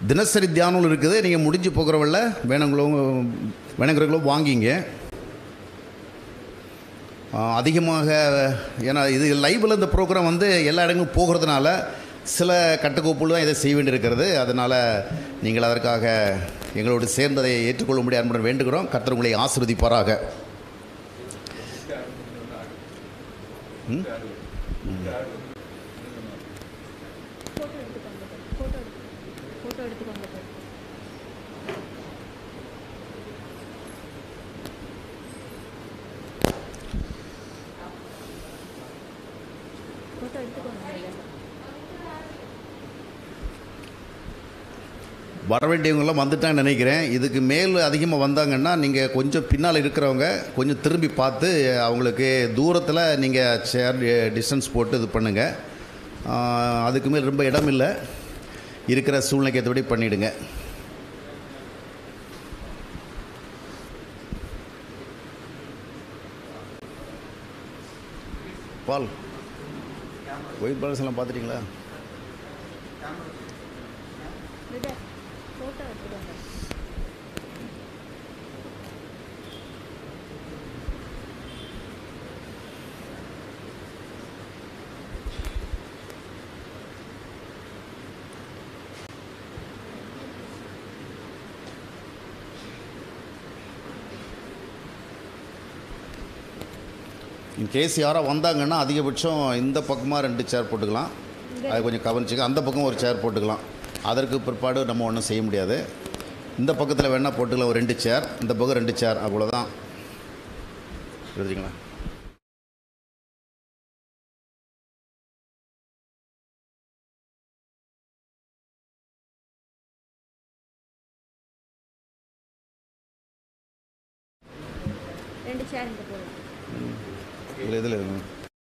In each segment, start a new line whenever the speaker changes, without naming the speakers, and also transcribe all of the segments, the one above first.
தினசரி தியானம் இருக்குது நீங்கள் முடிஞ்சு போகிறவங்கள வேணுங்களோ வேணுங்கிறவங்களோ வாங்கிங்க ஆ, அதிகமாக ஏன்னா இது லைவில் இந்த ப்ரோக்ராம் வந்து எல்லா இடங்களும் போகிறதுனால சில கட்டுக்கோப்புகள் தான் இதை செய்ய வேண்டியிருக்கிறது அதனால் நீங்கள் அதற்காக எங்களோடு சேர்ந்ததை ஏற்றுக்கொள்ள முடியாது என்பதை வேண்டுகிறோம் கர்த்தர் உங்களை ஆசிர்வதிப்பாராக ம்?
ஃபோட்டோ எடுத்துக்கோங்க ஃபோட்டோ ஃபோட்டோ எடுத்துக்கோங்க சார் ஃபோட்டோ எடுத்துக்கோங்க ஐயா.
வர வேண்டியவங்களாம் வந்துட்டாங்கன்னு நினைக்கிறேன் இதுக்கு மேல் அதிகமாக வந்தாங்கன்னா நீங்கள் கொஞ்சம் பின்னால் இருக்கிறவங்க கொஞ்சம் திரும்பி பார்த்து அவங்களுக்கு தூரத்தில் நீங்கள் சேர் டிஸ்டன்ஸ் போட்டு இது பண்ணுங்கள் அதுக்கு மேல் ரொம்ப இடம் இல்லை இருக்கிற சூழ்நிலைக்கு ஏற்றபடி பண்ணிவிடுங்க பால் ஒயிட் பேலன்ஸ் எல்லாம் பார்த்துட்டிங்களா
பிரதர் ஃபோட்டோ எடுத்துக்கோங்க
இன்கேஸ் யாராக வந்தாங்கன்னா அதிகபட்சம் இந்த பக்கமாக ரெண்டு சேர் போட்டுக்கலாம் அது கொஞ்சம் கவனிச்சுக்க அந்த பக்கம் ஒரு சேர் போட்டுக்கலாம் அதற்கு பிற்பாடு நம்ம ஒன்றும் செய்ய முடியாது இந்த பக்கத்தில் வேணால் போட்டுக்கலாம் ஒரு ரெண்டு சேர் இந்த பக்கம் ரெண்டு சேர் அவ்வளோதான் எழுதிங்களா
ரெண்டு சேர் இங்கே போடுங்க
இதில் இதில் இருங்க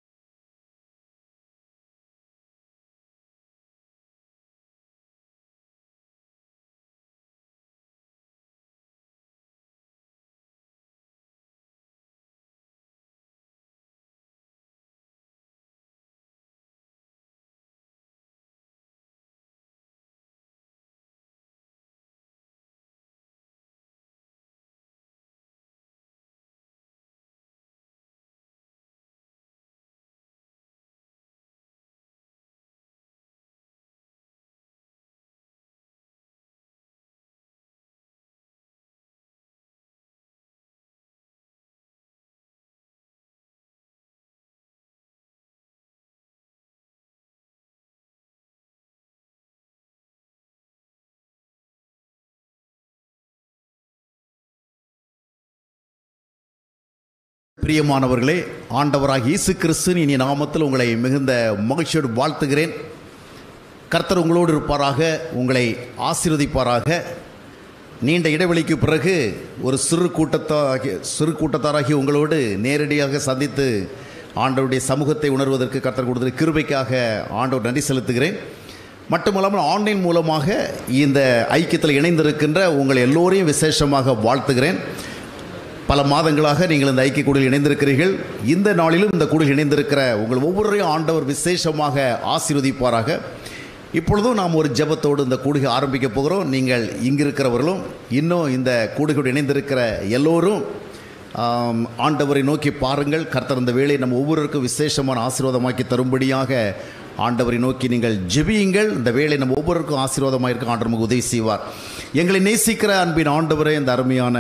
பிரியமானவர்களே ஆண்டவராக இயேசு கிறிஸ்து இனி நாமத்தில் உங்களை மிகுந்த மகிழ்ச்சியோடு வாழ்த்துகிறேன் கர்த்தர் உங்களோடு இருப்பாராக உங்களை ஆசீர்வதிப்பாராக நீண்ட இடைவெளிக்கு பிறகு ஒரு சிறு கூட்டத்தாகிய சிறு கூட்டத்தாராகி உங்களோடு நேரடியாக சந்தித்து ஆண்டவருடைய சமூகத்தை உணர்வதற்கு கர்த்தர் கொடுத்த கிருபைக்காக ஆண்டவர் நன்றி செலுத்துகிறேன் மட்டுமல்லாமல் ஆன்லைன் மூலமாக இந்த ஐக்கியத்தில் இணைந்திருக்கின்ற உங்கள் எல்லோரையும் விசேஷமாக வாழ்த்துகிறேன் பல மாதங்களாக நீங்கள் இந்த ஐக்கிய கூடில் இணைந்திருக்கிறீர்கள் இந்த நாளிலும் இந்த கூடில் இணைந்திருக்கிற உங்கள் ஒவ்வொருவரையும் ஆண்டவர் விசேஷமாக ஆசீர்வதிப்பாராக இப்பொழுதும் நாம் ஒரு ஜெபத்தோடு இந்த கூடுகை ஆரம்பிக்க போகிறோம் நீங்கள் இங்கிருக்கிறவர்களும் இன்னும் இந்த கூடுகையோடு இணைந்திருக்கிற எல்லோரும் ஆம், ஆண்டவரை நோக்கி பாருங்கள் கர்த்தர் இந்த வேலையை நம்ம ஒவ்வொருவருக்கும் விசேஷமான ஆசீர்வாதமாக்கி தரும்படியாக ஆண்டவரை நோக்கி நீங்கள் ஜெபியுங்கள் இந்த வேலை நம்ம ஒவ்வொருவருக்கும் ஆசீர்வாதமாக இருக்க ஆண்டவர் நமக்கு உதவி செய்வார் எங்களை நேசிக்கிற அன்பின் ஆண்டவரே இந்த அருமையான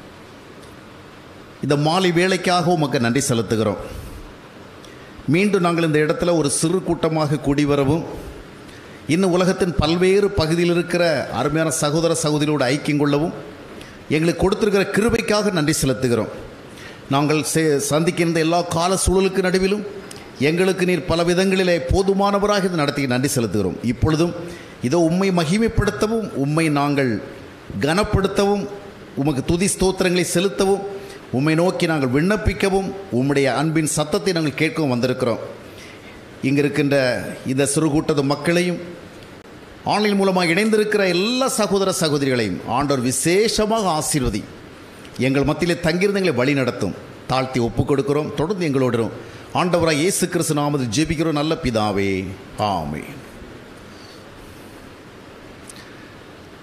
இந்த மாலை வேலைக்காக உமக்கு நன்றி செலுத்துகிறோம் மீண்டும் நாங்கள் இந்த இடத்துல ஒரு சிறு கூட்டமாக கூடி வரவும் இன்னும் உலகத்தின் பல்வேறு பகுதியில் இருக்கிற அருமையான சகோதர சகோதரியோடு ஐக்கியம் கொள்ளவும் எங்களுக்கு கொடுத்திருக்கிற கிருபைக்காக நன்றி செலுத்துகிறோம் நாங்கள் சே- சந்திக்கின்ற எல்லா கால சூழலுக்கு நடுவிலும் எங்களுக்கு நீர் பல விதங்களிலே போதுமானவராக இது நடத்தி நன்றி செலுத்துகிறோம் இப்பொழுதும் இதோ உம்மை மகிமைப்படுத்தவும் உம்மை நாங்கள் கனப்படுத்தவும் உமக்கு துதி ஸ்தோத்திரங்களை செலுத்தவும் உம்மை நோக்கி நாங்கள் விண்ணப்பிக்கவும் உம்முடைய அன்பின் சத்தத்தை நாங்கள் கேட்கவும் வந்திருக்கிறோம் இங்கே இருக்கின்ற இந்த சிறு கூட்டத்து மக்களையும் ஆன்லைன் மூலமாக இணைந்திருக்கிற எல்லா சகோதர சகோதரிகளையும் ஆண்டவர் விசேஷமாக ஆசீர்வதி எங்கள் மத்தியிலே தங்கியிருந்து எங்களை வழி நடத்தும் தாழ்த்தி ஒப்புக் கொடுக்கிறோம் தொடர்ந்து எங்களோடும் ஆண்டவராக இயேசு கிறிஸ்து நாமத்தில் ஜெபிக்கிறோம் நல்ல பிதாவே ஆமே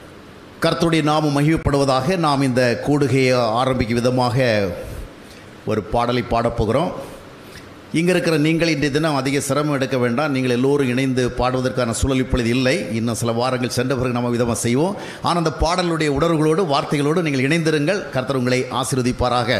கர்த்தருடைய நாமம் மகிழ்ப்படுவதாக நாம் இந்த கூடுகையை ஆரம்பிக்கும் விதமாக ஒரு பாடலை பாடப்போகிறோம் இங்கே இருக்கிற நீங்கள் இன்றைய தினம் அதிக சிரமம் எடுக்க வேண்டாம் நீங்கள் எல்லோரும் இணைந்து பாடுவதற்கான சூழல் இப்பொழுது இல்லை இன்னும் சில வாரங்கள் சென்ற பிறகு நம்ம விதமாக செய்வோம் ஆனால் அந்த பாடலுடைய உணர்வுகளோடு வார்த்தைகளோடு நீங்கள் இணைந்திருங்கள் கர்த்தர் உங்களை ஆசீர்வதிப்பாராக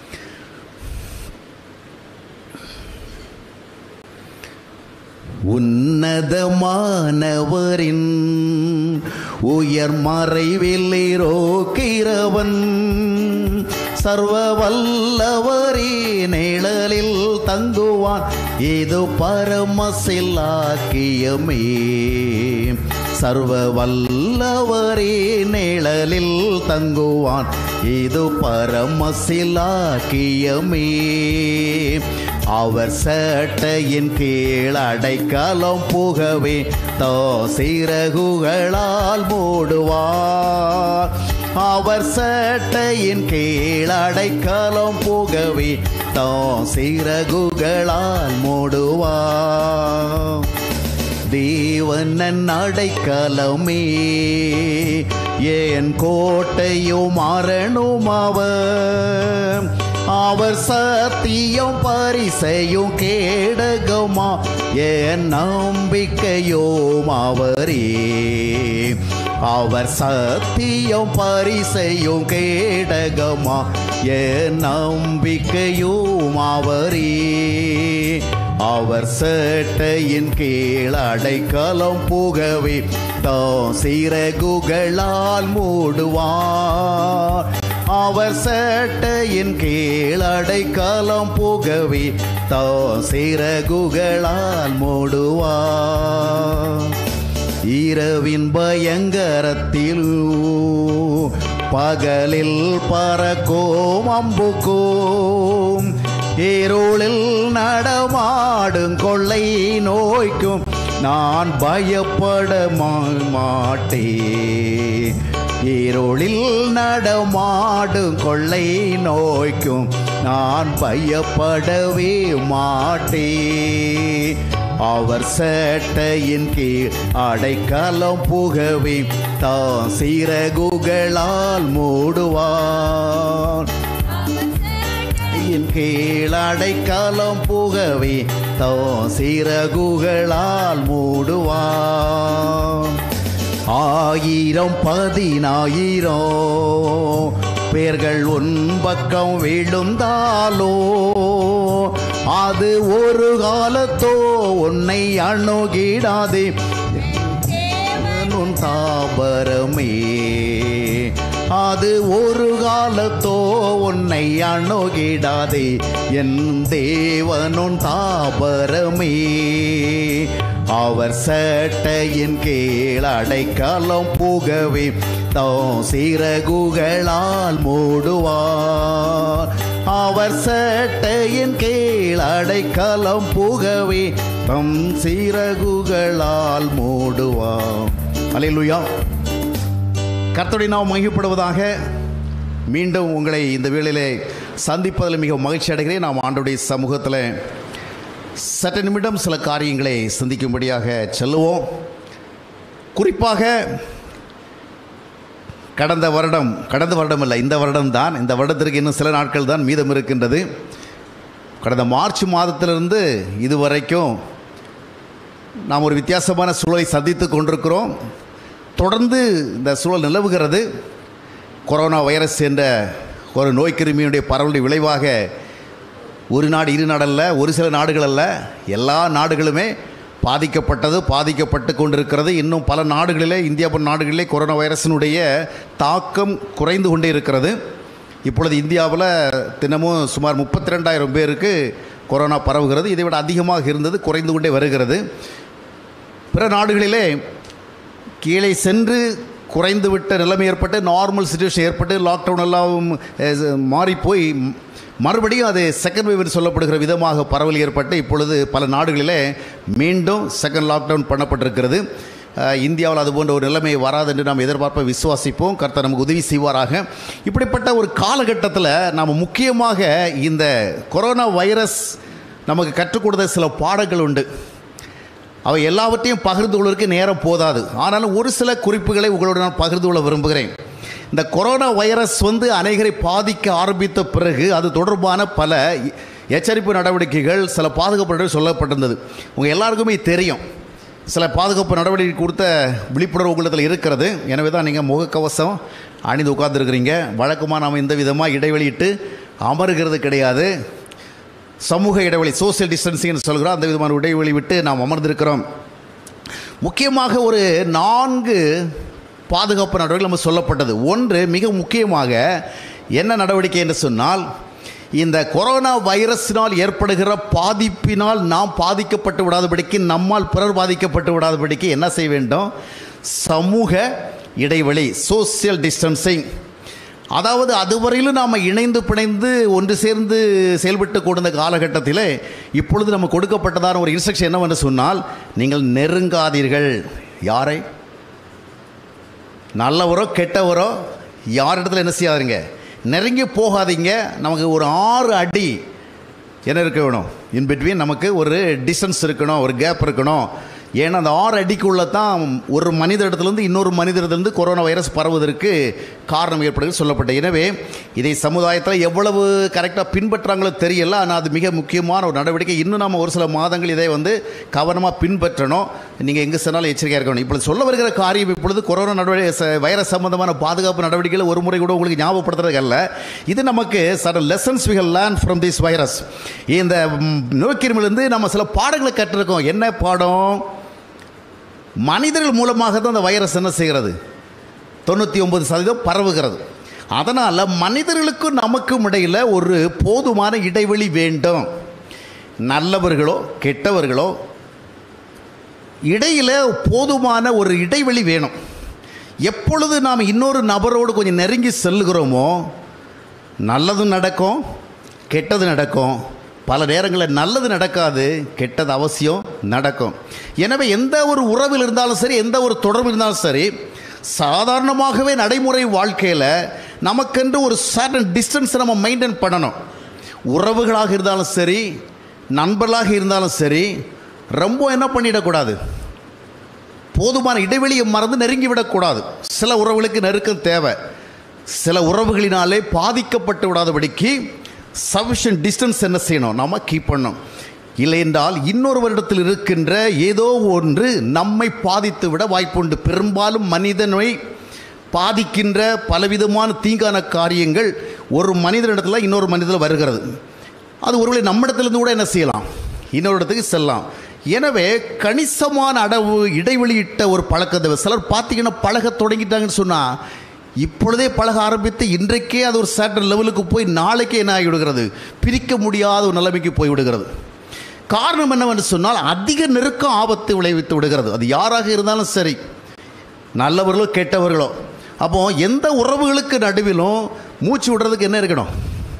உன்னதமானவரின் உயர் மறைவில்லை ரோக்கிறவன் சர்வ வல்லவரே நிழலில் தங்குவான் இது பரமசில்லாக்கியமே சர்வ வல்லவரே நிழலில் தங்குவான் இது பரமசிலாக்கியமே அவர் சட்டையின் கீழ் அடைக்கலம் புகவே தோ சிறகுகளால் மூடுவார் அவர் சட்டையின் கீழ் அடைக்கலம் புகவே தோ சிறகுகளால் மூடுவார் தேவனன் அடைக்கலமே ஏன் கோட்டையும் மரணும் அவர் அவர் சத்தியம் பரிசையும் கேடகமா என் நம்பிக்கையோம் அவரே அவர் சத்தியம் பரிசையும் கேடகமா என் நம்பிக்கையும் அவரே அவர் சேட்டையின் கீழ் அடைக்கலம் புகவே தோ சிறகுகளால் மூடுவார் அவர் சேட்டையின் கீழ் அடைக்கலம் புகவே தோ சிறகுகளால் மூடுவார் இரவின் பயங்கரத்தில் பகலில் பறக்கோம் அம்புக்கோம் இருளில் நடமாடும் கொள்ளை நோய்க்கும் நான் பயப்பட மாட்டேன் இருளில் நடமாடும் கொள்ளை நோய்க்கும் நான் பயப்படவே மாட்டேன் அவர் சேட்டையின் கீழ் அடைக்கலம் புகவே தான் சிறகுகளால் மூடுவார் என் கீழ் அடைக்கலம் புகவே தோ சிறகுகளால் மூடுவான் ஆயிரம் பதினாயிரம் பேர்கள் உன் பக்கம் விழுந்தாலோ அது ஒரு காலத்தோ உன்னை அணுகிடாதே உன் தாபரமே அது ஒரு காலத்தோ உன்னை அணுகிடாதே என் தேவனுன் தாபரமே அவர் சட்டையின் கீழ் அடைக்கலம் புகவே தோ சிறகுகளால் மூடுவார் அவர் சட்டையின் கீழ் அடைக்கலம் புகவே தம் சிறகுகளால் மூடுவார் அலையிலுயா கர்த்தருடைய நாம் மகிழ்ப்படுவதாக மீண்டும் உங்களை இந்த வேளையிலே சந்திப்பதில் மிக மகிழ்ச்சி அடைகிறேன் நாம் ஆண்டுடைய சமூகத்தில் சற்று நிமிடம் சில காரியங்களை சிந்திக்கும்படியாக செல்லுவோம் குறிப்பாக கடந்த வருடம் கடந்த வருடம் இல்லை இந்த வருடம் தான் இந்த வருடத்திற்கு இன்னும் சில நாட்கள் தான் மீதம் இருக்கின்றது கடந்த மார்ச் மாதத்திலிருந்து இதுவரைக்கும் நாம் ஒரு வித்தியாசமான சூழலை சந்தித்து கொண்டிருக்கிறோம் தொடர்ந்து இந்த சூழல் நிலவுகிறது கொரோனா வைரஸ் என்ற ஒரு நோய் கிருமியுடைய பரவலுடைய விளைவாக ஒரு நாடு இரு நாடல்ல ஒரு சில நாடுகள் அல்ல எல்லா நாடுகளுமே பாதிக்கப்பட்டது பாதிக்கப்பட்டு கொண்டிருக்கிறது இன்னும் பல நாடுகளிலே இந்தியா போன்ற நாடுகளிலே கொரோனா வைரஸினுடைய தாக்கம் குறைந்து கொண்டே இருக்கிறது இப்பொழுது இந்தியாவில் தினமும் சுமார் முப்பத்தி ரெண்டாயிரம் பேருக்கு கொரோனா பரவுகிறது இதை விட அதிகமாக இருந்தது குறைந்து கொண்டே வருகிறது பிற நாடுகளிலே கீழே சென்று குறைந்துவிட்ட நிலைமை ஏற்பட்டு நார்மல் சுச்சுவேஷன் ஏற்பட்டு லாக்டவுன் எல்லாம் மாறி போய் மறுபடியும் அது செகண்ட் வேவ் என்று சொல்லப்படுகிற விதமாக பரவல் ஏற்பட்டு இப்பொழுது பல நாடுகளிலே மீண்டும் செகண்ட் லாக்டவுன் பண்ணப்பட்டிருக்கிறது அஹ், இந்தியாவில் அது போன்ற ஒரு நிலைமை வராது என்று நாம் எதிர்பார்ப்பை விசுவாசிப்போம் கர்த்தர் நமக்கு உதவி செய்வாராக இப்படிப்பட்ட ஒரு காலகட்டத்தில் நாம் முக்கியமாக இந்த கொரோனா வைரஸ் நமக்கு கற்றுக் கொடுத்த சில பாடங்கள் உண்டு அவை எல்லாவற்றையும் பகிர்ந்து கொள்வதற்கு நேரம் போதாது ஆனாலும் ஒரு சில குறிப்புகளை உங்களோடு நான் பகிர்ந்து கொள்ள விரும்புகிறேன் இந்த கொரோனா வைரஸ் வந்து அநேகரை பாதிக்க ஆரம்பித்த பிறகு அது தொடர்பான பல எச்சரிப்பு நடவடிக்கைகள் சில பாதுகாப்பு நடவடிக்கை சொல்லப்பட்டிருந்தது உங்கள் எல்லாருக்குமே தெரியும் சில பாதுகாப்பு நடவடிக்கை கொடுத்த விழிப்புணர்வு உங்களிடத்தில் இருக்கிறது எனவே தான் நீங்கள் முகக்கவசம் அணிந்து உட்கார்ந்துருக்கிறீங்க வழக்கமாக நாம் இந்த விதமாக இடைவெளியிட்டு அமருகிறது கிடையாது சமூக இடைவெளி சோசியல் டிஸ்டன்சிங்னு சொல்கிறோம் அந்த விதமான இடைவெளி விட்டு நாம் அமர்ந்திருக்கிறோம் முக்கியமாக ஒரு நான்கு பாதுகாப்பு நடவடிக்கை நம்ம சொல்லப்பட்டது ஒன்று மிக முக்கியமாக என்ன நடவடிக்கை என்று சொன்னால் இந்த கொரோனா வைரஸினால் ஏற்படுகிற பாதிப்பினால் நாம் பாதிக்கப்பட்டு விடாதபடிக்கு நம்மால் பிறர் பாதிக்கப்பட்டு விடாதபடிக்கு என்ன செய்ய வேண்டும் சமூக இடைவெளி சோசியல் டிஸ்டன்சிங் அதாவது அதுவரையிலும் நாம் இணைந்து பிணைந்து ஒன்று சேர்ந்து செயல்பட்டு கொண்ட காலகட்டத்தில் இப்பொழுது நம்ம கொடுக்கப்பட்டதான ஒரு இன்ஸ்ட்ரக்ஷன் என்னவென்று சொன்னால் நீங்கள் நெருங்காதீர்கள் யாரை நல்லவரோ கெட்டவரோ யார் இடத்துல என்ன செய்யாதீங்க நெருங்கி போகாதீங்க நமக்கு ஒரு ஆறு அடி என்ன இருக்க வேணும் இன் பிட்வீன் நமக்கு ஒரு டிஸ்டன்ஸ் இருக்கணும் ஒரு கேப் இருக்கணும் ஏன்னா அந்த ஆறு அடிக்குள்ளே தான் ஒரு மனித இடத்துலேருந்து இன்னொரு மனித இடத்துலேருந்து கொரோனா வைரஸ் பரவுவதற்கு காரணம் ஏற்படுகிறது சொல்லப்பட்டது எனவே இதை சமுதாயத்தில் எவ்வளவு கரெக்டாக பின்பற்றாங்களோ தெரியல ஆனால் அது மிக முக்கியமான ஒரு நடவடிக்கை இன்னும் நம்ம ஒரு சில மாதங்கள் இதை வந்து கவனமாக பின்பற்றணும் நீங்கள் எங்கே சென்னாலும் எச்சரிக்கையாக இருக்கணும் இப்பொழுது சொல்ல வருகிற காரியம் இப்பொழுது கொரோனா நடவடிக்கை ச- வைரஸ் சம்பந்தமான பாதுகாப்பு நடவடிக்கைகள் ஒரு முறை கூட உங்களுக்கு ஞாபகப்படுத்துறது அல்ல இது நமக்கு சட lessons we have learned from this virus இந்த ம், நோய்க்கிருமிலிருந்து நம்ம சில பாடங்களை கற்றிருக்கோம் என்ன பாடம் மனிதர்கள் மூலமாக தான் அந்த வைரஸ் என்ன செய்கிறது தொண்ணூற்றி ஒன்பது சதவீதம் பரவுகிறது அதனால் மனிதர்களுக்கும் நமக்கும் இடையில் ஒரு போதுமான இடைவெளி வேண்டும் நல்லவர்களோ கெட்டவர்களோ இடையில் போதுமான ஒரு இடைவெளி வேணும் எப்பொழுது நாம் இன்னொரு நபரோடு கொஞ்சம் நெருங்கி செல்லுகிறோமோ நல்லதும் நடக்கும் கெட்டது நடக்கும் பல நேரங்களில் நல்லது நடக்காது கெட்டது அவசியம் நடக்கும் எனவே எந்த ஒரு உறவில் இருந்தாலும் சரி எந்த ஒரு தொடர்பு இருந்தாலும் சரி சாதாரணமாகவே நடைமுறை வாழ்க்கையில் நமக்கென்று ஒரு சர்டன் டிஸ்டன்ஸை நம்ம மெயின்டைன் பண்ணணும் உறவுகளாக இருந்தாலும் சரி நண்பர்களாக இருந்தாலும் சரி ரொம்ப என்ன பண்ணிடக்கூடாது போதுமான இடைவெளியை மறந்து நெருங்கி விடக்கூடாது சில உறவுகளுக்கு நெருக்கம் தேவை சில உறவுகளினாலே பாதிக்கப்பட்டு விடாதபடிக்கு சஃபிஷியன்ட் டிஸ்டன்ஸ் என்ன செய்யணும் நம்ம கீப் பண்ணணும் இல்லை என்றால் இன்னொரு வருடத்தில் இருக்கின்ற ஏதோ ஒன்று நம்மை பாதித்து விட வாய்ப்புண்டு பெரும்பாலும் மனிதனை பாதிக்கின்ற பலவிதமான தீங்கான காரியங்கள் ஒரு மனிதனிடத்தில் இன்னொரு மனிதத்தில் வருகிறது அது ஒருவேளை நம்மிடத்திலிருந்து கூட என்ன செய்யலாம் இன்னொரு இடத்துக்கு செல்லலாம் எனவே கணிசமான அளவு இடைவெளியிட்ட ஒரு பழக்கத்தை சிலர் பார்த்தீங்கன்னா பழக தொடங்கிட்டாங்கன்னு சொன்னால் இப்பொழுதே பழக ஆரம்பித்து இன்றைக்கே அது ஒரு சர்டன் லெவலுக்கு போய் நாளைக்கே என்ன ஆகிவிடுகிறது பிரிக்க முடியாத ஒரு நிலைமைக்கு போய் விடுகிறது காரணம் என்னவென்று சொன்னால் அதிக நெருக்கம் ஆபத்தை விளைவித்து விடுகிறது அது யாராக இருந்தாலும் சரி நல்லவர்களோ கெட்டவர்களோ அப்போ எந்த உறவுகளுக்கு நடுவிலும் மூச்சு விடுறதுக்கு என்ன இருக்கணும்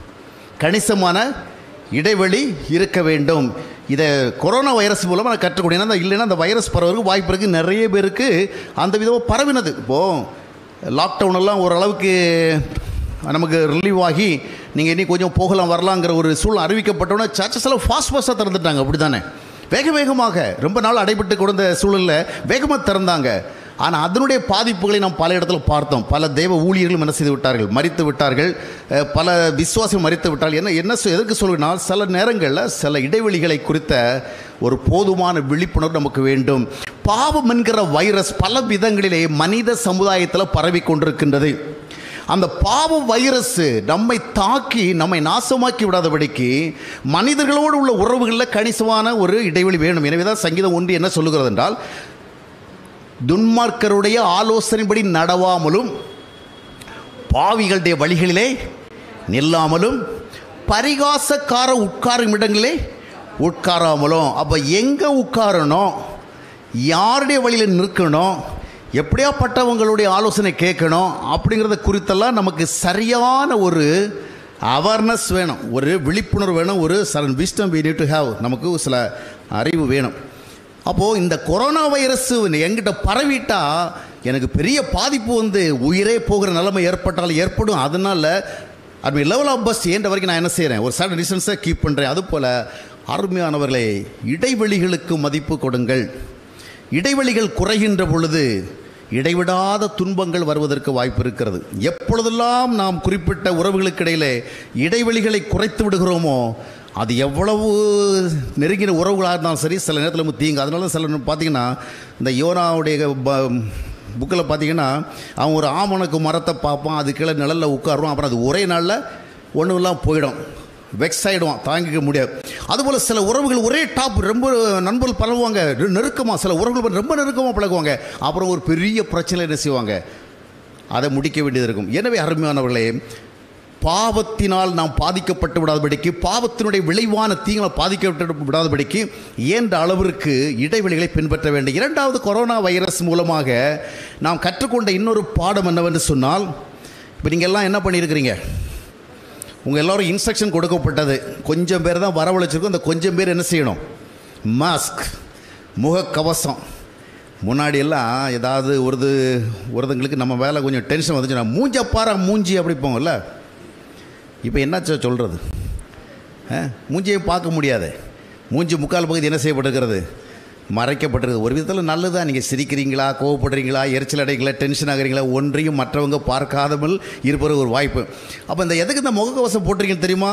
கணிசமான இடைவெளி இருக்க வேண்டும் இதை கொரோனா வைரஸ் மூலமாக நான் கற்றுக்கூடிய அந்த இல்லைன்னா அந்த வைரஸ் பரவறதுக்கு வாய்ப்பு இருக்குது நிறைய பேருக்கு அந்த விதமாக பரவினது இப்போது லாக்டவுன் எல்லாம் ஓரளவுக்கு நமக்கு ரிலீவ் ஆகி நீங்கள் இனி கொஞ்சம் போகலாம் வரலாங்கிற ஒரு சூழ்நிலை அறிவிக்கப்பட்டோன்னே சர்ச்சஸ் எல்லாம் ஃபாஸ்ட் ஃபாஸ்ட்டாக திறந்துட்டாங்க அப்படி தானே வேக வேகமாக ரொம்ப நாள் அடைபட்டு கொடுத்த சூழலில் வேகமாக திறந்தாங்க ஆனால் அதனுடைய பாதிப்புகளை நாம் பல இடத்துல பார்த்தோம் பல தெய்வ ஊழியர்களும் என்ன செய்து விட்டார்கள் மறித்து விட்டார்கள் அஹ், பல விசுவாசிகள் மறித்து விட்டார்கள் என்ன என்ன சொ- எதற்கு சொல்லுனால் சில நேரங்களில் சில இடைவெளிகளை குறித்த ஒரு போதுமான விழிப்புணர்வு நமக்கு வேண்டும் பாவம் என்கிற வைரஸ் பல விதங்களிலே மனித சமுதாயத்தில் பரவி கொண்டிருக்கின்றது அந்த பாவ வைரஸ் நம்மை தாக்கி நம்மை நாசமாக்கி விடாதபடிக்கு மனிதர்களோடு உள்ள உறவுகளில் கணிசமான ஒரு இடைவெளி வேணும் எனவே தான் சங்கீதம் ஒன்று என்ன சொல்லுகிறது என்றால் துன்மார்க்கருடைய ஆலோசனைப்படி நடவாமலும் பாவிகளுடைய வழிகளிலே நில்லாமலும் பரிகாசக்கார உட்காரும் இடங்களிலே உட்காராமலும் அப்போ எங்கே உட்காரணும் யாருடைய வழியில் நிற்கணும் எப்படியாப்பட்டவங்களுடைய ஆலோசனை கேட்கணும் அப்படிங்கிறத குறித்தெல்லாம் நமக்கு சரியான ஒரு அவேர்னஸ் வேணும் ஒரு விழிப்புணர்வு வேணும் ஒரு sudden wisdom we need to have நமக்கு சில அறிவு வேணும் அப்போது இந்த கொரோனா வைரஸ் எங்கிட்ட பரவிட்டா எனக்கு பெரிய பாதிப்பு வந்து உயிரே போகிற நிலைமை ஏற்பட்டால் ஏற்படும் அதனால் அது லெவல் ஆஃப் பஸ் ஏன்ற வரைக்கும் நான் என்ன செய்கிறேன் ஒரு சடன் டிஸ்டன்ஸை கீப் பண்ணுறேன் அதுபோல் அருமையானவர்களே இடைவெளிகளுக்கு மதிப்பு கொடுங்கள் இடைவெளிகள் குறைகின்ற பொழுது இடைவிடாத துன்பங்கள் வருவதற்கு வாய்ப்பு இருக்கிறது எப்பொழுதெல்லாம் நாம் குறிப்பிட்ட உறவுகளுக்கு இடையிலே இடைவெளிகளை குறைத்து விடுகிறோமோ அது எவ்வளவு நெருங்கின உறவுகளாக இருந்தாலும் சரி சில நேரத்தில் நமக்கு தீங்கு அதனால சில நேரம் பார்த்தீங்கன்னா இந்த யோனாவுடைய புக்கில் பார்த்தீங்கன்னா அவன் ஒரு ஆமணக்கு மரத்தை பார்ப்பான் அது கீழே நிழலில் உட்காருவான் அப்புறம் அது ஒரே நாளில் ஒன்றும் இல்லாமல் போயிடும் வெக்ஸ் ஆகிடுவான் தாங்கிக்க முடியாது அதுபோல் சில உறவுகள் ஒரே டாப் ரொம்ப நண்பர்கள் பழகுவாங்க நெருக்கமாக சில உறவுகள் ரொம்ப நெருக்கமாக பழகுவாங்க அப்புறம் ஒரு பெரிய பிரச்சனை என்ன செய்வாங்க அதை முடிக்க வேண்டியது இருக்கும் எனவே அருமையானவர்களே பாவத்தினால் நாம் பாதிக்கப்பட்டு விடாதபடிக்கு பாவத்தினுடைய விளைவான தீங்களை பாதிக்கப்பட்டு விடாதபடிக்கு இயன்ற அளவிற்கு இடைவெளிகளை பின்பற்ற வேண்டும் இரண்டாவது கொரோனா வைரஸ் மூலமாக நாம் கற்றுக்கொண்ட இன்னொரு பாடம் என்னவென்று சொன்னால் இப்போ நீங்கள் எல்லாம் என்ன பண்ணியிருக்கிறீங்க உங்கள் எல்லோரும் இன்ஸ்ட்ரக்ஷன் கொடுக்கப்பட்டது கொஞ்சம் பேர் தான் வரவழைச்சிருக்கோம் அந்த கொஞ்சம் பேர் என்ன செய்யணும் மாஸ்க் முகக்கவசம் முன்னாடி எல்லாம் ஏதாவது ஒருது ஒருத்தங்களுக்கு நம்ம வேலை கொஞ்சம் டென்ஷன் வந்துச்சுன்னா மூஞ்ச பாரா மூஞ்சி அப்படி போங்கல்ல இப்போ என்னாச்சோ சொல்கிறது மூஞ்சியை பார்க்க முடியாது மூஞ்சி முக்கால் பகுதி என்ன செய்யப்பட்டிருக்கிறது மறைக்கப்பட்டிருக்கு ஒரு விதத்தில் நல்லதா நீங்கள் சிரிக்கிறீங்களா கோவப்படுறீங்களா எரிச்சல் அடைங்களா டென்ஷன் ஆகுறீங்களா ஒன்றையும் மற்றவங்க பார்க்காதமல் இருப்பது ஒரு வாய்ப்பு அப்போ இந்த எதுக்கு இந்த முகக்கவசம் போட்டிருக்கீங்கன்னு தெரியுமா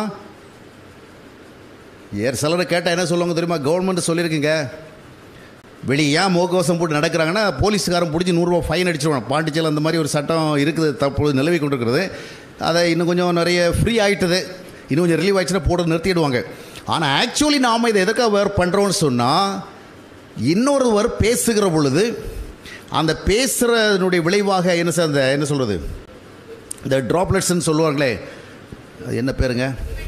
ஏர் சிலரை கேட்டால் என்ன சொல்லுவாங்க தெரியுமா கவர்மெண்ட் சொல்லியிருக்குங்க வெளியே ஏன் முகக்கவசம் போட்டு நடக்கிறாங்கன்னா போலீஸ்காரன் பிடிச்சி நூறுரூவா ஃபைன் அடிச்சிருவாங்க பாண்டிச்சேரியில் அந்த மாதிரி ஒரு சட்டம் இருக்குது தற்போது நிலவி கொண்டிருக்கிறது அதை இன்னும் கொஞ்சம் நிறைய ஃப்ரீ ஆகிட்டது இன்னும் கொஞ்சம் ரிலீவ் ஆயிடுச்சுன்னா போட்டு நிறுத்திடுவாங்க ஆனால் ஆக்சுவலி நாம் இதை எதுக்காக வேறு பண்ணுறோன்னு சொன்னால் இன்னொருவர் பேசுகிற பொழுது அந்த பேசுகிறதனுடைய விளைவாக என்ன சார் அந்த என்ன சொல்கிறது இந்த ட்ராப்லெட்ஸ்ன்னு சொல்லுவாங்களே அது என்ன பேருங்க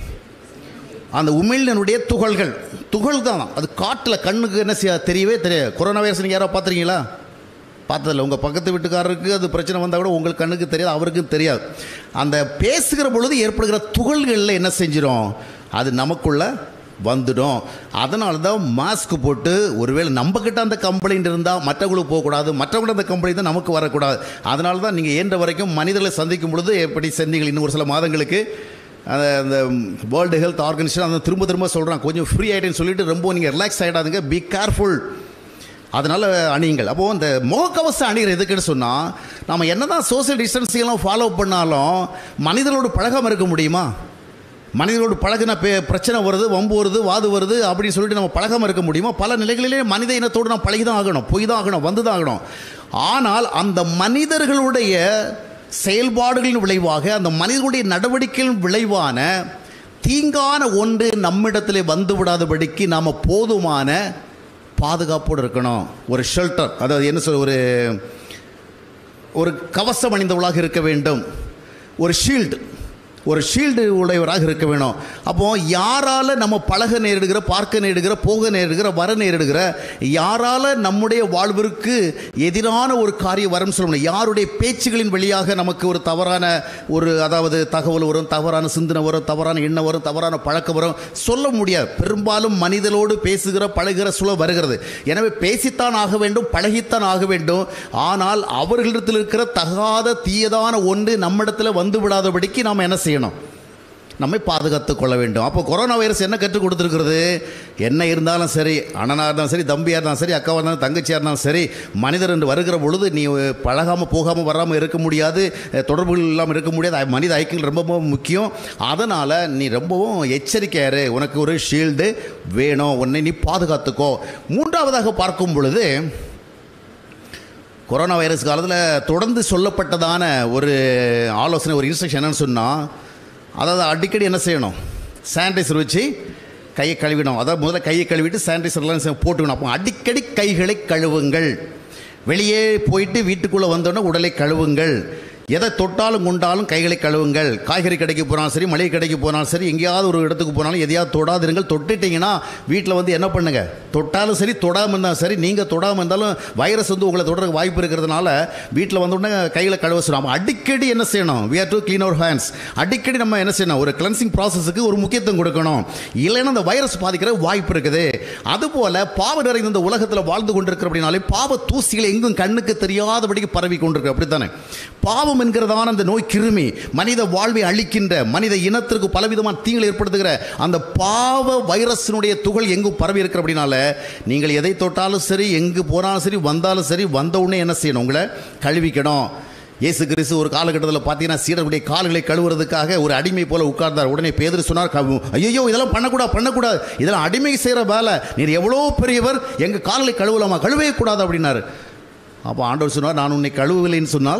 அந்த உமிழ்நனுடைய துகள்கள் துகள் தான் அது காட்டில் கண்ணுக்கு என்ன செய்ய தெரியவே தெரியாது கொரோனா வைரஸ் நீங்கள் யாரோ பார்த்துருக்கீங்களா பார்த்ததில்ல உங்கள் பக்கத்து வீட்டுக்காரருக்கு அது பிரச்சனை வந்தால் கூட உங்களுக்கு கண்ணுக்கு தெரியாது அவருக்கும் தெரியாது அந்த பேசுகிற பொழுது ஏற்படுகிற துகள்களில் என்ன செஞ்சிடும் அது நமக்குள்ள வந்துடும் அதனால தான் மாஸ்க் போட்டு ஒருவேளை நம்மக்கிட்ட அந்த கம்ப்ளைண்ட் இருந்தால் மற்றவங்களுக்கு போகக்கூடாது மற்றவங்கள்ட்ட அந்த கம்ப்ளைண்ட் தான் நமக்கு வரக்கூடாது அதனால தான் நீங்கள் ஏன்ற வரைக்கும் மனிதர்களை சந்திக்கும் பொழுது எப்படி செஞ்சீங்க இன்னும் ஒரு சில மாதங்களுக்கு அந்த அந்த வேர்ல்டு ஹெல்த் ஆர்கனைசேஷன் அந்த திரும்ப திரும்ப சொல்கிறான் கொஞ்சம் ஃப்ரீ ஆகிட்டேன்னு சொல்லிட்டு ரொம்ப நீங்கள் ரிலாக்ஸ் ஆகிடாதுங்க பி கேர்ஃபுல் அதனால் அணியுங்கள் அப்போது இந்த முகக்கவசம் அணிகிற எதுக்குன்னு சொன்னால் நம்ம என்ன தான் சோசியல் டிஸ்டன்சிங்லாம் ஃபாலோ பண்ணாலும் மனிதர்களோடு பழகாமல் இருக்க முடியுமா மனிதர்களோடு பழகின பே பிரச்சனை வருது வம்பு வருது வாது வருது அப்படின்னு சொல்லிட்டு நம்ம பழகாமல் இருக்க முடியுமா பல நிலைகளிலே மனித இனத்தோடு நம்ம பழகி தான் ஆகணும் போய் தான் ஆகணும் வந்து தான் ஆகணும் ஆனால் அந்த மனிதர்களுடைய செயல்பாடுகளின் விளைவாக அந்த மனிதர்களுடைய நடவடிக்கைகளின் விளைவான தீங்கான ஒன்று நம்மிடத்தில் வந்து விடாதபடிக்கு நாம் போதுமான பாதுகாப்போடு இருக்கணும் ஒரு ஷெல்டர் அதாவது என்ன சொல் ஒரு ஒரு கவசம் அணிந்தவளாக இருக்க வேண்டும் ஒரு ஷீல்டு ஒரு ஷீல்டு உடையவராக இருக்க வேணும் அப்போ யாரால நம்ம பழக நேரிடுகிற பார்க்க நேரிடுகிற போக நேரிடுகிற வர நேரிடுகிற யாரால நம்முடைய வாழ்விற்கு எதிரான ஒரு காரியம் வரும் சொல்ல முடியும் யாருடைய பேச்சுகளின் வழியாக நமக்கு ஒரு தவறான ஒரு அதாவது தகவல் வரும் தவறான சிந்தனை வரும் தவறான எண்ணம் வரும் தவறான பழக்கம் வரும் சொல்ல முடியாது பெரும்பாலும் மனிதனோடு பேசுகிற பழகுகிற சூழல் வருகிறது எனவே பேசித்தான் ஆக வேண்டும் பழகித்தான் ஆக வேண்டும் ஆனால் அவர்களிடத்தில் இருக்கிற தகாத தீயதான ஒன்று நம்மிடத்தில் வந்து விடாதபடிக்கு நாம் என்ன செய்யணும் நம்மை பாதுகாத்து கொள்ள வேண்டும் அப்போ கொரோனா வைரஸ் என்ன கற்றுக் கொடுத்துருக்கிறது என்ன இருந்தாலும் சரி அண்ணனாக இருந்தாலும் சரி தம்பியாக இருந்தாலும் சரி அக்காவாக இருந்தாலும் தங்கச்சியாக இருந்தாலும் சரி மனிதர் என்று வருகிற பொழுது நீ பழகாமல் போகாமல் வராமல் இருக்க முடியாது அஹ், தொடர்புகள் இல்லாமல் இருக்க முடியாது அஹ், மனித ஐக்கியங்கள் ரொம்பவும் முக்கியம் அதனால் நீ ரொம்பவும் எச்சரிக்கையாரு உனக்கு ஒரு ஷீல்டு வேணும் உன்னை நீ பாதுகாத்துக்கோ மூன்றாவதாக பார்க்கும் பொழுது கொரோனா வைரஸ் காலத்தில் தொடர்ந்து சொல்லப்பட்டதான ஒரு ஆலோசனை ஒரு இன்ஸ்ட்ரக்ஷன் என்னன்னு சொன்னால் அதாவது அடிக்கடி என்ன செய்யணும் சானிடைசர் வச்சு கையை கழுவிடும் அதாவது முதல்ல கையை கழுவிட்டு சானிடைசர்லாம் செ- போட்டுக்கணும் அப்போ அடிக்கடி கைகளை கழுவுங்கள் வெளியே போயிட்டு வீட்டுக்குள்ளே வந்தோடனே உடலை கழுவுங்கள் எதை தொட்டாலும் கொண்டாலும் கைகளை கழுவுங்கள் காய்கறி கடைக்கு போனாலும் சரி மளிகை கடைக்கு போனாலும் சரி எங்கேயாவது ஒரு இடத்துக்கு போனாலும் எதையாவது தொடாதிருங்கள் தொட்டுட்டீங்கன்னா வீட்டில் வந்து என்ன பண்ணுங்க தொட்டாலும் சரி தொடாமல் இருந்தாலும் சரி நீங்கள் தொடாமல் இருந்தாலும் வைரஸ் வந்து உங்களை தொடர வாய்ப்பு இருக்கிறதுனால வீட்டில் வந்த உடனே கையில் கழுவ சொல்லணும் அப்ப அடிக்கடி என்ன செய்யணும் we have to clean our hands அடிக்கடி நம்ம என்ன செய்யணும் ஒரு கிளன்சிங் ப்ராசஸுக்கு ஒரு முக்கியத்துவம் கொடுக்கணும் இல்லைன்னா அந்த வைரஸ் பாதிக்கிற வாய்ப்பு இருக்குது அதுபோல பாவ நிறைந்த இந்த உலகத்தில் வாழ்ந்து கொண்டிருக்கிற அப்படின்னாலே பாவ தூசிகளை எங்கும் கண்ணுக்கு தெரியாதபடிக்கு பரவி கொண்டிருக்கு அப்படித்தானே பாவம் பாவம் என்கிறதான அந்த நோய் கிருமி மனித வாழ்வை அழிக்கின்ற மனித இனத்திற்கு பலவிதமான தீங்களை ஏற்படுத்துகிற அந்த பாவ வைரஸினுடைய துகள் எங்கும் பரவி இருக்கிற அப்படின்னால நீங்கள் எதை தொட்டாலும் சரி எங்கு போனாலும் சரி வந்தாலும் சரி வந்த உடனே என்ன செய்யணும் உங்களை கழுவிக்கணும் இயேசு கிறிஸ்து ஒரு காலகட்டத்தில் பார்த்தீங்கன்னா சீடர்களுடைய கால்களை கழுவுறதுக்காக ஒரு அடிமை போல உட்கார்ந்தார் உடனே பேதர் சொன்னார் ஐயோ இதெல்லாம் பண்ணக்கூடாது பண்ணக்கூடாது இதெல்லாம் அடிமை செய்கிற வேலை நீர் எவ்வளோ பெரியவர் எங்கள் கால்களை கழுவலாமா கழுவே கூடாது அப்படின்னாரு அப்போ ஆண்டவர் சொன்னார் நான் உன்னை கழுவவில்லைன்னு சொன்னால்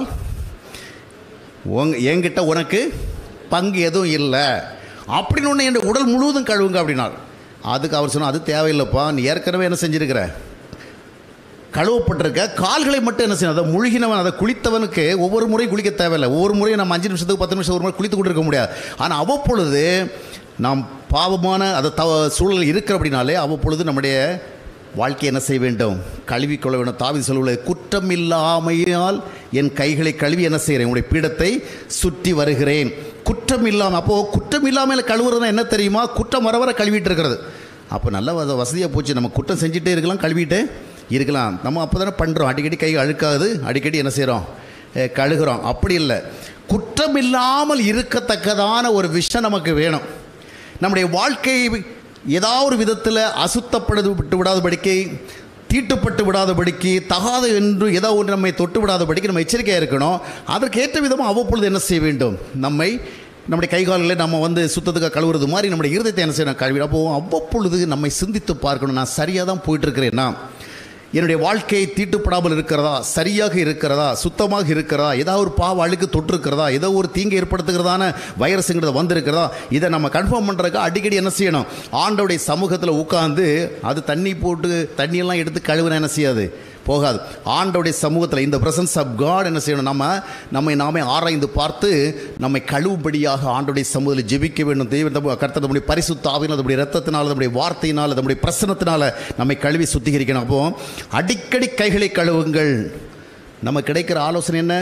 உங்க என்கிட்ட உனக்கு பங்கு எதுவும் இல்லை அப்படின்னு ஒன்று என் உடல் முழுவதும் கழுவுங்க அப்படின்னார் அதுக்கு அவர் சொன்னார் அது தேவையில்லைப்பா நீ ஏற்கனவே என்ன செஞ்சிருக்கிற கழுவப்பட்டிருக்க கால்களை மட்டும் என்ன செய்யணும் அதை முழுகினவன் அதை குளித்தவனுக்கு ஒவ்வொரு முறையும் குளிக்க தேவையில்லை ஒவ்வொரு முறையும் நம்ம அஞ்சு நிமிஷத்துக்கு பத்து நிமிஷம் ஒரு முறை குளித்து கொண்டு இருக்க முடியாது ஆனால் அவ்வப்பொழுது நாம் பாவமான அதை தவ சூழல் இருக்கிற அப்படின்னாலே அவ்வப்பொழுது நம்முடைய வாழ்க்கையை என்ன செய்ய வேண்டும் கழுவி கொள்ள வேண்டும் தாவி சொல்லுவது குற்றம் இல்லாமையால் என் கைகளை கழுவி என்ன செய்கிறேன் உங்களுடைய பீடத்தை சுற்றி வருகிறேன் குற்றம் இல்லாமல் அப்போது குற்றம் இல்லாமல் கழுவுறதுனா என்ன தெரியுமா குற்றம் வர வர கழுவிட்டு இருக்கிறது அப்போ நல்ல வச- வசதியாக போச்சு நம்ம குற்றம் செஞ்சுட்டே இருக்கலாம் கழுவிட்டே இருக்கலாம் நம்ம அப்போ தானே பண்ணுறோம் அடிக்கடி கை அழுக்காது அடிக்கடி என்ன செய்கிறோம் கழுகுறோம் அப்படி இல்லை குற்றம் இல்லாமல் இருக்கத்தக்கதான ஒரு விஷயம் நமக்கு வேணும் நம்முடைய வாழ்க்கை ஏதாவது ஒரு விதத்தில் அசுத்தப்படு விட்டு விடாதபடிக்கு தீட்டுப்பட்டு விடாதபடிக்கு தகாத என்று ஏதோ ஒன்று நம்மை தொட்டு விடாதபடிக்கு நம்ம எச்சரிக்கையாக இருக்கணும் அதற்கேற்ற விதமாக அவ்வப்பொழுது என்ன செய்ய வேண்டும் நம்மை நம்முடைய கை கால்களை நம்ம வந்து சுத்தத்துக்காக கழுவுறது மாதிரி நம்முடைய இருதயத்தை என்ன செய்யணும் கழுவி அப்போ அவ்வப்பொழுது நம்மை சிந்தித்து பார்க்கணும் நான் சரியாக தான் போயிட்டு இருக்கிறேன்னா என்னுடைய வாழ்க்கை தீட்டுப்படாமல் இருக்கிறதா சரியாக இருக்கிறதா சுத்தமாக இருக்கிறதா ஏதாவது ஒரு பாவ அழுக்கு தொட்டிருக்கிறதா ஏதோ ஒரு தீங்கு ஏற்படுத்துகிறதான வைரஸுங்கிறத வந்திருக்கிறதா இதை நம்ம கன்ஃபார்ம் பண்ணுறதுக்கு அடிக்கடி என்ன செய்யணும் ஆண்டோடைய சமூகத்தில் உட்காந்து அது தண்ணி போட்டு தண்ணியெல்லாம் எடுத்து கழுவுனா என்ன செய்யாது போகாது ஆண்டோடைய சமூகத்தில் இந்த பிரசன்ஸ் ஆஃப் காட் என்ன செய்யணும் நம்ம நம்மை நாமே ஆராய்ந்து பார்த்து நம்மை கழுவும்படியாக ஆண்டோடைய சமூகத்தில் ஜெபிக்க வேண்டும் தெய்வம் தம் கர்த்தர் நம்முடைய பரிசுத்த ஆவினால் நம்முடைய ரத்தத்தினால் நம்முடைய வார்த்தையினால் நம்முடைய பிரசனத்தினால் நம்மை கழுவி சுத்திகரிக்கணும் அப்போ அடிக்கடி கைகளை கழுவுங்கள் நம்ம கிடைக்கிற ஆலோசனை என்ன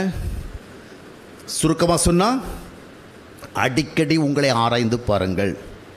சுருக்கமாக சொன்னால் அடிக்கடி உங்களை ஆராய்ந்து பாருங்கள்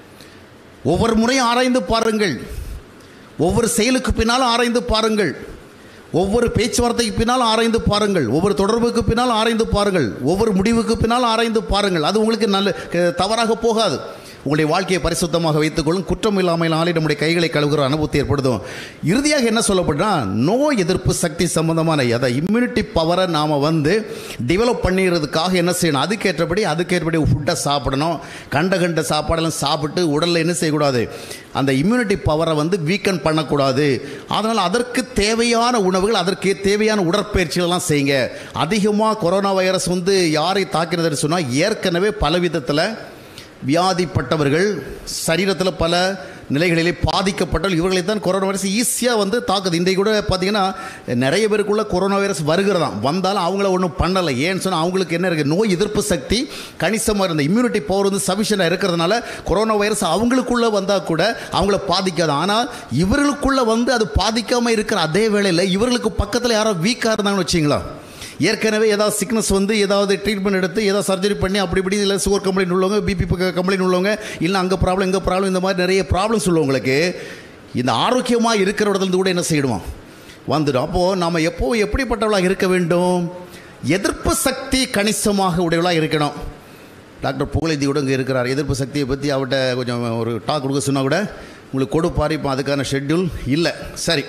ஒவ்வொரு முறையும் ஆராய்ந்து பாருங்கள் ஒவ்வொரு செயலுக்கு பின்னால் ஆராய்ந்து பாருங்கள் ஒவ்வொரு பேச்சுவார்த்தைக்கு பின்னால் ஆராய்ந்து பாருங்கள் ஒவ்வொரு தொடர்புக்கு பின்னால் ஆராய்ந்து பாருங்கள் ஒவ்வொரு முடிவுக்கு பின்னால் ஆராய்ந்து பாருங்கள் அது உங்களுக்கு நல்ல க- தவறாக போகாது உங்களுடைய வாழ்க்கையை பரிசுத்தமாக வைத்துக்கொள்ளும் குற்றம் இல்லாமலாலே நம்முடைய கைகளை கழுவுகிற அனுபவத்தை ஏற்படுத்தும் இறுதியாக என்ன சொல்லப்படுறா நோய் எதிர்ப்பு சக்தி சம்பந்தமான அதை இம்யூனிட்டி பவரை நாம் வந்து டெவலப் பண்ணிடுறதுக்காக என்ன செய்யணும் அதுக்கேற்றபடி அதுக்கேற்றபடி ஃபுட்டை சாப்பிடணும் கண்ட கண்ட சாப்பாடெல்லாம் சாப்பிட்டு உடலில் என்ன செய்யக்கூடாது அந்த இம்யூனிட்டி பவரை வந்து வீக்கன் பண்ணக்கூடாது அதனால் அதற்கு தேவையான உணவுகள் அதற்கு தேவையான உடற்பயிற்சிகளெல்லாம் செய்யுங்க அதிகமாக கொரோனா வைரஸ் வந்து யாரை தாக்கினதுன்னு சொன்னால் ஏற்கனவே பல விதத்தில் வியாதிப்பட்டவர்கள் சரீரத்தில் பல நிலைகளிலே பாதிக்கப்பட்டவர்கள் இவர்களை தான் கொரோனா வைரஸ் ஈஸியாக வந்து தாக்குது இன்றைக்கு கூட பார்த்தீங்கன்னா நிறைய பேருக்குள்ள கொரோனா வைரஸ் வருகிறதாம் வந்தாலும் அவங்கள ஒன்றும் பண்ணலை ஏன்னு சொன்னால் அவங்களுக்கு என்ன இருக்குது நோய் எதிர்ப்பு சக்தி கணிசமாக இருந்த இம்யூனிட்டி பவர் வந்து சஃபிஷியண்டாக இருக்கிறதுனால கொரோனா வைரஸ் அவங்களுக்குள்ளே வந்தால் கூட அவங்கள பாதிக்காது ஆனால் இவர்களுக்குள்ளே வந்து அது பாதிக்காமல் இருக்கிற அதே வேளையில் இவர்களுக்கு பக்கத்தில் யாரோ வீக்காக இருந்தாங்கன்னு வச்சிங்களா ஏற்கனவே ஏதாவது சிக்னஸ் வந்து ஏதாவது ட்ரீட்மெண்ட் எடுத்து ஏதாவது சர்ஜரி பண்ணி அப்படி இப்படி இல்லை சுகர் கம்ப்ளைண்ட் உள்ளவங்க பிபி கம்ப்ளைண்ட் உள்ளவங்க இல்லை அங்கே ப்ராப்ளம் இங்கே ப்ராப்ளம் இந்த மாதிரி நிறைய ப்ராப்ளம்ஸ் உள்ளவங்களுக்கு இந்த ஆரோக்கியமாக இருக்கிற இடத்துல இருந்து கூட என்ன செய்யிடுவோம் வந்துடும் அப்போது நம்ம எப்போ எப்படிப்பட்டவளாக இருக்க வேண்டும் எதிர்ப்பு சக்தி கணிசமாக உடையவளாக இருக்கணும் டாக்டர் புகழேந்தி கூட இங்கே இருக்கிறார் எதிர்ப்பு சக்தியை பற்றி அவர்கிட்ட கொஞ்சம் ஒரு டாக் கொடுக்க சொன்னால் கூட உங்களுக்கு கொடுப்பார் இப்போ அதுக்கான ஷெட்யூல் இல்லை சரி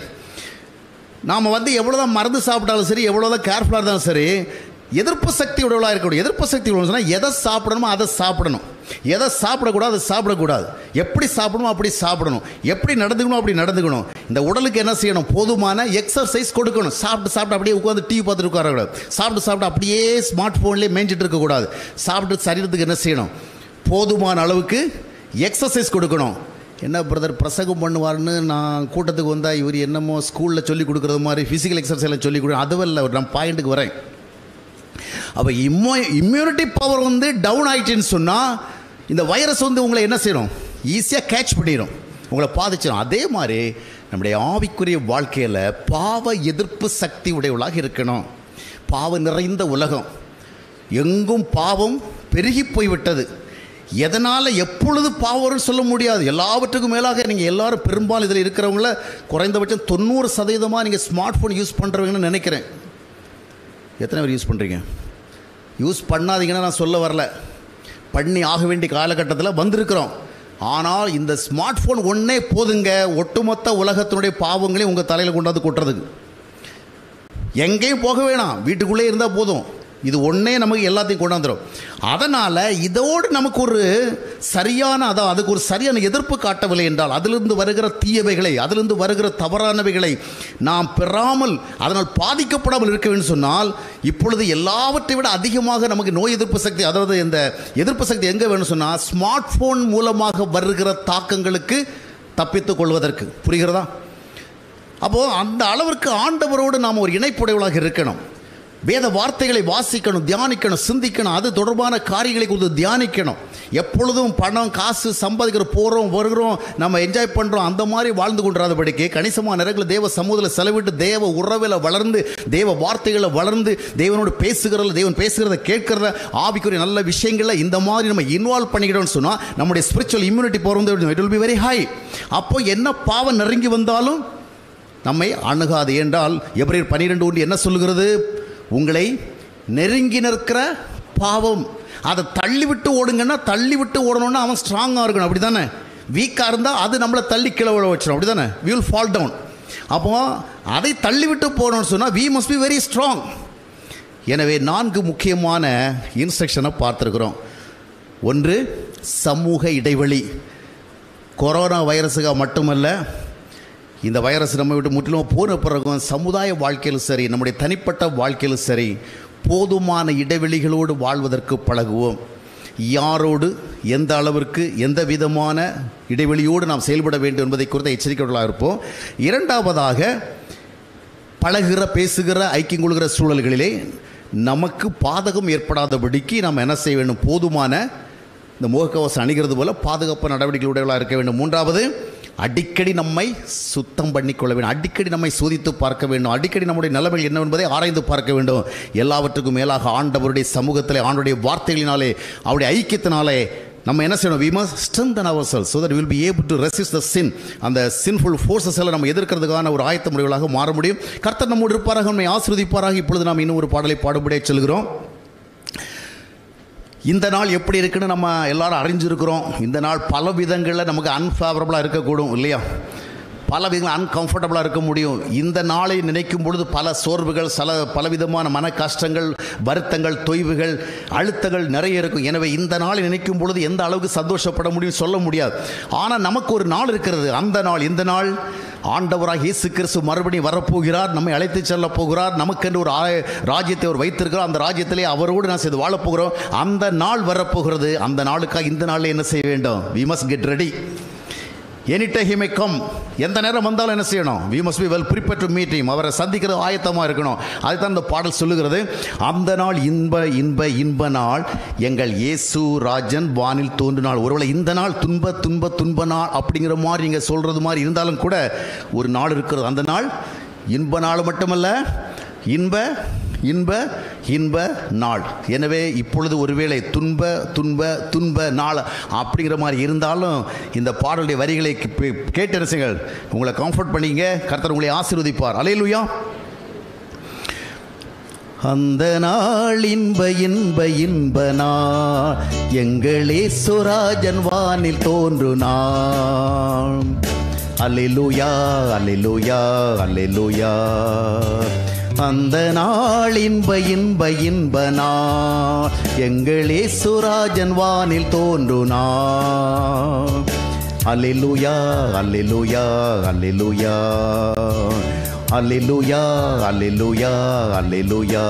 நாம் வந்து எவ்வளோ தான் மருந்து சாப்பிட்டாலும் சரி எவ்வளோ தான் கேர்ஃபுல்லாக இருந்தாலும் சரி எதிர்ப்பு சக்தி உடலாக இருக்கணும் எதிர்ப்பு சக்தி உடல் சொன்னால் எதை சாப்பிடணுமோ அதை சாப்பிடணும் எதை சாப்பிடக்கூடாது அதை சாப்பிடக்கூடாது எப்படி சாப்பிடணுமோ அப்படி சாப்பிடணும் எப்படி நடந்துக்கணும் அப்படி நடந்துக்கணும் இந்த உடலுக்கு என்ன செய்யணும் போதுமான எக்ஸசைஸ் கொடுக்கணும் சாப்பிட்டு சாப்பிட்டு அப்படியே உட்காந்து டிவி பார்த்துட்டு உட்காரக்கூடாது சாப்பிட்டு சாப்பிட்டு அப்படியே ஸ்மார்ட் ஃபோன்லேயே மேய்ஞ்சிட்டு இருக்கக்கூடாது சாப்பிட்டு சரீரத்துக்கு என்ன செய்யணும் போதுமான அளவுக்கு எக்ஸசைஸ் கொடுக்கணும் என்ன பிரதர் பிரசங்கம் பண்ணுவார்னு நான் கூட்டத்துக்கு வந்தால் இவர் என்னமோ ஸ்கூலில் சொல்லி கொடுக்குறது மாதிரி ஃபிசிக்கல் எக்ஸசைஸ்லாம் சொல்லி கொடு அதுவும் இல்லை நான் பாயிண்ட்டுக்கு வரேன் அப்போ இம்மோ இம்யூனிட்டி பவர் வந்து டவுன் ஆயிடுச்சுன்னு சொன்னால் இந்த வைரஸ் வந்து உங்களை என்ன செய்யணும் ஈஸியாக கேட்ச் பண்ணிடும் உங்களை பாதிச்சிடும் அதே மாதிரி நம்முடைய ஆவிக்குரிய வாழ்க்கையில் பாவ எதிர்ப்பு சக்தி உடையவளாக இருக்கணும் பாவம் நிறைந்த உலகம் எங்கும் பாவம் பெருகி போய்விட்டது எதனால் எப்பொழுது பாவம்னு சொல்ல முடியாது எல்லாவற்றுக்கும் மேலாக நீங்கள் எல்லாரும் பெரும்பாலும் இதில் இருக்கிறவங்கள குறைந்தபட்சம் தொண்ணூறு சதவீதமாக நீங்கள் ஸ்மார்ட் ஃபோன் யூஸ் பண்ணுறவங்கன்னு நினைக்கிறேன் எத்தனை பேர் யூஸ் பண்ணுறீங்க யூஸ் பண்ணாதீங்கன்னு நான் சொல்ல வரல பண்ணி ஆக வேண்டிய காலகட்டத்தில் வந்திருக்கிறோம் ஆனால் இந்த ஸ்மார்ட் ஃபோன் ஒன்றே போதுங்க ஒட்டுமொத்த உலகத்தினுடைய பாவங்களையும் உங்கள் தலையில் கொண்டாந்து கொட்டுறதுக்கு எங்கேயும் போக வேணாம் வீட்டுக்குள்ளே இருந்தால் போதும் இது ஒன்றே நமக்கு எல்லாத்தையும் கொண்டாந்துடும் அதனால் இதோடு நமக்கு ஒரு சரியான அதான் அதுக்கு ஒரு சரியான எதிர்ப்பு காட்டவில்லை என்றால் அதிலிருந்து வருகிற தீயவைகளை அதிலிருந்து வருகிற தவறானவைகளை நாம் பெறாமல் அதனால் பாதிக்கப்படாமல் இருக்க வேண்டும் சொன்னால் இப்பொழுது எல்லாவற்றை விட அதிகமாக நமக்கு நோய் எதிர்ப்பு சக்தி அதாவது இந்த எதிர்ப்பு சக்தி எங்கே வேணும் சொன்னால் ஸ்மார்ட் ஃபோன் மூலமாக வருகிற தாக்கங்களுக்கு தப்பித்துக் கொள்வதற்கு புரிகிறதா அப்போது அந்த அளவிற்கு ஆண்டவரோடு நாம் ஒரு இணைப்புடையவளாக இருக்கணும் வேத வார்த்தைகளை வாசிக்கணும் தியானிக்கணும் சிந்திக்கணும் அது தொடர்பான காரியங்களை குறித்து தியானிக்கணும் எப்பொழுதும் பணம் காசு சம்பாதிக்கிற போகிறோம் வருகிறோம் நம்ம என்ஜாய் பண்ணுறோம் அந்த மாதிரி வாழ்ந்து கொண்டிராதபடிக்கு கணிசமான நேரங்களில் தேவ சமூகத்தில் செலவிட்டு தேவ உறவில் வளர்ந்து தேவ வார்த்தைகளை வளர்ந்து தேவனோடு பேசுகிறதில் தேவன் பேசுகிறத கேட்கிறத ஆவிக்குரிய நல்ல விஷயங்களில் இந்த மாதிரி நம்ம இன்வால்வ் பண்ணிக்கிட்டோம்னு சொன்னால் நம்முடைய ஸ்பிரிச்சுவல் இம்யூனிட்டி போகிறது it will be very high அப்போ என்ன பாவம் நெருங்கி வந்தாலும் நம்மை அணுகாது என்றால் எப்ரேர் பனிரெண்டு ஒன்று என்ன சொல்கிறது உங்களை நெருங்கி நிற்கிற பாவம் அதை தள்ளி விட்டு ஓடுங்கன்னா தள்ளி விட்டு ஓடணும்னா அவன் ஸ்ட்ராங்காக இருக்கணும் அப்படி தானே வீக்காக இருந்தால் அது நம்மளை தள்ளி கீழே விழ வச்சிடும் அப்படி தானே வி வில் ஃபால் டவுன் அப்போ அதை தள்ளி விட்டு போகணும்னு சொன்னால் we must be very strong எனவே நான்கு முக்கியமான இன்ஸ்ட்ரக்ஷனை பார்த்துருக்குறோம் ஒன்று சமூக இடைவெளி கொரோனா வைரஸுக்காக மட்டுமல்ல இந்த வைரஸ் நம்ம விட்டு முற்றிலும் போன பிறகும் சமுதாய வாழ்க்கையிலும் சரி நம்முடைய தனிப்பட்ட வாழ்க்கையிலும் சரி போதுமான இடைவெளிகளோடு வாழ்வதற்கு பழகுவோம் யாரோடு எந்த அளவிற்கு எந்த விதமான இடைவெளியோடு நாம் செயல்பட வேண்டும் என்பதை குறித்த எச்சரிக்கைகளாக இருப்போம் இரண்டாவதாக பழகுகிற பேசுகிற ஐக்கியம் கொள்கிற சூழல்களிலே நமக்கு பாதகம் ஏற்படாதபடிக்கு நாம் என்ன செய்ய வேண்டும் போதுமான இந்த முகக்கவசம் அணிகிறது போல பாதுகாப்பு நடவடிக்கைகளுடையவர்களாக இருக்க வேண்டும் மூன்றாவது அடிக்கடி நம்மை சுத்தம் பண்ணிக்கொள்ள வேண்டும் அடிக்கடி நம்மை சோதித்து பார்க்க வேண்டும் அடிக்கடி நம்முடைய நிலைமைகள் என்ன என்பதை ஆராய்ந்து பார்க்க வேண்டும் எல்லாவற்றுக்கும் மேலாக ஆண்டவருடைய சமூகத்திலே ஆண்டுடைய வார்த்தைகளினாலே அவருடைய ஐக்கியத்தினாலே நம்ம என்ன செய்யணும் we must strengthen our cell so that will be able to resist the sin அந்த சின்ஃபுல் ஃபோர்ஸஸ் எல்லாம் நம்ம எதிர்க்கிறதுக்கான ஒரு ஆயத்த முறைகளாக மாற முடியும் கர்த்தர் நம்மோடு இருப்பாராக நம்மை ஆசிர்வதிப்பாராக இப்பொழுது நாம் இன்னும் ஒரு பாடலை பாடுபடியே செல்கிறோம் இந்த நாள் எப்படி இருக்குன்னு நம்ம எல்லாரும் அறிஞ்சிருக்கிறோம் இந்த நாள் பல விதங்களில் நமக்கு அன்ஃபேவரபுளாக இருக்கக்கூடும் இல்லையா பல விதங்கள் அன்கம்ஃபர்டபுளாக இருக்க முடியும் இந்த நாளை நினைக்கும் பொழுது பல சோர்வுகள் சில பலவிதமான மன கஷ்டங்கள் வருத்தங்கள் தொய்வுகள் அழுத்தங்கள் நிறைய இருக்கும் எனவே இந்த நாளை நினைக்கும் பொழுது எந்த அளவுக்கு சந்தோஷப்பட முடியும் சொல்ல முடியாது ஆனால் நமக்கு ஒரு நாள் இருக்கிறது அந்த நாள் இந்த நாள் ஆண்டவராக இயேசு கிறிஸ்து மறுபடியும் வரப்போகிறார் நம்மை அழைத்து செல்ல போகிறார் நமக்கென்று ஒரு ஆய- ராஜ்யத்தை அவர் வைத்திருக்கிறார் அந்த ராஜ்யத்திலே அவரோடு நான் செய்து வாழப் போகிறோம் அந்த நாள் வரப்போகிறது அந்த நாளுக்காக இந்த நாளில் என்ன செய்ய வேண்டும் we must get ready any time he may come எந்த நேரம் வந்தாலும் என்ன செய்யணும் we must be well prepare to meet him அவரை சந்திக்கிறது ஆயத்தமாக இருக்கணும் அதுதான் இந்த பாடல் சொல்லுகிறது அந்த நாள் இன்ப இன்ப இன்ப நாள் எங்கள் இயேசு ராஜன் வானில் தோன்றினாள் ஒருவேளை இந்த நாள் துன்ப துன்ப துன்ப நாள் அப்படிங்கிற மாதிரி நீங்கள் சொல்கிறது மாதிரி இருந்தாலும் கூட ஒரு நாள் இருக்கிறது அந்த நாள் இன்ப நாள் மட்டுமல்ல இன்ப இன்ப இன்ப நாள் எனவே இப்பொழுது ஒருவேளை துன்ப துன்ப துன்ப நாள் அப்படிங்கிற மாதிரி இருந்தாலும் இந்த பாடலுடைய வரிகளை கே- கேட்டு ரசிங்கள் உங்களை கம்ஃபர்ட் பண்ணிங்க கர்த்தர் உங்களை ஆசீர்வதிப்பார் அலையலுயா அந்த நாள் இன்ப இன்ப இன்ப நாள் எங்களே சுராஜன் வானில் தோன்று நாள் அல்லேலூயா அல்லேலூயா அல்லேலூயா அந்த நாள் இன்ப இன்ப இன்ப நாள் எங்களே சுராஜன் வானில் தோன்று நாள் அல்லேலூயா அல்லேலூயா அல்லேலூயா அல்லேலூயா அல்லேலூயா அல்லேலூயா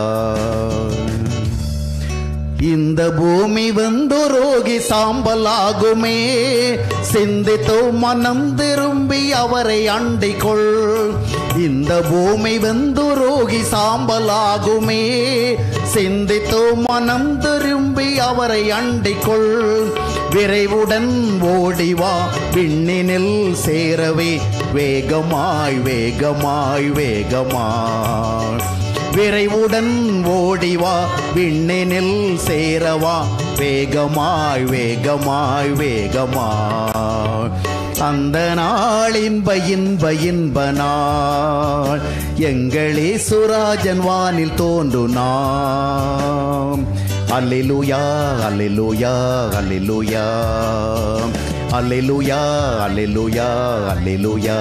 இந்த பூமி வந்து ரோகி சாம்பலாகுமே சிந்தித்தோ மனம் திரும்பி அவரை அண்டிக்கொள் இந்த பூமி வந்து ரோகி சாம்பலாகுமே சிந்தித்தோ மனம் திரும்பி அவரை அண்டிக்கொள் விரைவுடன் ஓடிவா விண்ணினில் சேரவே வேகமாய் வேகமாய் வேகமாய் விரைவுடன் ஓடிவா விண்ணினில் சேரவா வேகமாய் வேகமாய் வேகமாய் அந்த நாள் இன்ப இன்ப இன்ப நாள் எங்களே சுராஜன் வானில் தோன்று நாம் அல்லேலூயா அல்லேலூயா அல்லேலூயா அல்லேலூயா அல்லேலூயா அல்லேலூயா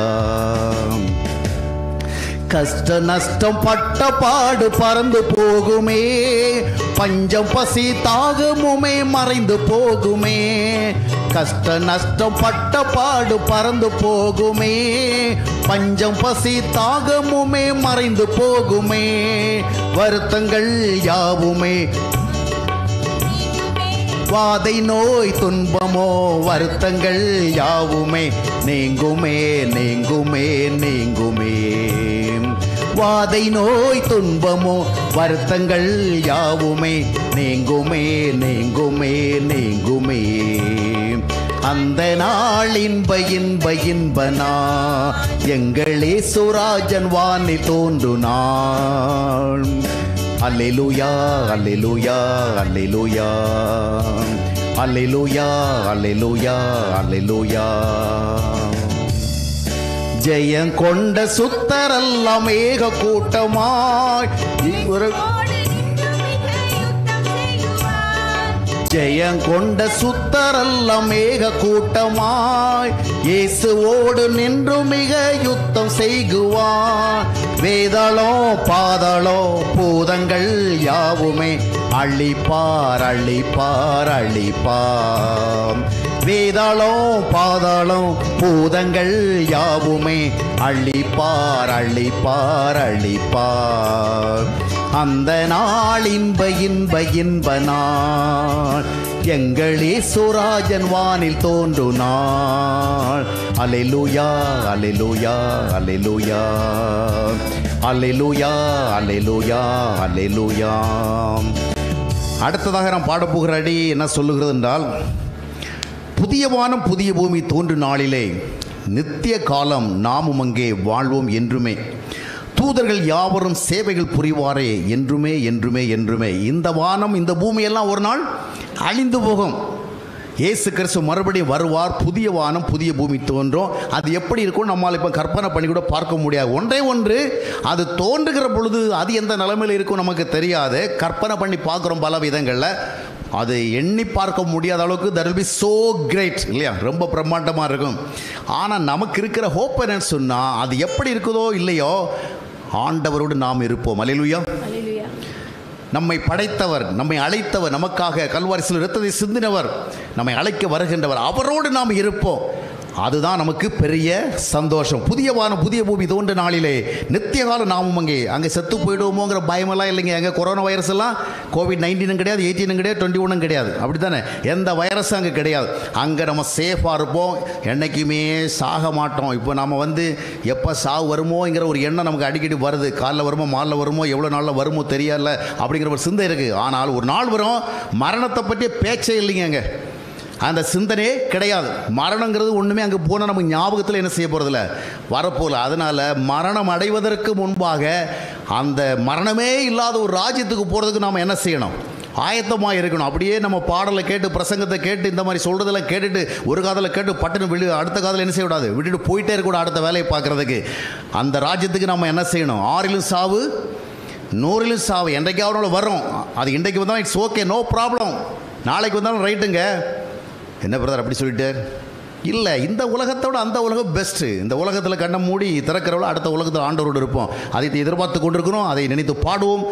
கஷ்ட நஷ்டம் பட்ட பாடு பறந்து போகுமே பஞ்சம் பசி தாகமுமே மறைந்து போகுமே கஷ்ட நஷ்டம் பட்ட பாடு பறந்து போகுமே பஞ்சம் பசி தாகமுமே மறைந்து போகுமே வருத்தங்கள் யாவுமே வாதை நோய் துன்பமோ வருத்தங்கள் யாவுமே நீங்குமே நீங்குமே நீங்குமே வாதை நோய் துன்பமோ வருத்தங்கள் யாவுமே நீங்குமே நீங்குமே நீங்குமே அந்த நாள் இன்ப இன்ப இன்பனா எங்களே சுராஜன் வானி தோன்று நாள் அல்லேலூயா அல்லேலூயா அல்லேலூயா அல்லேலூயா அல்லேலூயா அல்லேலூயா ஜெயம் கொண்ட சுத்தரெல்லாம் ஏக கூட்டமாய் ஒரு ஜெயம் கொண்ட சுத்தரெல்லாம் மேக கூட்டமாய் இயேசுவோடு நின்று மிக யுத்தம் செய்குவான் வேதாளோ பாதாளோ பூதங்கள் யாவுமே அள்ளிப்பார் அள்ளிப்பார் அள்ளிப்பார் வேதாளோ பாதாளம் பூதங்கள் யாவுமே அள்ளிப்பார் அள்ளிப்பார் அள்ளிப்பார் அந்த நாள் இன்ப இன்ப இன்ப நாள் எங்களே சுராஜன் வானில் தோன்று நாள் அலைலுயா அலைலுயா அலைலுயா அலைலுயா அலைலுயா அலைலுயா அடுத்ததாக நாம் பாடப்போகிற அடி என்ன சொல்லுகிறது என்றால் புதிய வானம் புதிய பூமி தோன்று நாளிலே நித்திய காலம் நாமும் அங்கே வாழ்வோம் என்றுமே தூதர்கள் யாவரும் சேவைகள் புரிவாரே என்றுமே என்றுமே என்றுமே இந்த வானம் இந்த பூமியெல்லாம் ஒரு நாள் அழிந்து போகும் இயேசு கிறிஸ்து மறுபடியும் வருவார் புதிய வானம் புதிய பூமி தோன்றும் அது எப்படி இருக்கும் நம்மால் இப்போ கற்பனை பண்ணி கூட பார்க்க முடியாது ஒன்றே ஒன்று அது தோன்றுகிற பொழுது அது எந்த நிலைமையில் இருக்கும் நமக்கு தெரியாது கற்பனை பண்ணி பார்க்குறோம் பல விதங்களில் அது எண்ணி பார்க்க முடியாத அளவுக்கு that will be so great இல்லையா ரொம்ப பிரம்மாண்டமாக இருக்கும் ஆனால் நமக்கு இருக்கிற ஹோப் என்னன்னு சொன்னால் அது எப்படி இருக்குதோ இல்லையோ ஆண்டவரோடு நாம் இருப்போம் அலையிலுயா
அல்லேலூயா
நம்மை படைத்தவர் நம்மை அழைத்தவர் நமக்காக கல்வாரிசில் இரத்தத்தை சிந்தினவர் நம்மை அழைக்க வருகின்றவர் அவரோடு நாம் இருப்போம் அதுதான் நமக்கு பெரிய சந்தோஷம் புதிய வானம் புதிய பூமி தோன்ற நாளிலே நித்திய காலம் நாமும் அங்கே அங்கே செத்து போயிடுவோமோங்கிற பயமெல்லாம் இல்லைங்க அங்கே கொரோனா வைரஸ் எல்லாம் கோவிட் நைன்டீனும் கிடையாது எயிட்டீனும் கிடையாது டுவெண்ட்டி ஒன்றும் கிடையாது அப்படி தானே எந்த வைரஸும் அங்கே கிடையாது அங்கே நம்ம சேஃபாக இருப்போம் என்றைக்குமே சாக மாட்டோம் இப்போ நம்ம வந்து எப்போ சாவு வருமோங்கிற ஒரு எண்ணம் நமக்கு அடிக்கடி வருது காலைல வருமோ மாலில் வருமோ எவ்வளோ நாளில் வருமோ தெரியல அப்படிங்கிற ஒரு சிந்தை இருக்குது ஆனால் ஒரு நாள் வரும் மரணத்தை பற்றிய பேச்சே இல்லைங்க அங்கே அந்த சிந்தனையே கிடையாது மரணங்கிறது ஒன்றுமே அங்கே போனால் நமக்கு ஞாபகத்தில் என்ன செய்ய போகிறதில்ல வரப்போகல அதனால் மரணம் அடைவதற்கு முன்பாக அந்த மரணமே இல்லாத ஒரு ராஜ்யத்துக்கு போகிறதுக்கு நாம் என்ன செய்யணும் ஆயத்தமாக இருக்கணும் அப்படியே நம்ம பாடலை கேட்டு பிரசங்கத்தை கேட்டு இந்த மாதிரி சொல்கிறதெல்லாம் கேட்டுட்டு ஒரு காதில் கேட்டு பட்டுன்னு விழு அடுத்த காதில் என்ன செய்யக்கூடாது விட்டுட்டு போயிட்டே இருக்கக்கூடாது அடுத்த வேலையை பார்க்குறதுக்கு அந்த ராஜ்யத்துக்கு நம்ம என்ன செய்யணும் ஆறிலும் சாவு நூறிலும் சாவு என்றைக்காவது வரும் அது இன்றைக்கு வந்தாலும் இட்ஸ் ஓகே நோ ப்ராப்ளம் நாளைக்கு வந்தாலும் ரைட்டுங்க என்ன பிரதர் அப்படி சொல்லிட்டார் இல்லை இந்த உலகத்தோட அந்த உலகம் பெஸ்ட்டு இந்த உலகத்தில் கண்ணை மூடி திறக்கிறவள அடுத்த உலகத்தில் ஆண்டவரோடு இருப்போம் அதை எதிர்பார்த்து கொண்டிருக்கிறோம் அதை நினைத்து பாடுவோம்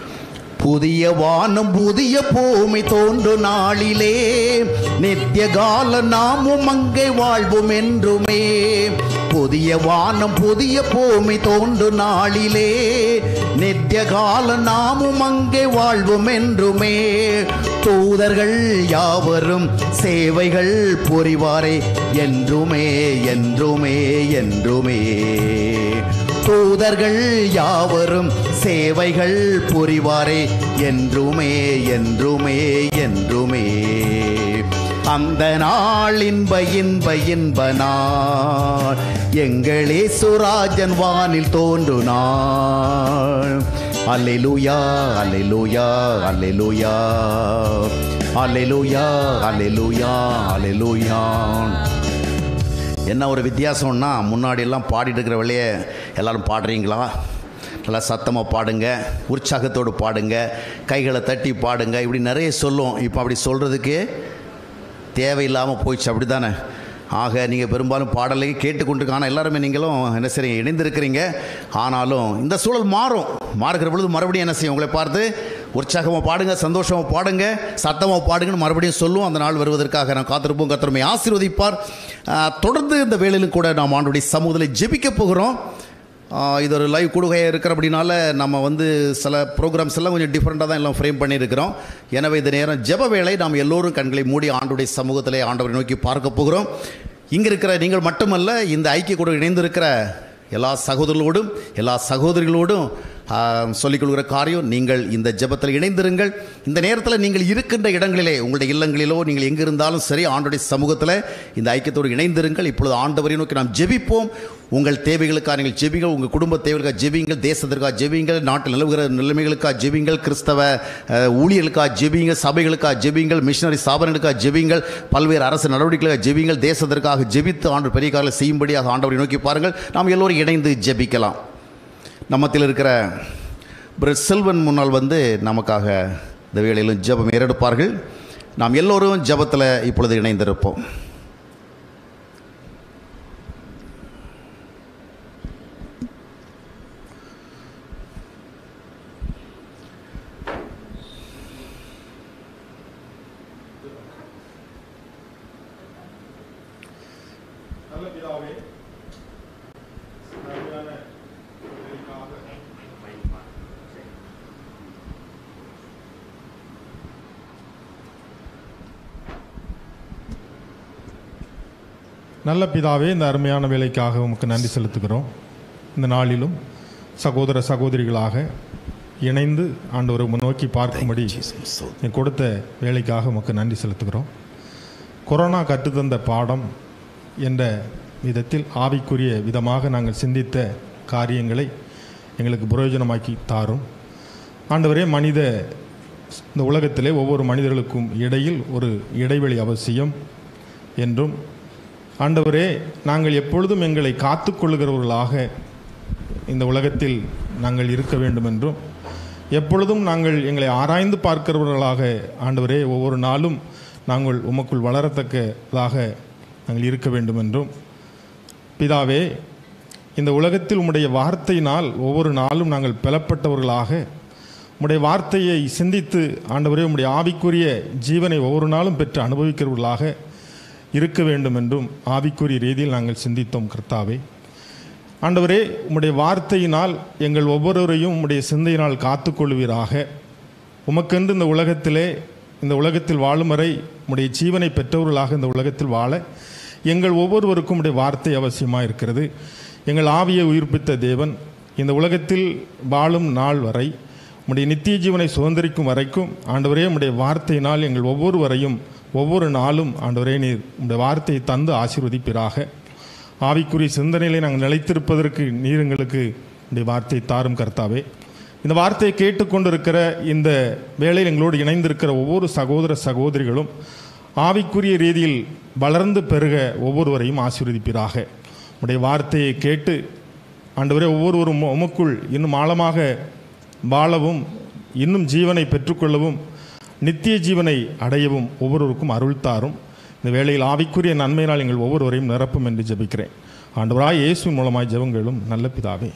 புதிய வானம் புதிய பூமி தோன்று நாளிலே நித்திய கால நாமும் அங்கே வாழ்வோம் என்றுமே புதிய வானம் புதிய பூமி தோன்று நாளிலே நித்திய கால நாமும் அங்கே வாழ்வோம் என்றுமே தூதர்கள் யாவரும் சேவைகள் புரிவாரே என்றுமே என்றுமே என்றுமே தூதர்கள் யாவரும் சேவைகள் புரிவாரே என்றுமே என்றுமே என்றுமே அந்த நாள் இன்ப இன்ப இன்ப நாள் எங்களே சுராஜன் வானில் தோன்று நாள் அல்லேலூயா அல்லேலூயா அல்லேலூயா அல்லேலூயா அல்லேலூயா அல்லேலூயா என்ன ஒரு வித்தியாசம்னா முன்னாடி எல்லாம் பாடிட்டு இருக்கிற வேலையை எல்லாரும் பாடுறீங்களா நல்லா சத்தமாக பாடுங்க உற்சாகத்தோடு பாடுங்க கைகளை தட்டி பாடுங்க இப்படி நிறைய சொல்லும் இப்போ அப்படி சொல்கிறதுக்கு தேவையில்லாமல் போயிடுச்சு அப்படி தானே ஆக நீங்கள் பெரும்பாலும் பாடலை கேட்டுக்கொண்டிருக்க ஆனால் எல்லாருமே நீங்களும் என்ன செய்றீங்க இணைந்திருக்கிறீங்க ஆனாலும் இந்த சூழல் மாறும் மாறுகிற பொழுது மறுபடியும் என்ன செய்யும் உங்களை பார்த்து உற்சாகமாக பாடுங்க சந்தோஷமாக பாடுங்க சத்தமாக பாடுங்கன்னு மறுபடியும் சொல்லுவோம் அந்த நாள் வருவதற்காக நான் காத்திருப்போம் கத்திரமை ஆசீர்வதிப்பார் ஆஹ், தொடர்ந்து இந்த வேளையிலும் கூட நாம் ஆண்டுடைய சமூகத்தில் ஜெபிக்க போகிறோம் ஆஹ், இது ஒரு லைவ் கொடுகையாக இருக்கிற அப்படினால நம்ம வந்து சில ப்ரோக்ராம்ஸ் எல்லாம் கொஞ்சம் டிஃப்ரெண்ட்டாக தான் எல்லாம் ஃப்ரேம் பண்ணியிருக்கிறோம் எனவே இந்த நேரம் ஜெப வேளை நாம் எல்லோரும் கண்களை மூடி ஆண்டுடைய சமூகத்திலே ஆண்டவரை நோக்கி பார்க்க போகிறோம் இங்கே இருக்கிற நீங்கள் மட்டுமல்ல இந்த ஐக்கிய கூட இணைந்திருக்கிற எல்லா சகோதரர்களோடும் எல்லா சகோதரிகளோடும் ஆஹ், சொல்லிக் கொள்கிற காரியம் நீங்கள் இந்த ஜெபத்தில் இணைந்திருங்கள் இந்த நேரத்தில் நீங்கள் இருக்கின்ற இடங்களிலே உங்களுடைய இல்லங்களிலோ நீங்கள் எங்கே இருந்தாலும் சரி ஆண்டுடைய சமூகத்தில் இந்த ஐக்கியத்தோடு இணைந்திருங்கள் இப்பொழுது ஆண்டவரை நோக்கி நாம் ஜெபிப்போம் உங்கள் தேவைகளுக்காக நீங்கள் ஜெபிங்கள் உங்கள் குடும்ப தேவைகளுக்காக ஜெபிங்கள் தேசத்திற்காக ஜெபிங்கள் நாட்டில் நிலவுகிற நிலைமைகளுக்காக ஜெபிங்கள் கிறிஸ்தவ அஹ், ஊழியர்களுக்காக ஜெபிங்கள் சபைகளுக்காக ஜெபிங்கள் மிஷினரி ஸ்தாபனங்களுக்காக ஜெபிங்கள் பல்வேறு அரசு நடவடிக்கைகளுக்காக ஜெபிங்கள் தேசத்திற்காக ஜெபித்து ஆண்டு பெரிய காரியம் செய்யும்படியாக ஆண்டவரை நோக்கி பாருங்கள் நாம் எல்லோரும் இணைந்து ஜெபிக்கலாம் நம்மத்தில் இருக்கிற பிரதர் செல்வன் முன்னால் வந்து நமக்காக இந்த வேளையிலும் ஜெபம் ஏறெடுப்பார்கள் நாம் எல்லோரும் ஜெபத்தில் இப்பொழுது இணைந்திருப்போம்
நல்ல பிதாவே அருமையான வேலைக்காக நல்ல பிதாவே இந்த அருமையான வேலைக்காக உமக்கு நன்றி செலுத்துகிறோம் இந்த நாளிலும் சகோதர சகோதரிகளாக இணைந்து ஆண்டவரை நோக்கி பார்க்கும்படி நீ கொடுத்த வேலைக்காக உமக்கு நன்றி செலுத்துகிறோம் கொரோனா கற்றுத்தந்த பாடம் என்ற விதத்தில் ஆவிக்குரிய விதமாக நாங்கள் சிந்தித்த காரியங்களை எங்களுக்கு பிரயோஜனமாக்கி தாரும் ஆண்டவரே மனித இந்த உலகத்திலே ஒவ்வொரு மனிதர்களுக்கும் இடையில் ஒரு இடைவெளி அவசியம் என்றும் ஆண்டவரே நாங்கள் எப்பொழுதும் எங்களை காத்துக்கொள்கிறவர்களாக இந்த உலகத்தில் நாங்கள் இருக்க வேண்டும் என்றும் எப்பொழுதும் நாங்கள் எங்களை ஆராய்ந்து பார்க்கிறவர்களாக ஆண்டவரே ஒவ்வொரு நாளும் நாங்கள் உமக்குள் வளரத்தக்கதாக நாங்கள் இருக்க வேண்டும் என்றும் பிதாவே இந்த உலகத்தில் உம்முடைய வார்த்தையினால் ஒவ்வொரு நாளும் நாங்கள் பெலப்பட்டவர்களாக உம்முடைய வார்த்தையை சிந்தித்து ஆண்டவரே உம்முடைய ஆவிக்குரிய ஜீவனை ஒவ்வொரு நாளும் பெற்று அனுபவிக்கிறவர்களாக இருக்க வேண்டும் என்றும் ஆவிக்குரிய ரீதியில் நாங்கள் சிந்தித்தோம் கர்த்தாவே ஆண்டவரே உம்முடைய வார்த்தையினால் எங்கள் ஒவ்வொருவரையும் உம்முடைய சிந்தையினால் காத்துக்கொள்வீராக உமக்கென்று இந்த உலகத்திலே இந்த உலகத்தில் வாழும் வரை உம்முடைய ஜீவனை பெற்றவர்களாக இந்த உலகத்தில் வாழ எங்கள் ஒவ்வொருவருக்கும் உடைய வார்த்தை அவசியமாக இருக்கிறது எங்கள் ஆவியை உயிர்ப்பித்த தேவன் இந்த உலகத்தில் வாழும் நாள் வரை உம்முடைய நித்திய ஜீவனை சுதந்திரிக்கும் வரைக்கும் ஆண்டவரே உம்முடைய வார்த்தையினால் எங்கள் ஒவ்வொருவரையும் ஒவ்வொரு நாளும் ஆண்டவரே நீர் உம்முடைய வார்த்தையை தந்து ஆசீர்வதிப்பீராக ஆவிக்குரிய சிந்தனையிலே நாங்கள் நிலைத்திருப்பதற்கு நீர் எங்களுக்கு உடைய வார்த்தையை தாரும் கர்த்தாவே இந்த வார்த்தையை கேட்டுக்கொண்டிருக்கிற இந்த வேளையில் எங்களோடு இணைந்திருக்கிற ஒவ்வொரு சகோதர சகோதரிகளும் ஆவிக்குரிய ரீதியில் வளர்ந்து பெருக ஒவ்வொருவரையும் ஆசீர்வதிப்பீராக உடைய வார்த்தையை கேட்டு ஆண்டவரே ஒவ்வொருவரும் உமக்குள் இன்னும் ஆழமாக வாழவும் இன்னும் ஜீவனை பெற்றுக்கொள்ளவும் நித்திய ஜீவனை அடையவும் ஒவ்வொருவருக்கும் அருள் தாரும் இந்த வேளையில் ஆவிக்குரிய நன்மையினால் எங்கள் ஒவ்வொருவரையும் நிரப்பும் என்று ஜெபிக்கிறேன் ஆண்டவராய் இயேசு மூலமாய் ஜெபங்களும் நல்ல பிதாவே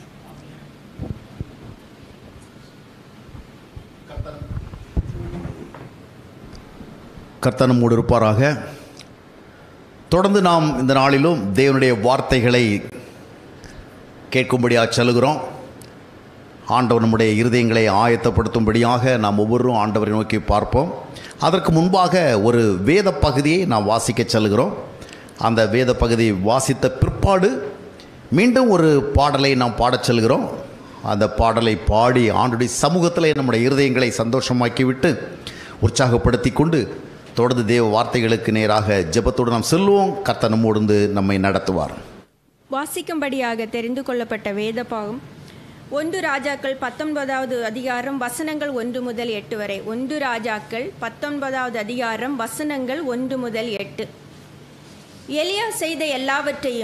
கர்த்தனும் மூடு இருப்பாராக தொடர்ந்து நாம் இந்த நாளிலும் தேவனுடைய வார்த்தைகளை கேட்கும்படியாக செல்கிறோம் ஆண்டவர் நம்முடைய இருதயங்களை ஆயத்தப்படுத்தும்படியாக நாம் ஒவ்வொருவரும் ஆண்டவரை நோக்கி பார்ப்போம் அதற்கு முன்பாக ஒரு வேத பகுதியை நாம் வாசிக்க செல்கிறோம் அந்த வேத பகுதி வாசித்த பிற்பாடு மீண்டும் ஒரு பாடலை நாம் பாடச் செல்கிறோம் அந்த பாடலை பாடி ஆண்டுடைய சமூகத்தில் நம்முடைய இருதயங்களை சந்தோஷமாக்கிவிட்டு உற்சாகப்படுத்தி கொண்டு தொடர்ந்து தேவ வார்த்தைகளுக்கு நேராக ஜெபத்தோடு நாம் செல்வோம் கர்த்தர் நம்மோடு நம்மை நடத்துவார்
வாசிக்கும்படியாக தெரிந்து கொள்ளப்பட்ட வேத பாகம் ஒன்று ராஜாக்கள் பத்தொன்பதாவது அதிகாரம் வசனங்கள் ஒன்று முதல் எட்டு வரை ஒன்று ராஜாக்கள் பத்தொன்பதாவது அதிகாரம் வசனங்கள் ஒன்று முதல் எட்டு எலியா செய்த எல்லாவற்றையும்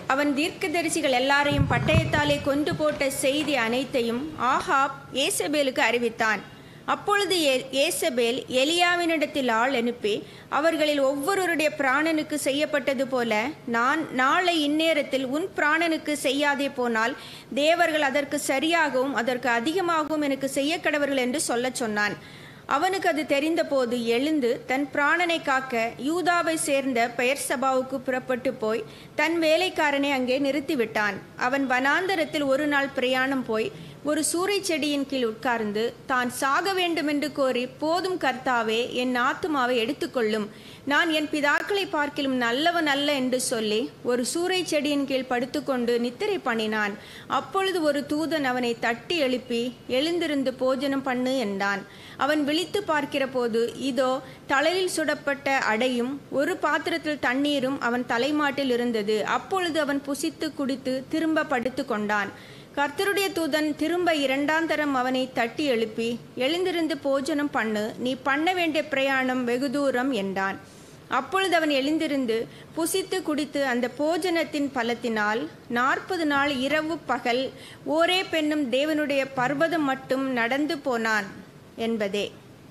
அவன் தீர்க்கதரிசிகள் எல்லாரையும் பட்டயத்தாலே கொண்டு போட்ட செய்தி அனைத்தையும் ஆகாப் ஏசபேலுக்கு அறிவித்தான் அப்பொழுது ஏ- ஏசபேல் எலியாவினிடத்தில் ஆள் அனுப்பி அவர்களில் ஒவ்வொருவருடைய பிராணனுக்கு செய்யப்பட்டது போல நான் நாளை இந்நேரத்தில் உன் பிராணனுக்கு செய்யாதே போனால் தேவர்கள் அதற்கு சரியாகவும் அதற்கு அதிகமாகவும் எனக்கு செய்ய கடவர்கள் என்று சொல்லச் சொன்னான் அவனுக்கு அது தெரிந்தபோது எழுந்து தன் பிராணனை காக்க யூதாவை சேர்ந்த பெயர் சபாவுக்கு புறப்பட்டு போய் தன் வேலைக்காரனை அங்கே நிறுத்திவிட்டான் அவன் வனாந்தரத்தில் ஒரு நாள் பிரயாணம் போய் ஒரு சூறை செடியின் கீழ் உட்கார்ந்து தான் சாக வேண்டுமென்று கோரி போதும் கர்த்தாவே என் ஆத்துமாவை எடுத்துக்கொள்ளும் நான் என் பிதாக்களை பார்க்கிலும் நல்லவன் அல்ல என்று சொல்லி ஒரு சூறை செடியின் கீழ் படுத்துக்கொண்டு நித்திரை பண்ணினான் அப்பொழுது ஒரு தூதன் அவனை தட்டி எழுப்பி எழுந்திருந்து போஜனம் பண்ணு என்றான் அவன் விழித்து பார்க்கிற போது இதோ தழலில் சுடப்பட்ட அடையும் ஒரு பாத்திரத்தில் தண்ணீரும் அவன் தலைமாட்டில் இருந்தது அப்பொழுது அவன் புசித்து குடித்து திரும்ப படுத்து கொண்டான் கர்த்தருடைய தூதன் திரும்ப இரண்டாம் தரம் அவனை தட்டி எழுப்பி எழுந்திருந்து போஜனம் பண்ணு நீ பண்ண வேண்டிய பிரயாணம் வெகு தூரம் என்றான் அப்பொழுது அவன் எழுந்திருந்து புசித்து குடித்து அந்த போஜனத்தின் பலத்தினால் நாற்பது நாள் இரவு பகல் ஓரே பெண்ணும் தேவனுடைய பர்வதம் மட்டும் நடந்து போனான் என்பதே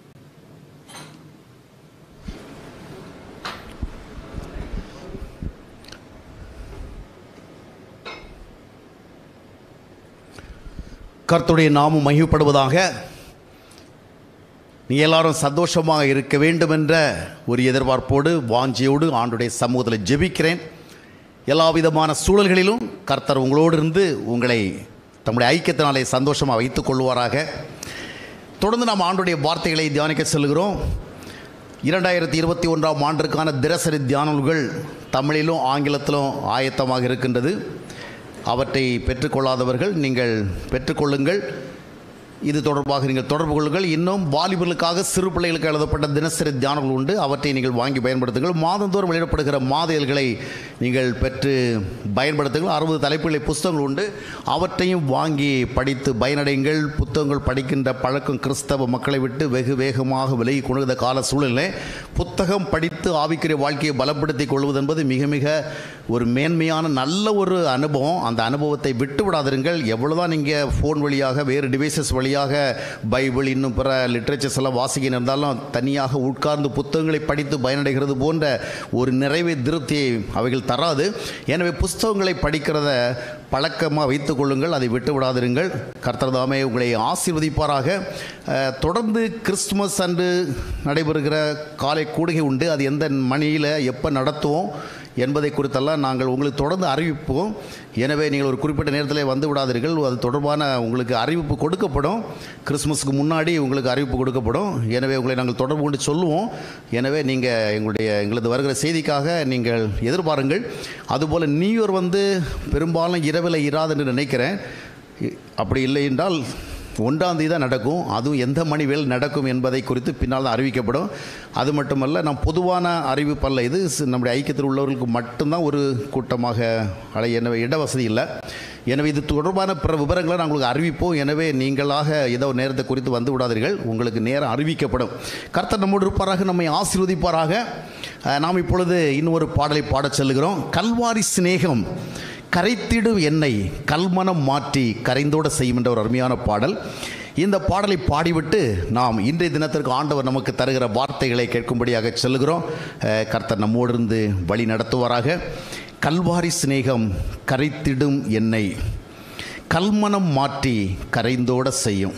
கர்த்தருடைய நாமம் மகிழ்ப்படுவதாக நீ எல்லாரும் சந்தோஷமாக இருக்க வேண்டும் என்ற ஒரு எதிர்பார்ப்போடு வாஞ்சியோடு ஆண்டுடைய சமூகத்தில் ஜெபிக்கிறேன் எல்லா விதமான சூழல்களிலும் கர்த்தர் உங்களோடு இருந்து உங்களை தம்முடைய ஐக்கியத்தினாலே சந்தோஷமாக வைத்துக் கொள்வாராக தொடர்ந்து நாம் ஆண்டுடைய வார்த்தைகளை தியானிக்க செல்கிறோம் இரண்டாயிரத்தி இருபத்தி ஒன்றாம் ஆண்டிற்கான தினசரி தியானங்கள் தமிழிலும் ஆங்கிலத்திலும் ஆயத்தமாக இருக்கின்றது அவற்றை பெற்றுக்கொள்ளாதவர்கள் நீங்கள் பெற்றுக்கொள்ளுங்கள் இது தொடர்பாக நீங்கள் தொடர்பு கொள்ளுங்கள் இன்னும் வாலிபர்களுக்காக சிறு பிள்ளைகளுக்கு எழுதப்பட்ட தினசரி தியானங்கள் உண்டு அவற்றை நீங்கள் வாங்கி பயன்படுத்துங்கள் மாதந்தோறும் வெளியிடப்படுகிற மாத இதழ்களை நீங்கள் பெற்று பயன்படுத்துங்கள் அறுபது தலைப்புகளை புஸ்தகங்கள் உண்டு அவற்றையும் வாங்கி படித்து பயனடையுங்கள் புத்தகங்கள் படிக்கின்ற பழக்கம் கிறிஸ்தவ மக்களை விட்டு வெகு வேகமாக விலகி கொண்டிருந்த கால சூழலில் புத்தகம் படித்து ஆவிக்குரிய வாழ்க்கையை பலப்படுத்திக் கொள்வது என்பது மிக மிக ஒரு மேன்மையான நல்ல ஒரு அனுபவம் அந்த அனுபவத்தை விட்டு விடாதிருங்கள் எவ்வளோதான் நீங்கள் ஃபோன் வழியாக வேறு டிவைசஸ் வழியாக பைபிள் இன்னும் பிற லிட்ரேச்சர்ஸ் எல்லாம் வாசிக்க இருந்தாலும் தனியாக உட்கார்ந்து புத்தகங்களை படித்து பயனடைகிறது போன்ற ஒரு நிறைவை திருப்தியை அவைகள் தராது எனவே புஸ்தகங்களை படிக்கிறத பழக்கமாக வைத்துக் கொள்ளுங்கள் அதை விட்டு விடாதிருங்கள் கர்த்தர் தாமே உங்களை ஆசீர்வதிப்பாராக அஹ், தொடர்ந்து கிறிஸ்துமஸ் அன்று நடைபெறுகிற காலை கூடுகை உண்டு அது எந்த மணியில் எப்போ நடத்துவோம் என்பதை குறித்தெல்லாம் நாங்கள் உங்களுக்கு தொடர்ந்து அறிவிப்போம் எனவே நீங்கள் ஒரு குறிப்பிட்ட நேரத்தில் வந்து விடாதீர்கள் அது தொடர்பான உங்களுக்கு அறிவிப்பு கொடுக்கப்படும் கிறிஸ்மஸுக்கு முன்னாடி உங்களுக்கு அறிவிப்பு கொடுக்கப்படும் எனவே உங்களை நாங்கள் தொடர்பு கொண்டு சொல்லுவோம் எனவே நீங்கள் எங்களுடைய எங்களது வருகிற செய்திக்காக நீங்கள் எதிர்பாருங்கள் அதுபோல் நியூ இயர் வந்து பெரும்பாலும் இரவில் இராது என்று நினைக்கிறேன் இ- அப்படி இல்லை என்றால் ஒன்றாம் தேதி தான் நடக்கும் அதுவும் எந்த மணி வேல் நடக்கும் என்பதை குறித்து பின்னால் தான் அறிவிக்கப்படும் அது மட்டுமல்ல நம் பொதுவான அறிவிப்பல்ல இது ஸ்- நம்முடைய ஐக்கியத்தில் உள்ளவர்களுக்கு மட்டும்தான் ஒரு கூட்டமாக அலை எனவே இட வசதி இல்லை எனவே இது தொடர்பான பிற விவரங்களை நான் உங்களுக்கு அறிவிப்போம் எனவே நீங்களாக ஏதோ ஒரு நேரத்தை குறித்து வந்து விடாதீர்கள் உங்களுக்கு நேரம் அறிவிக்கப்படும் கர்த்தர் நம்மோடு இருப்பாராக நம்மை ஆசீர்வதிப்பாராக அஹ், நாம் இப்பொழுது இன்னொரு பாடலை பாடச் செல்கிறோம் கல்வாரி சிநேகம் கரைத்திடு எண்ணெய் கல்மனம் மாற்றி கரைந்தோட செய்யும் என்ற ஒரு அருமையான பாடல் இந்த பாடலை பாடிவிட்டு நாம் இன்றைய தினத்திற்கு ஆண்டவர் நமக்கு தருகிற வார்த்தைகளை கேட்கும்படியாக செல்கிறோம் அஹ், கர்த்தர் நம்மோடு இருந்து வழி நடத்துவாராக கல்வாரி சிநேகம் கரைத்திடும் எண்ணெய் கல்மனம் மாற்றி கரைந்தோட செய்யும்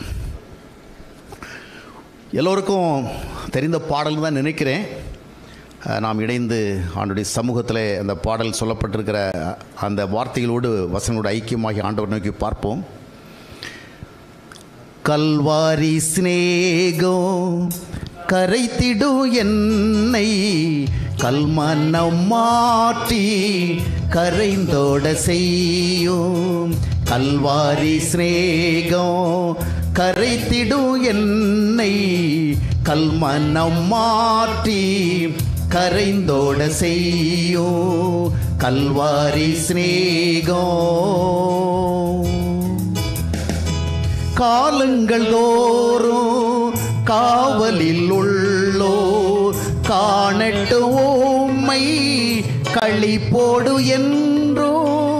எல்லோருக்கும் தெரிந்த பாடல் தான் நினைக்கிறேன் அஹ், நாம் இணைந்து ஆண்டுடைய சமூகத்தில் அந்த பாடல் சொல்லப்பட்டிருக்கிற அந்த வார்த்தைகளோடு வசனோடு ஐக்கியமாகி ஆண்டவர் நோக்கி பார்ப்போம் கல்வாரி சிநேகம் கரைத்திடு என்னை கல்மனம் மாற்றி கரைந்தோட செய்யும் கல்வாரி சிநேகம் கரைத்திடு என்னை கல்மனம் மாற்றி கரைந்தோட செய்யும் கல்வாரி சிநேகம் காலங்கள் தோறும் காவலில் உள்ளோ காணட்டு ஓம்மை களிப்போடு என்றோ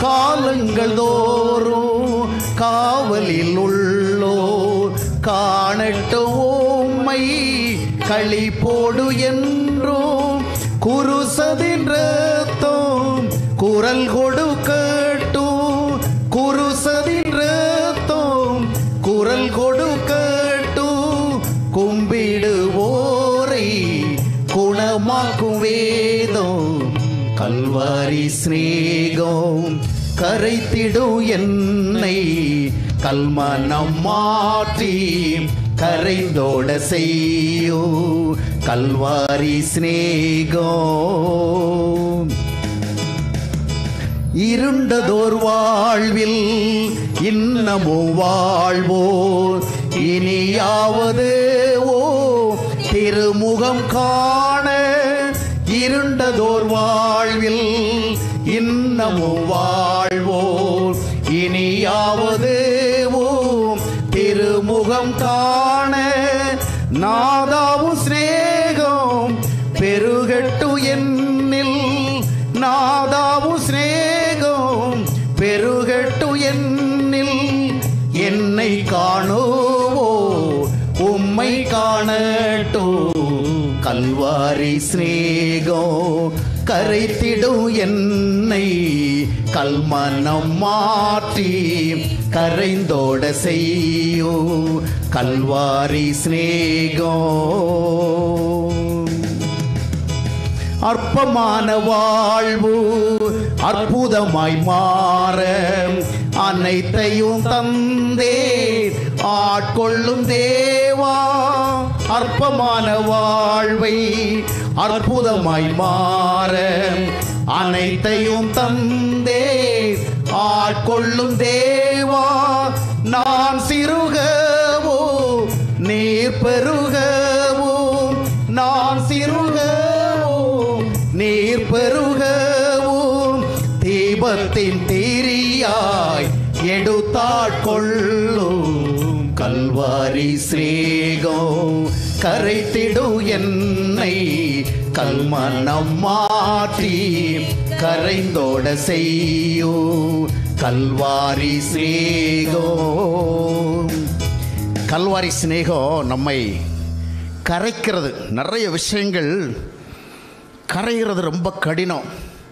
காலங்கள் தோறும் காவலில் உள்ளோ காணட்டும் உம்மை களி போடு என்றும் குருசதின் ரத்தம் குரல் கொடுக்கட்டும் குருசதின் ரத்தம் குரல் கொடுக்கட்டும் கும்பிடுவோரை குணமாக்கும் வேதம் கல்வாரி சிநேகம் கரைத்திடும் என்னை கல்மனம் மாற்றி கரைந்தோட செய்யோ கல்வாரி சிநேகம் இருண்டதோர் வாழ்வில் இன்னமும் வாழ்வோர் இனியாவது ஓ திருமுகம் காண இருண்டதோர் வாழ்வில் இன்னமும் வாழ்வோர் இனியாவது ஓ திருமுகம் காண நாதாவும் சிநேகம் பெருகட்டு என்னில் நாதாவும் சிநேகம் பெருகட்டு என்னில் என்னை காணுவோ உம்மை காணட்டோ கல்வாரி சிநேகம் கரைத்திடும் என்னை கல்மனம் மாற்றி கரைந்தோட செய்யோ கல்வாரி சிநேகம் அற்பமான வாழ்வு அற்புதமாய் மாற அனைத்தையும் தந்தே ஆட்கொள்ளும் தேவா அற்பமான வாழ்வை அற்புதமாய் மாற அனைத்தையும் தந்தே ஆட்கொள்ளும் தேவா நான் சிறுகவோ நீர் பெருகவோ நான் சிறுகவோ நீர் பெருகவும் தீபத்தின் தீரியாய் எடுத்தாட்கொள்ளும் கல்வாரி ஸ்ரீகம் கரைத்திடு என்னை கல்மனம் மாற்றி கரைந்தோட செய்யோ கல்வாரி ஸ்ரீகம் கல்வாரி சிநேகம் நம்மை கரைக்கிறது நிறைய விஷயங்கள் கரைகிறது ரொம்ப கடினம்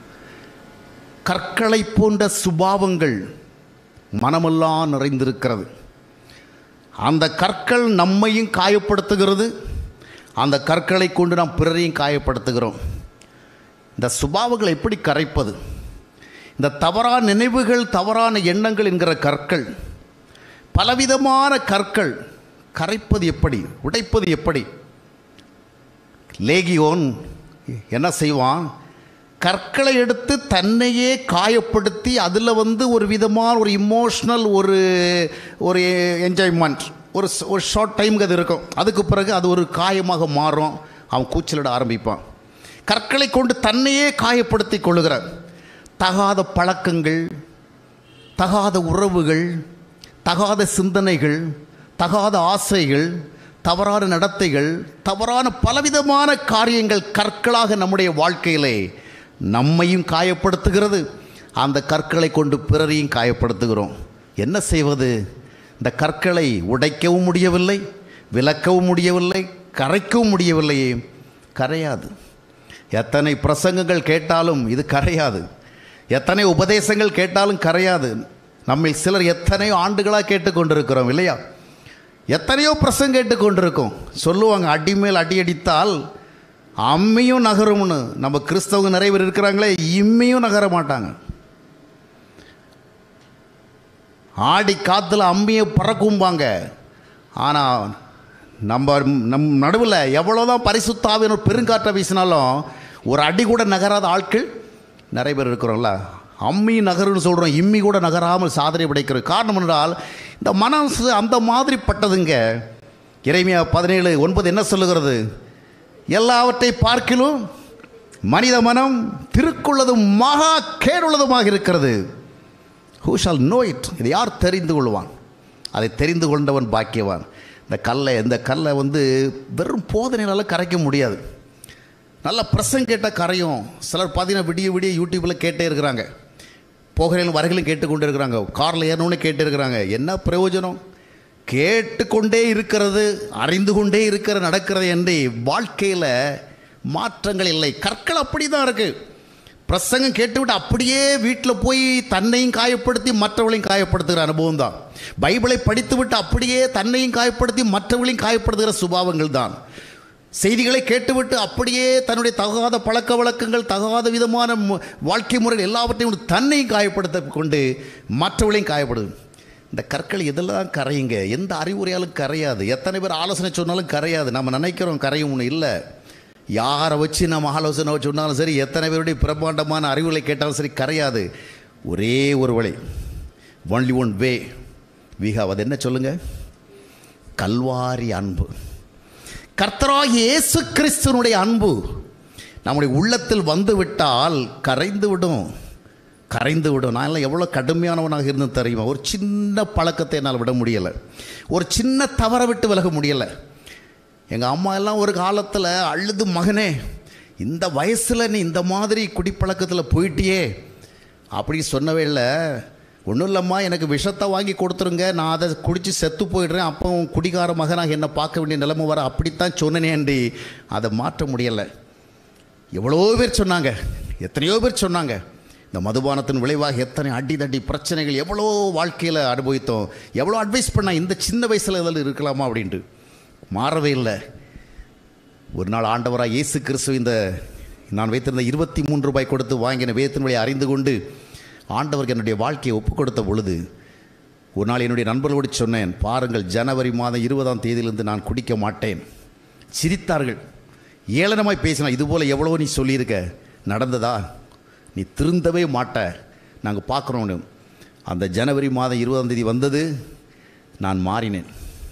கற்களை போன்ற சுபாவங்கள் மனமெல்லாம் நிறைந்திருக்கிறது அந்த கற்கள் நம்மையும் காயப்படுத்துகிறது அந்த கற்களை கொண்டு நாம் பிறரையும் காயப்படுத்துகிறோம் இந்த சுபாவங்களை எப்படி கரைப்பது இந்த தவறான நினைவுகள் தவறான எண்ணங்கள் என்கிற கற்கள் பலவிதமான கற்கள் கரைப்பது எப்படி உடைப்பது எப்படி லேகியோன் என்ன செய்வான் கற்களை எடுத்து தன்னையே காயப்படுத்தி அதில் வந்து ஒரு விதமான ஒரு இமோஷ்னல் ஒரு ஒரு என்ஜாய்மெண்ட் ஒரு ஸ்- ஒரு ஷார்ட் டைமுக்கு அது இருக்கும் அதுக்கு பிறகு அது ஒரு காயமாக மாறும் அவன் கூச்சலிட ஆரம்பிப்பான் கற்களை கொண்டு தன்னையே காயப்படுத்தி கொள்ளுகிறான் தகாத பழக்கங்கள் தகாத உறவுகள் தகாத சிந்தனைகள் தகாத ஆசைகள் தவறான நடத்தைகள் தவறான பலவிதமான காரியங்கள் கற்களாக நம்முடைய வாழ்க்கையிலே நம்மையும் காயப்படுத்துகிறது அந்த கற்களை கொண்டு பிறரையும் காயப்படுத்துகிறோம் என்ன செய்வது இந்த கற்களை உடைக்கவும் முடியவில்லை விளக்கவும் முடியவில்லை கரைக்கவும் முடியவில்லையே கரையாது எத்தனை பிரசங்கங்கள் கேட்டாலும் இது கரையாது எத்தனை உபதேசங்கள் கேட்டாலும் கரையாது நம்மில் சிலர் எத்தனையோ ஆண்டுகளாக கேட்டுக்கொண்டிருக்கிறோம் இல்லையா எத்தனையோ பிரசங்க கேட்டுக்கொண்டிருக்கோம் சொல்லுவாங்க அடி மேல் அடி அடித்தால் அம்மியும் நகரும்னு நம்ம கிறிஸ்தவங்க நிறைய பேர் இருக்கிறாங்களே இம்மியும் நகர மாட்டாங்க ஆடி காற்றுல அம்மியை பறக்கும்பாங்க ஆனால் நம்ம நம் நடுவில் எவ்வளோதான் பரிசுத்தாவின பெருங்காற்றை வீசினாலும் ஒரு அடி கூட நகராத ஆட்கள் நிறைய பேர் இருக்கிறோம்ல அம்மி நகருன்னு சொல்கிறோம் இம்மி கூட நகராமல் சாதனை படைக்கிறது காரணம் என்றால் இந்த மனசு அந்த மாதிரிப்பட்டதுங்க இறைமையா பதினேழு ஒன்பது என்ன சொல்லுகிறது எல்லாவற்றை பார்க்கிலும் மனித மனம் திருக்குள்ளதும் மகா கேடுள்ளதுமாக இருக்கிறது ஹூ ஷால் நோ இட் இதை யார் தெரிந்து கொள்வான் அதை தெரிந்து கொண்டவன் பாக்கியவான் இந்த கல்லை இந்த கல்லை வந்து வெறும் போதனையால் கரைக்க முடியாது நல்ல பிரசங்க கேட்டால் கரையும் சிலர் பார்த்தீங்கன்னா விடிய விடிய யூடியூப்பில் கேட்டே இருக்கிறாங்க போகிறேன் வரைகளும் கேட்டுக்கொண்டு இருக்கிறாங்க காரில் ஏறணும்னு கேட்டு இருக்கிறாங்க என்ன பிரயோஜனம் கேட்டுக்கொண்டே இருக்கிறது அறிந்து கொண்டே இருக்கிற நடக்கிறது என்று வாழ்க்கையில் மாற்றங்கள் இல்லை கற்கள் அப்படி தான் இருக்குது பிரசங்கம் கேட்டுவிட்டு அப்படியே வீட்டில் போய் தன்னையும் காயப்படுத்தி மற்றவர்களையும் காயப்படுத்துகிற அனுபவம் தான் பைபிளை படித்துவிட்டு அப்படியே தன்னையும் காயப்படுத்தி மற்றவர்களையும் காயப்படுத்துகிற சுபாவங்கள் தான் செய்திகளை கேட்டுவிட்டு அப்படியே தன்னுடைய தகாத பழக்க வழக்கங்கள் தகாத விதமான மு- வாழ்க்கை முறைகள் எல்லாவற்றையும் தன்னையும் காயப்படுத்த கொண்டு மற்றவர்களையும் காயப்படுது இந்த கற்கள் எதெல்லாம் கரையுங்க எந்த அறிவுரையாலும் கரையாது எத்தனை பேர் ஆலோசனை சொன்னாலும் கரையாது நம்ம நினைக்கிறோம் கரையும் ஒன்று இல்லை யாரை வச்சு நம்ம ஆலோசனை சொன்னாலும் சரி எத்தனை பேருடைய பிரம்மாண்டமான அறிவுரை கேட்டாலும் சரி கரையாது ஒரே ஒரு வழி ஒன்லி ஒன் வே விஹாவ் அது என்ன சொல்லுங்க கல்வாரி அன்பு கர்த்தராகிய இயேசு கிறிஸ்துவனுடைய அன்பு நம்முடைய உள்ளத்தில் வந்து விட்டால் கரைந்து விடும் கரைந்து விடும் நான் எல்லாம் எவ்வளோ கடுமையானவனாக இருந்து தெரியுமா ஒரு சின்ன பழக்கத்தை என்னால் விட முடியலை ஒரு சின்ன தவறை விட்டு விலக முடியலை எங்கள் அம்மா எல்லாம் ஒரு காலத்தில் அழுது மகனே இந்த வயசில் நீ இந்த மாதிரி குடிப்பழக்கத்தில் போயிட்டியே அப்படி சொன்னவே இல்லை ஒன்றும் இல்லைம்மா எனக்கு விஷத்தை வாங்கி கொடுத்துருங்க நான் அதை குடித்து செத்து போயிடுறேன் அப்போ குடிகார மகனாக என்னை பார்க்க வேண்டிய நிலைமை வர அப்படித்தான் சொன்னேனேண்டி அதை மாற்ற முடியலை எவ்வளோ பேர் சொன்னாங்க எத்தனையோ பேர் சொன்னாங்க இந்த மதுபானத்தின் விளைவாக எத்தனை அடி தடி பிரச்சனைகள் எவ்வளோ வாழ்க்கையில் அனுபவித்தோம் எவ்வளோ அட்வைஸ் பண்ணா இந்த சின்ன வயசில் இதில் இருக்கலாமா அப்படின்ட்டு மாறவே இல்லை ஒரு நாள் ஆண்டவராக இயேசு கிறிஸ்து இந்த நான் வைத்திருந்த இருபத்தி மூன்று ரூபாய் கொடுத்து வாங்கின வேதத்தின் வழியை அறிந்து கொண்டு ஆண்டவருக்கு என்னுடைய வாழ்க்கையை ஒப்புக் கொடுத்த பொழுது ஒரு நாள் என்னுடைய நண்பர்களோடு சொன்னேன் பாருங்கள் ஜனவரி மாதம் இருபதாம் தேதியிலிருந்து நான் குடிக்க மாட்டேன் சிரித்தார்கள் ஏளனமாய் பேசினா இதுபோல் எவ்வளோ நீ சொல்லியிருக்க நடந்ததா நீ திருந்தவே மாட்ட நாங்கள் பார்க்குறோன்னு அந்த ஜனவரி மாதம் இருபதாம் தேதி வந்தது நான் மாறினேன்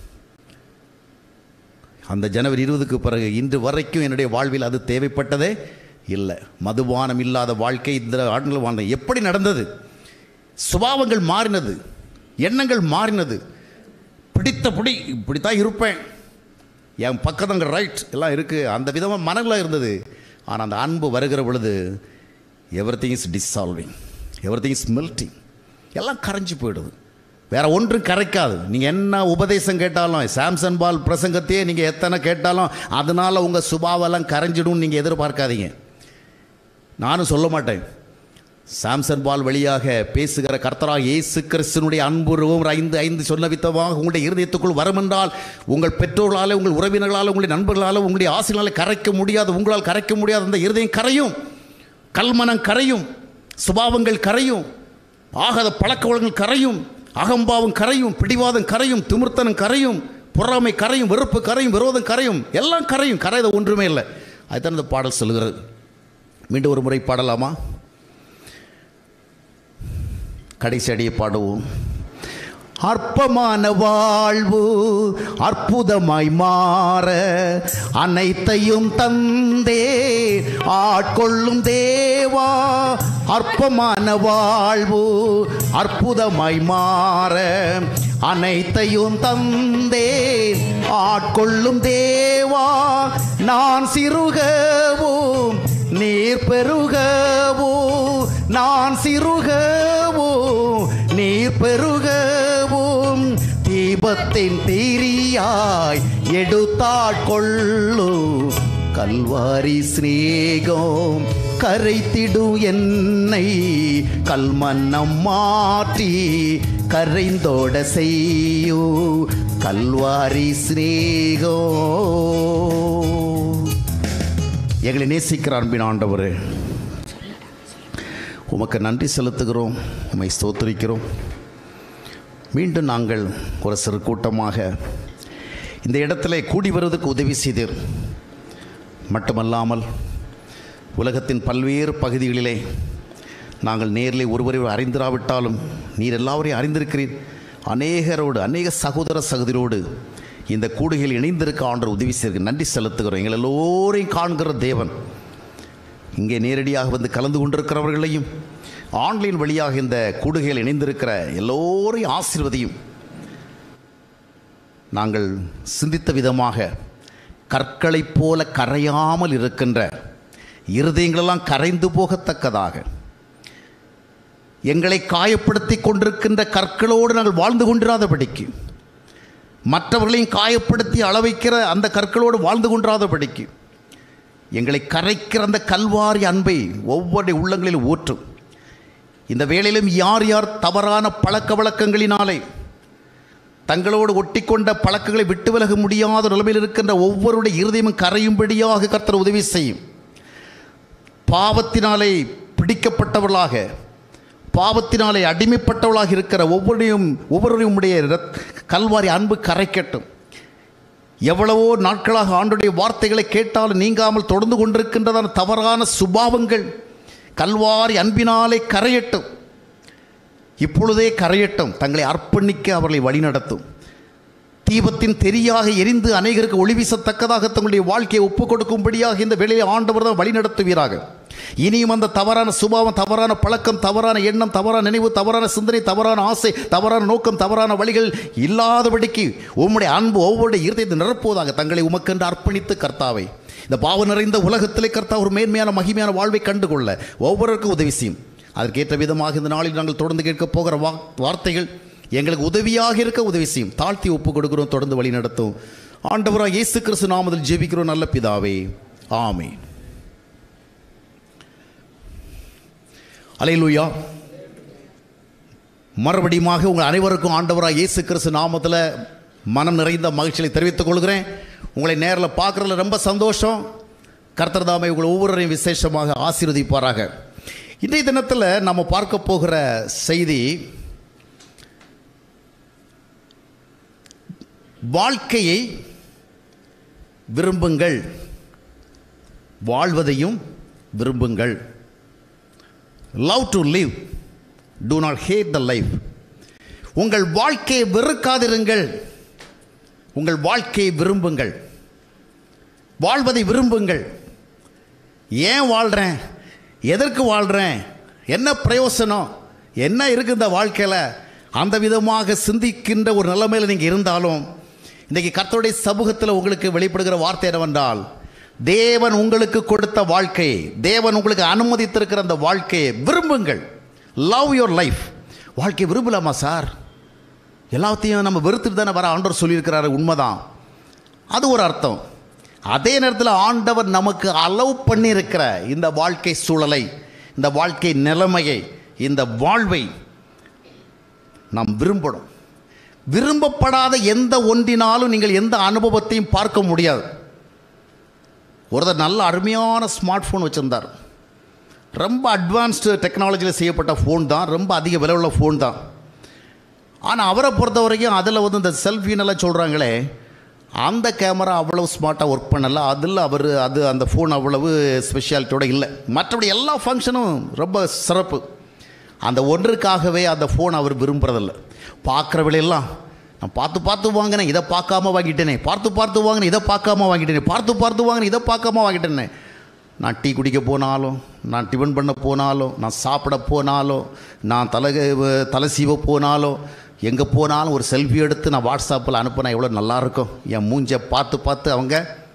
அந்த ஜனவரி இருபதுக்கு பிறகு இன்று வரைக்கும் என்னுடைய வாழ்வில் அது தேவைப்பட்டதே இல்லை மதுபானம் இல்லாத வாழ்க்கை இந்த ஆண்டுகள் வாழ்ந்த எப்படி நடந்தது சுபாவங்கள் மாறினது எண்ணங்கள் மாறினது பிடித்த பிடி இப்படித்தான் இருப்பேன் என் பக்கத்தங்க ரைட் எல்லாம் இருக்குது அந்த விதமாக மனங்களாக இருந்தது ஆனால் அந்த அன்பு வருகிற பொழுது everything is dissolving everything is melting எல்லாம் கரைஞ்சு போயிடுது வேற ஒன்றும் கரைக்காது நீங்கள் என்ன உபதேசம் கேட்டாலும் சாம்சன் பால் பிரசங்கத்தையே நீங்கள் எத்தனை கேட்டாலும் அதனால் உங்கள் சுபாவெல்லாம் கரைஞ்சிடும்னு நீங்கள் எதிர்பார்க்காதீங்க நானும் சொல்ல மாட்டேன் சாம்சன் பால் வழியாக பேசுகிற கர்த்தராக இயேசு கிறிஸ்தனுடைய அன்புருவம் ஐந்து ஐந்து சொன்ன வித்தமாக உங்களுடைய இருதயத்துக்குள் வரும் என்றால் உங்கள் பெற்றோர்களால் உங்கள் உறவினர்களால் உங்களுடைய நண்பர்களால் உங்களுடைய ஆசைகளால் கரைக்க முடியாது உங்களால் கரைக்க முடியாது அந்த இருதயம் கரையும் கல்மனம் கரையும் சுபாவங்கள் கரையும் ஆகாத பழக்க வழக்கங்கள் கரையும் அகம்பாவம் கரையும் பிடிவாதம் கரையும் திமிர்த்தனம் கரையும் பொறாமை கரையும் வெறுப்பு கரையும் விரோதம் கரையும் எல்லாம் கரையும் கரையத ஒன்றுமே இல்லை அதுதான் இந்த பாடல் சொல்லுகிறது மீண்டும் ஒரு முறை பாடலாமா கடைசி அடியை பாடுவோம் அற்பமான வாழ்வு அற்புதமாய் மாற அனைத்தையும் தந்தே ஆட்கொள்ளும் தேவா அற்பமான வாழ்வு அற்புதமாய் மாற அனைத்தையும் தந்தே ஆட்கொள்ளும் தேவா நான் சிறுகவும் நீர் பெருகவோ நான் சிறுகவோ நீர் பெருகவும் தீபத்தின் தீரியாய் எடுத்தாட்கொள்ளு கல்வாரி சிநேகம் கரைத்திடும் என்னை கல்மன்னம் மாற்றி கரைந்தோட செய்யோ கல்வாரி சிநேகம் எங்களை நேசிக்கிற அன்பின் ஆண்டவரே உமக்கு நன்றி செலுத்துகிறோம் உம்மை ஸ்தோத்திரிக்கிறோம் மீண்டும் நாங்கள் ஒரு சிறு கூட்டமாக இந்த இடத்துல கூடி வருவதற்கு உதவி செய்தீர் மட்டுமல்லாமல் உலகத்தின் பல்வேறு பகுதிகளிலே நாங்கள் நேரிலே ஒருவரை அறிந்திராவிட்டாலும் நீர் எல்லாவரையும் அறிந்திருக்கிறீர் அநேகரோடு அநேக சகோதர சகோதரோடு இந்த கூடுகையில் இணைந்திருக்க ஆண்டவர் உதவி செய்ய நன்றி செலுத்துகிறோம் எங்கள் எல்லோரையும் காண்கிற தேவன் இங்கே நேரடியாக வந்து கலந்து கொண்டிருக்கிறவர்களையும் ஆன்லைன் வழியாக இந்த கூடுகையில் இணைந்திருக்கிற எல்லோரையும் ஆசீர்வதியும் நாங்கள் சிந்தித்த விதமாக கற்களைப் போல கரையாமல் இருக்கின்ற இருதயங்களெல்லாம் கரைந்து போகத்தக்கதாக எங்களை காயப்படுத்தி கொண்டிருக்கின்ற கற்களோடு நாங்கள் வாழ்ந்து கொண்டிராதபடிக்கு மற்றவர்களையும் காயப்படுத்தி அளவைக்கிற அந்த கற்களோடு வாழ்ந்து கொண்டிராதபடிக்கு எங்களை கரைக்கிற அந்த கல்வாரி அன்பை ஒவ்வொரு உள்ளங்களிலும் ஊற்றும் இந்த வேளையிலும் யார் யார் தவறான பழக்க வழக்கங்களினாலே தங்களோடு ஒட்டிக்கொண்ட பழக்கங்களை விட்டு விலக முடியாத நிலைமையில் இருக்கின்ற ஒவ்வொருடைய இருதயமும் கரையும்படியாக கர்த்தர் உதவி செய்யும் பாவத்தினாலே பிடிக்கப்பட்டவர்களாக பாவத்தினாலே அடிமைப்பட்டவர்களாக இருக்கிற ஒவ்வொருடையும் ஒவ்வொருடையும் உடைய இரத்- கல்வாரி அன்பு கரைக்கட்டும் எவ்வளவோ நாட்களாக ஆண்டுடைய வார்த்தைகளை கேட்டாலும் நீங்காமல் தொடர்ந்து கொண்டிருக்கின்றதான தவறான சுபாவங்கள் கல்வாரி அன்பினாலே கரையட்டும் இப்பொழுதே கரையட்டும் தங்களை அர்ப்பணிக்க அவர்களை வழிநடத்தும் தீபத்தின் தெரியாக எரிந்து அநேகருக்கு ஒளி வீசத்தக்கதாக தங்களுடைய வாழ்க்கையை ஒப்புக் கொடுக்கும்படியாக இந்த வேலையை ஆண்டவர் தான் வழிநடத்துவீராக இனியும் அந்த தவறான சுபாவம் தவறான பழக்கம் தவறான எண்ணம் தவறான நினைவு தவறான சிந்தனை தவறான ஆசை தவறான நோக்கம் தவறான வழிகள் இல்லாதபடிக்கு உம்முடைய அன்பு ஒவ்வொரு இருதயத்தை நிரப்புவதாக தங்களை உமக்கென்று அர்ப்பணித்து கர்த்தாவை இந்த பாவம் நிறைந்த உலகத்திலே கர்த்தா ஒரு மேன்மையான மகிமையான வாழ்வை கண்டுகொள்ள ஒவ்வொருவருக்கும் உதவி செய்யும் அதற்கேற்ற விதமாக இந்த நாளில் நாங்கள் தொடர்ந்து கேட்க போகிற வா வார்த்தைகள் எங்களுக்கு உதவியாக இருக்க உதவி செய்யும் தாழ்த்தி ஒப்பு கொடுக்கிறோம் தொடர்ந்து வழி நடத்தும் ஆண்டவராக இயேசு கிறிஸ்து நாமத்தில் ஜெபிக்கிறோம் நல்ல பிதாவே ஆமென் அலையிலுயா மறுபடியுமாக உங்கள் அனைவருக்கும் ஆண்டவராக இயேசு கிறிஸ்து நாமத்தில் மனம் நிறைந்த மகிழ்ச்சியை தெரிவித்துக் கொள்கிறேன் உங்களை நேரில் பார்க்குறதுல ரொம்ப சந்தோஷம் கர்த்தர் தாமே உங்களை ஒவ்வொருவரையும் விசேஷமாக ஆசீர்வதிப்பாராக இன்றைய தினத்தில் நம்ம பார்க்க போகிற செய்தி வாழ்க்கையை விரும்புங்கள் வாழ்வதையும் விரும்புங்கள் love to live do not hate the life உங்கள் வாழ்க்கையை வெறுக்காதிருங்கள் உங்கள் வாழ்க்கையை விரும்புங்கள் வாழ்வதை விரும்புங்கள் ஏன் வாழ்கிறேன் எதற்கு வாழ்கிறேன் என்ன பிரயோசனம் என்ன இருக்குது இந்த வாழ்க்கையில் அந்த விதமாக சிந்திக்கின்ற ஒரு நிலைமையில் நீங்கள் இருந்தாலும் இன்றைக்கி கர்த்தருடைய சமூகத்தில் உங்களுக்கு வெளிப்படுகிற வார்த்தை என்னவென்றால் தேவன் உங்களுக்கு கொடுத்த வாழ்க்கை தேவன் உங்களுக்கு அனுமதித்திருக்கிற அந்த வாழ்க்கையை விரும்புங்கள் லவ் யுவர் லைஃப் வாழ்க்கையை விரும்பலாமா சார் எல்லாத்தையும் நம்ம வெறுத்துட்டு தானே வர ஆண்டவர் சொல்லியிருக்கிறாரு உண்மைதான் அது ஒரு அர்த்தம் அதே நேரத்தில் ஆண்டவர் நமக்கு அலோவ் பண்ணியிருக்கிற இந்த வாழ்க்கை சூழலை இந்த வாழ்க்கை நிலைமையை இந்த வாழ்வை நாம் விரும்பணும் விரும்பப்படாத எந்த ஒன்றினாலும் நீங்கள் எந்த அனுபவத்தையும் பார்க்க முடியாது ஒருத்தர் நல்ல அருமையான ஸ்மார்ட் ஃபோன் வச்சுருந்தார் ரொம்ப அட்வான்ஸ்டு டெக்னாலஜியில் செய்யப்பட்ட ஃபோன் தான் ரொம்ப அதிக விலை உள்ள ஃபோன் தான் ஆனால் அவரை பொறுத்த வரைக்கும் அதில் வந்து இந்த செல்ஃபின்னெல்லாம் சொல்கிறாங்களே அந்த கேமரா அவ்வளவு ஸ்மார்ட்டாக ஒர்க் பண்ணல அதில் அவர் அது அந்த ஃபோன் அவ்வளவு ஸ்பெஷாலிட்டியோட இல்லை மற்றபடி எல்லா ஃபங்க்ஷனும் ரொம்ப சிறப்பு அந்த ஒன்றுக்காகவே அந்த ஃபோன் அவர் விரும்புறதில்ல பார்க்குற விலையெல்லாம் நான் பார்த்து பார்த்து வாங்கினேன் இதை பார்க்காம வாங்கிட்டேனே பார்த்து பார்த்து வாங்கினேன் இதை பார்க்காம வாங்கிட்டேனே பார்த்து பார்த்து வாங்கினேன் இதை பார்க்காம வாங்கிட்டேனே நான் டீ குடிக்க போனாலும் நான் டிஃபன் பண்ண போனாலும் நான் சாப்பிட போனாலும் நான் தலை தலை சீவ போனாலும் எங்கே போனாலும் ஒரு செல்ஃபி எடுத்து நான் வாட்ஸ்அப்பில் அனுப்பினா எவ்வளோ நல்லாயிருக்கும் என் மூஞ்சை பார்த்து பார்த்து அவங்க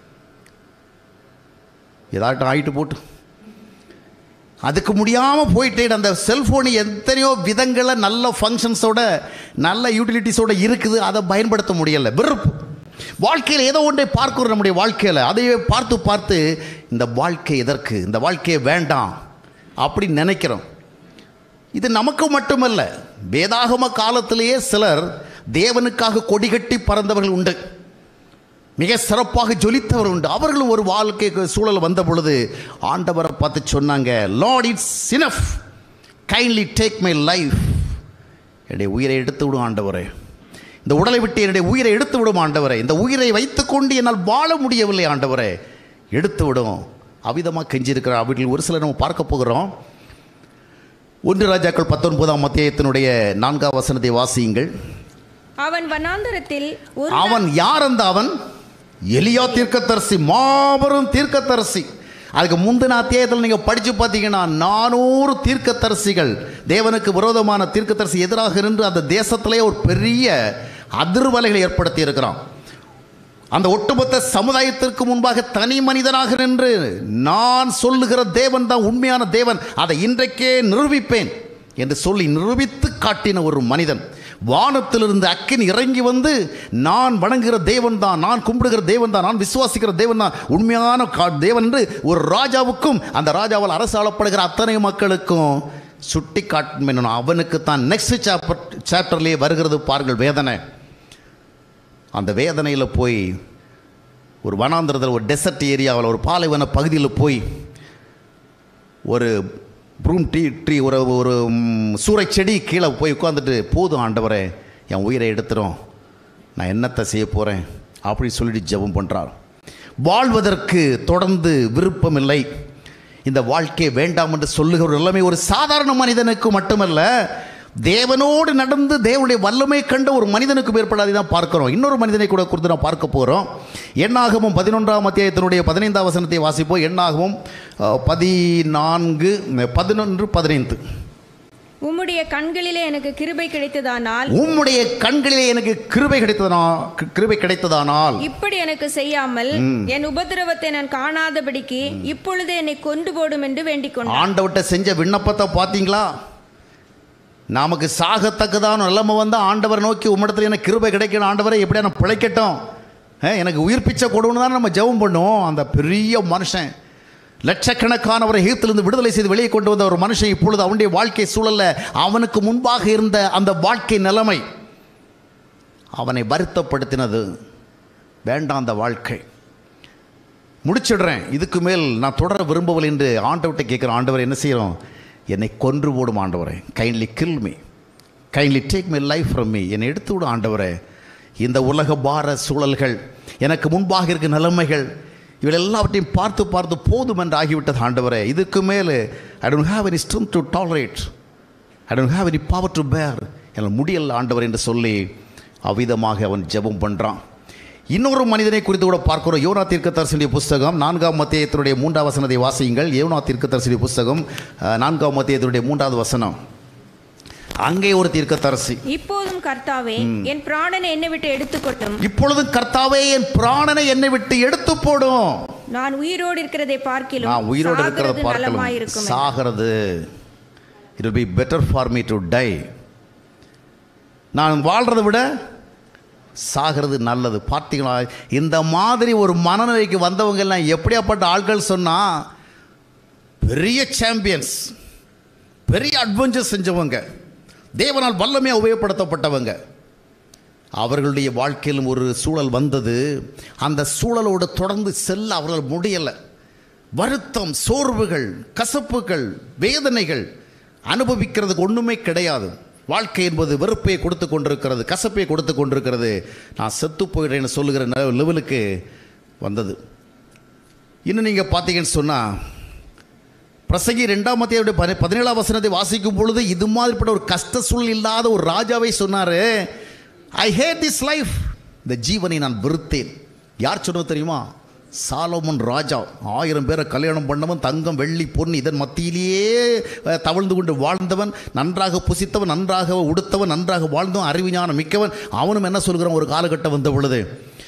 ஏதாட்டும் ஆயிட்டு போட்டு அதுக்கு முடியாமல் போயிட்டேன் அந்த செல்ஃபோனு எத்தனையோ விதங்களில் நல்ல ஃபங்க்ஷன்ஸோட நல்ல யூட்டிலிட்டிஸோட இருக்குது அதை பயன்படுத்த முடியலை வெறுப்பு வாழ்க்கையில் ஏதோ ஒன்றை பார்க்கிறோம் நம்முடைய வாழ்க்கையில் அதையே பார்த்து பார்த்து இந்த வாழ்க்கை எதற்கு இந்த வாழ்க்கையை வேண்டாம் அப்படின்னு நினைக்கிறோம் இது நமக்கு மட்டுமல்ல வேதாகம காலத்திலேயே சிலர் தேவனுக்காக கொடிகட்டி பறந்தவர்கள் உண்டு மிக சிறப்பாக ஜொலித்தவர் உண்டு அவர்களும் ஒரு வாழ்க்கை சூழல் வந்த பொழுது ஆண்டவரை பார்த்து சொன்னாங்க லார்ட் இட்ஸ் சினஃப் கைண்ட்லி டேக் மை லைஃப் என்னுடைய உயிரை எடுத்து விடும் ஆண்டவரே இந்த உடலை விட்டு என்னுடைய உயிரை எடுத்து விடும் ஆண்டவரே இந்த உயிரை வைத்துக்கொண்டு என்னால் வாழ முடியவில்லை ஆண்டவரே எடுத்து விடும் அவிதமாக கெஞ்சிருக்கிற அவர்கள் ஒரு சிலர் நம்ம பார்க்க போகிறோம் ஒன்று ராஜாக்கள் பத்தொன்பதாம் அத்தியாயத்தினுடைய நான்காம் வசனத்தை வாசியுங்கள்
அவன் வனாந்தரத்தில் ஒரு
அவன் யார் அந்த அவன் எலியா தீர்க்கதரிசி மாபெரும் தீர்க்கதரிசி அதுக்கு முந்தின அத்தியாயத்தில் நீங்கள் படித்து பார்த்தீங்கன்னா நானூறு தீர்க்கதரிசிகள் தேவனுக்கு விரோதமான தீர்க்கதரிசி எதிராக நின்று அந்த தேசத்திலே ஒரு பெரிய அதிர்வலைகளை ஏற்படுத்தி இருக்கிறான் அந்த ஒட்டுமொத்த சமுதாயத்திற்கு முன்பாக தனி மனிதனாக நின்று நான் சொல்லுகிற தேவன் தான் உண்மையான தேவன் அதை இன்றைக்கே நிரூபிப்பேன் என்று சொல்லி நிரூபித்து காட்டின ஒரு மனிதன் வானத்திலிருந்து அக்கினி இறங்கி வந்து நான் வணங்குகிற தேவன் தான் நான் கும்பிடுகிற தேவன் தான் நான் விசுவாசிக்கிற தேவன் தான் உண்மையான கா- தேவன் என்று ஒரு ராஜாவுக்கும் அந்த ராஜாவால் அரசாளப்படுகிற அத்தனை மக்களுக்கும் சுட்டி காட்டும் அவனுக்கு தான் நெக்ஸ்ட் சாப்டர் சாப்டர்லேயே வருகிறது பாருங்கள் வேதனை அந்த வேதனையில் போய் ஒரு வனாந்திரத்தில் ஒரு டெசர்ட் ஏரியாவில் ஒரு பாலைவன பகுதியில் போய் ஒரு ப்ரூம் டீ ட்ரீ ஒரு ஒரு ம், சூறைச் செடி கீழே போய் உட்காந்துட்டு போதும் ஆண்டவரே என் உயிரை எடுத்துரும் நான் என்னத்தை செய்ய போகிறேன் அப்படி சொல்லிட்டு ஜெபம் பண்ணுறார் வாழ்வதற்கு தொடர்ந்து விருப்பமில்லை இந்த வாழ்க்கை வேண்டாம் என்று சொல்லுகிற ஒரு நிலைமை ஒரு சாதாரண மனிதனுக்கு மட்டுமல்ல தேவனோடு நடந்து தேவனுடைய வல்லமை கண்ட ஒரு மனிதனுக்கு ஏற்படாதை தான் பார்க்கிறோம் இன்னொரு மனிதனை கூட குறித்து நான் பார்க்க போகிறோம் எண்ணாகவும் பதினொன்றாம் அத்தியாயத்தினுடைய பதினைந்தாம் வசனத்தை வாசிப்போம் எண்ணாகவும் அஹ், பதினான்கு பதினொன்று பதினைந்து
உம்முடைய கண்களிலே எனக்கு கிருபை கிடைத்ததானால்
உம்முடைய கண்களிலே எனக்கு கிருபை கிடைத்ததனா கிருபை கிடைத்ததானால்
இப்படி எனக்கு செய்யாமல் என் உபதிரவத்தை நான் காணாதபடிக்கு இப்பொழுது என்னை கொண்டு போடும் என்று வேண்டிக் கொண்டான்
ஆண்டவர்கிட்ட செஞ்ச விண்ணப்பத்தை பார்த்தீங்களா நமக்கு சாகத்தக்கதான நிலைமை வந்து ஆண்டவரை நோக்கி உம்மிடத்தில் எனக்கு கிருபை கிடைக்கணும் ஆண்டவரை எப்படியா நான் பிழைக்கட்டும் அஹ், எனக்கு உயிர் பிச்சை கொடுன்னு தான் நம்ம ஜெபம் பண்ணுவோம் அந்த பெரிய மனுஷன் லட்சக்கணக்கானவரை எகிப்திலிருந்து விடுதலை செய்து வெளியே கொண்டு வந்த ஒரு மனுஷன் இப்பொழுது அவனுடைய வாழ்க்கை சூழல்ல அவனுக்கு முன்பாக இருந்த அந்த வாழ்க்கை நிலைமை அவனை வருத்தப்படுத்தினது வேண்டாம் அந்த வாழ்க்கை முடிச்சிடுறேன் இதுக்கு மேல் நான் தொடர விரும்பவில்லை என்று ஆண்டவர்கிட்ட கேட்குறேன் ஆண்டவர் என்ன செய்கிறோம் என்னை கொன்று போடும் ஆண்டவரே kindly kill me kindly take my life from me என்னை எடுத்து விடும் ஆண்டவரே இந்த உலக பார சூழல்கள் எனக்கு முன்பாக இருக்க நிலைமைகள் இவள் எல்லாவற்றையும் பார்த்து பார்த்து போதும் என்று ஆகிவிட்டது ஆண்டவரே இதுக்கு மேலே I don't have any strength to tolerate I don't have any power to bear என்னால் முடியல ஆண்டவர் என்று சொல்லி அவ்விதமாக அவன் ஜெபம் பண்ணுறான் இன்னொரு மனிதனை குறித்து கூட பார்க்கிறோம் யோனா தீர்க்கதரிசனுடைய புஸ்தகம் நான்காம் மத்தியத்தினுடைய மூன்றாவது வசனத்தை வாசியுங்கள் யோனா தீர்க்கதரிசனுடைய புஸ்தகம் அஹ், நான்காம் மத்தியத்தினுடைய மூன்றாவது வசனம் அங்கே ஒரு தீர்க்கதரிசி
இப்போதும் கர்த்தாவே என் பிராணனை என்னை விட்டு எடுத்துக்கொட்டும்
இப்பொழுது கர்த்தாவே என் பிராணனை என்னை விட்டு எடுத்து போடும்
நான் உயிரோடு இருக்கிறதை பார்க்கிலும்
நான் உயிரோடு இருக்கிறத
சாகிறது
பார்க்கலாம்
நலமாயிருக்கும்
சாகிறது it will be better for me to die நான் வாழ்கிறத விட சாகிறது நல்லது பார்த்தீங்களா இந்த மாதிரி ஒரு மனநிலைக்கு வந்தவங்க எல்லாம் எப்படியாப்பட்ட ஆட்கள் சொன்னால் பெரிய சாம்பியன்ஸ் பெரிய அட்வென்ச்சர் செஞ்சவங்க தேவனால் வல்லமையாக உபயோகப்படுத்தப்பட்டவங்க அவர்களுடைய வாழ்க்கையிலும் ஒரு சூழல் வந்தது அந்த சூழலோடு தொடர்ந்து செல்ல அவர்கள் முடியலை வருத்தம் சோர்வுகள் கசப்புகள் வேதனைகள் அனுபவிக்கிறதுக்கு ஒன்றுமே கிடையாது வாழ்க்கை என்பது வெறுப்பை கொடுத்து கொண்டிருக்கிறது கசப்பை கொடுத்து கொண்டிருக்கிறது நான் செத்து போயிடுறேன்னு சொல்லுகிற நெ- லெவலுக்கு வந்தது இன்னும் நீங்கள் பார்த்தீங்கன்னு சொன்னால் பிரசங்கி ரெண்டாம் மத்தியுடைய பதி பதினேழாம் வசனத்தை வாசிக்கும் பொழுது இது மாதிரிப்பட்ட ஒரு கஷ்ட சூழல் இல்லாத ஒரு ராஜாவை சொன்னார் ஐ ஹேட் திஸ் லைஃப் இந்த ஜீவனை நான் வெறுத்தேன் யார் சொன்னது தெரியுமா சாலோமன் ராஜா ஆயிரம் பேரை கல்யாணம் பண்ணவன் தங்கம் வெள்ளி பொன் இதன் மத்தியிலேயே அஹ், தவழ்ந்து கொண்டு வாழ்ந்தவன் நன்றாக புசித்தவன் நன்றாக உடுத்தவன் நன்றாக வாழ்ந்தவன் அறிவிஞானம் மிக்கவன் அவனும் என்ன சொல்கிறான் ஒரு காலகட்டம் வந்த பொழுது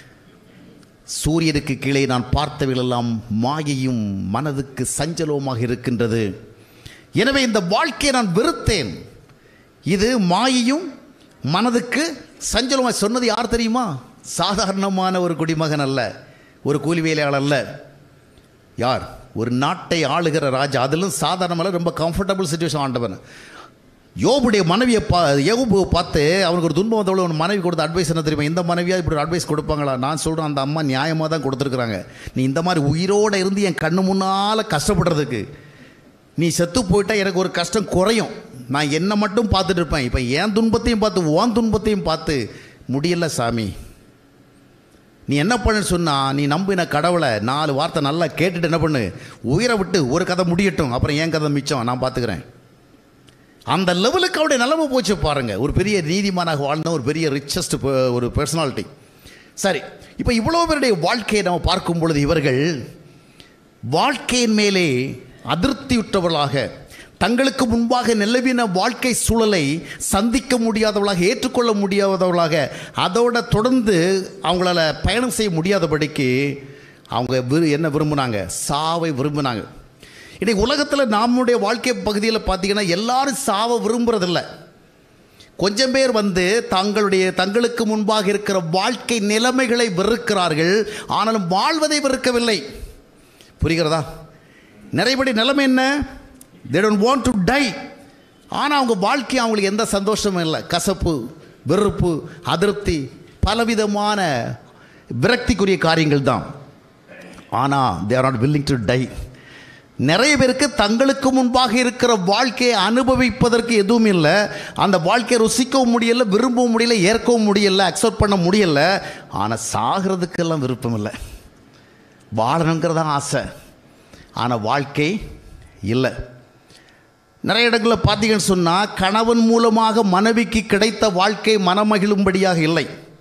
சூரியனுக்கு கீழே நான் பார்த்தவைகளெல்லாம் மாயையும் மனதுக்கு சஞ்சலவுமாக இருக்கின்றது எனவே இந்த வாழ்க்கையை நான் வெறுத்தேன் இது மாயையும் மனதுக்கு சஞ்சலமாக சொன்னது யார் தெரியுமா சாதாரணமான ஒரு குடிமகன் அல்ல ஒரு கூலி வேலையாளர் அல்ல யார் ஒரு நாட்டை ஆளுகிற ராஜா அதிலும் சாதாரணமல்ல ரொம்ப கம்ஃபர்டபுள் சுச்சுவேஷன் ஆண்டவன் யோபுடைய மனைவியை பா யோபுவை பார்த்து அவனுக்கு ஒரு துன்பம் வந்தவளவு அவன் மனைவி கொடுத்த அட்வைஸ் என்ன தெரியுமா இந்த மனைவியாக இப்படி அட்வைஸ் கொடுப்பாங்களா நான் சொல்கிறேன் அந்த அம்மா நியாயமாக தான் கொடுத்துருக்குறாங்க நீ இந்த மாதிரி உயிரோடு இருந்து என் கண்ணு முன்னால் கஷ்டப்படுறதுக்கு நீ செத்து போயிட்டா எனக்கு ஒரு கஷ்டம் குறையும் நான் என்னை மட்டும் பார்த்துட்டு இருப்பேன் இப்போ என் துன்பத்தையும் பார்த்து உன் துன்பத்தையும் பார்த்து முடியல சாமி நீ என்ன பண்ணுன்னு சொன்னா நீ நம்பின கடவுளை நாலு வார்த்தை நல்லா கேட்டுட்டு என்ன பண்ணு உயிரை விட்டு ஒரு கதை முடியட்டும் அப்புறம் என் கதை மிச்சம் நான் பார்த்துக்கிறேன் அந்த லெவலுக்கு அவருடைய நிலைமை போச்சு பாருங்க ஒரு பெரிய நீதிமானாக வாழ்ந்த ஒரு பெரிய ரிச்சஸ்ட் ஒரு பர்சனாலிட்டி சரி இப்போ இவ்வளோ பேருடைய வாழ்க்கையை நம்ம பார்க்கும் பொழுது இவர்கள் வாழ்க்கையின் மேலே அதிருப்தியுற்றவர்களாக தங்களுக்கு முன்பாக நிலவின வாழ்க்கை சூழலை சந்திக்க முடியாதவர்களாக ஏற்றுக்கொள்ள முடியாதவர்களாக அதோட தொடர்ந்து அவங்களால பயணம் செய்ய முடியாதபடிக்கு அவங்க விரு என்ன விரும்புனாங்க சாவை விரும்பினாங்க இன்னைக்கு உலகத்தில் நம்முடைய வாழ்க்கை பகுதியில் பார்த்தீங்கன்னா எல்லாரும் சாவ விரும்புறதில்ல கொஞ்சம் பேர் வந்து தங்களுடைய தங்களுக்கு முன்பாக இருக்கிற வாழ்க்கை நிலைமைகளை வெறுக்கிறார்கள் ஆனாலும் வாழ்வதை வெறுக்கவில்லை புரிகிறதா நிறைய பேருடைய நிலைமை என்ன they don't want to die ஆனால் அவங்க வாழ்க்கை அவங்களுக்கு எந்த சந்தோஷமும் இல்லை கசப்பு வெறுப்பு அதிருப்தி பலவிதமான விரக்திக்குரிய காரியங்கள் தான் ஆனால் they are not willing to die நிறைய பேருக்கு தங்களுக்கு முன்பாக இருக்கிற வாழ்க்கையை அனுபவிப்பதற்கு எதுவும் இல்லை அந்த வாழ்க்கையை ருசிக்கவும் முடியல விரும்பவும் முடியல ஏற்கவும் முடியல அக்செப்ட் பண்ண முடியல ஆனால் சாகிறதுக்கெல்லாம் விருப்பம் இல்லை வாழணுங்கிறதா ஆசை ஆனால் வாழ்க்கை இல்லை நிறைய இடங்களில் பார்த்தீங்கன்னு சொன்னால் கணவன் மூலமாக மனைவிக்கு கிடைத்த வாழ்க்கை மனமகிழும்படியாக இல்லை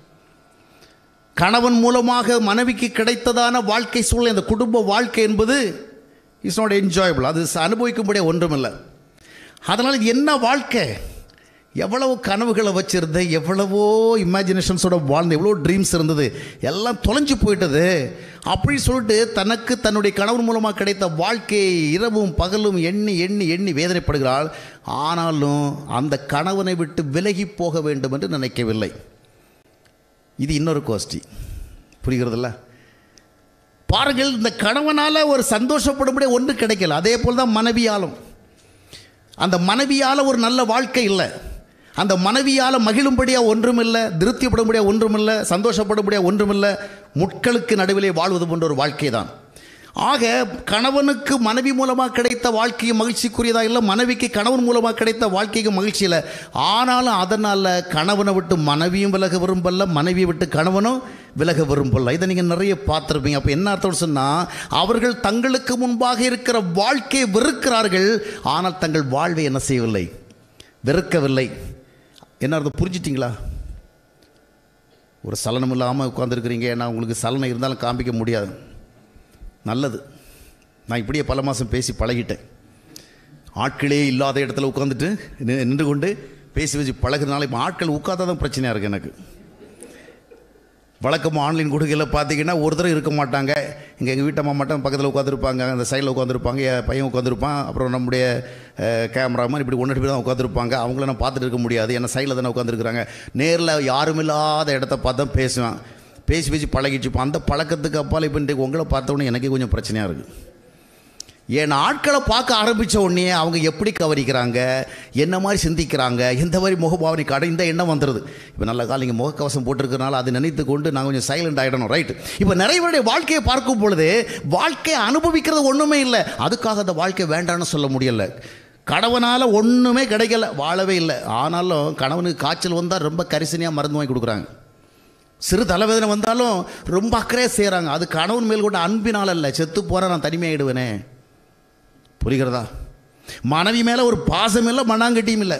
கணவன் மூலமாக மனைவிக்கு கிடைத்ததான வாழ்க்கை சூழ்நிலை இந்த குடும்ப வாழ்க்கை என்பது இட்ஸ் நாட் என்ஜாயபிள் அது அனுபவிக்கும்படியே ஒன்றுமில்லை அதனால் இது என்ன வாழ்க்கை எவ்வளவு கனவுகளை வச்சிருந்த எவ்வளவோ இமேஜினேஷன்ஸோட வாழ்ந்த எவ்வளோ ட்ரீம்ஸ் இருந்தது எல்லாம் தொலைஞ்சு போயிட்டது அப்படி சொல்லிட்டு தனக்கு தன்னுடைய கணவன் மூலமாக கிடைத்த வாழ்க்கையை இரவும் பகலும் எண்ணி எண்ணி எண்ணி வேதனைப்படுகிறாள் ஆனாலும் அந்த கணவனை விட்டு விலகி போக வேண்டும் என்று நினைக்கவில்லை இது இன்னொரு கோஷ்டி புரிகிறதில்ல பாருங்கள் இந்த கணவனால் ஒரு சந்தோஷப்படும்படியே ஒன்று கிடைக்கல அதே போல் தான் மனைவியாலும் அந்த மனைவியால் ஒரு நல்ல வாழ்க்கை இல்லை அந்த மனைவியால் மகிழும்படியாக ஒன்றுமில்லை திருப்திப்படும்படியாக ஒன்றுமில்லை சந்தோஷப்படும்படியாக ஒன்றுமில்லை முட்களுக்கு நடுவிலே வாழ்வது போன்ற ஒரு வாழ்க்கை தான் ஆக கணவனுக்கு மனைவி மூலமாக கிடைத்த வாழ்க்கையும் மகிழ்ச்சிக்குரியதாக இல்லை மனைவிக்கு கணவன் மூலமாக கிடைத்த வாழ்க்கைக்கும் மகிழ்ச்சி இல்லை ஆனாலும் அதனால் கணவனை விட்டு மனைவியும் விலக விரும்பல மனைவியை விட்டு கணவனும் விலக விரும்பல இதை நீங்கள் நிறைய பார்த்துருப்பீங்க அப்போ என்ன அர்த்தம் சொன்னால் அவர்கள் தங்களுக்கு முன்பாக இருக்கிற வாழ்க்கையை வெறுக்கிறார்கள் ஆனால் தங்கள் வாழ்வை என்ன செய்யவில்லை வெறுக்கவில்லை என்ன அர்த்தம் புரிஞ்சிட்டிங்களா ஒரு சலனம் இல்லாமல் உட்காந்துருக்கிறீங்க ஏன்னா உங்களுக்கு சலனம் இருந்தாலும் காமிக்க முடியாது நல்லது நான் இப்படியே பல மாதம் பேசி பழகிட்டேன் ஆட்களே இல்லாத இடத்துல உட்காந்துட்டு நி- நின்று கொண்டு பேசி வச்சு பழகுறதுனால இப்போ ஆட்கள் உட்காந்தாதான் பிரச்சனையாக இருக்குது எனக்கு வழக்கமாக ஆன்லைன் கொடுக்கையில் பார்த்தீங்கன்னா ஒருத்தரும் இருக்க மாட்டாங்க இங்கே எங்கள் வீட்டம்மா மட்டும் பக்கத்தில் உட்காந்துருப்பாங்க அந்த சைடில் உட்காந்துருப்பாங்க என் பையன் உட்காந்துருப்பான் அப்புறம் நம்முடைய கேமராமேன் இப்படி ஒன்று பேர் தான் உட்காந்துருப்பாங்க அவங்கள நான் பார்த்துட்டு இருக்க முடியாது ஏன்னா சைடில் தானே உட்காந்துருக்குறாங்க நேரில் யாரும் இல்லாத இடத்த பார்த்து தான் பேசுவேன் பேசி பேசி பழகிட்டு இருப்போம் அந்த பழக்கத்துக்கு அப்பால் இப்போ இன்றைக்கு உங்களை பார்த்தோன்னே எனக்கே கொஞ்சம் பிரச்சனையாக இருக்குது என் ஆட்களை பார்க்க ஆரம்பித்த உடனே அவங்க எப்படி கவனிக்கிறாங்க என்ன மாதிரி சிந்திக்கிறாங்க எந்த மாதிரி முகபாவனை கடை இந்த எண்ணம் வந்துடுது இப்போ நல்ல காலம் நீங்கள் முகக்கவசம் போட்டிருக்கனால அதை நினைத்து கொண்டு நான் கொஞ்சம் சைலண்ட் ஆகிடணும் ரைட் இப்போ நிறைய பேருடைய வாழ்க்கையை பார்க்கும் பொழுது வாழ்க்கையை அனுபவிக்கிறது ஒன்றுமே இல்லை அதுக்காக அந்த வாழ்க்கை வேண்டாம்னு சொல்ல முடியல கணவனால் ஒன்றுமே கிடைக்கல வாழவே இல்லை ஆனாலும் கணவனுக்கு காய்ச்சல் வந்தால் ரொம்ப கரிசனையாக மருந்து வாங்கி கொடுக்குறாங்க சிறு தலைவேதனை வந்தாலும் ரொம்ப அக்கறையாக செய்கிறாங்க அது கணவன் மேல் கொண்ட அன்பினால் அல்ல செத்து போகிறேன் நான் தனிமையாயிடுவேனே புரிகிறதா மனைவி மேலே ஒரு பாசம் இல்லை மண்ணாங்கட்டியும் இல்லை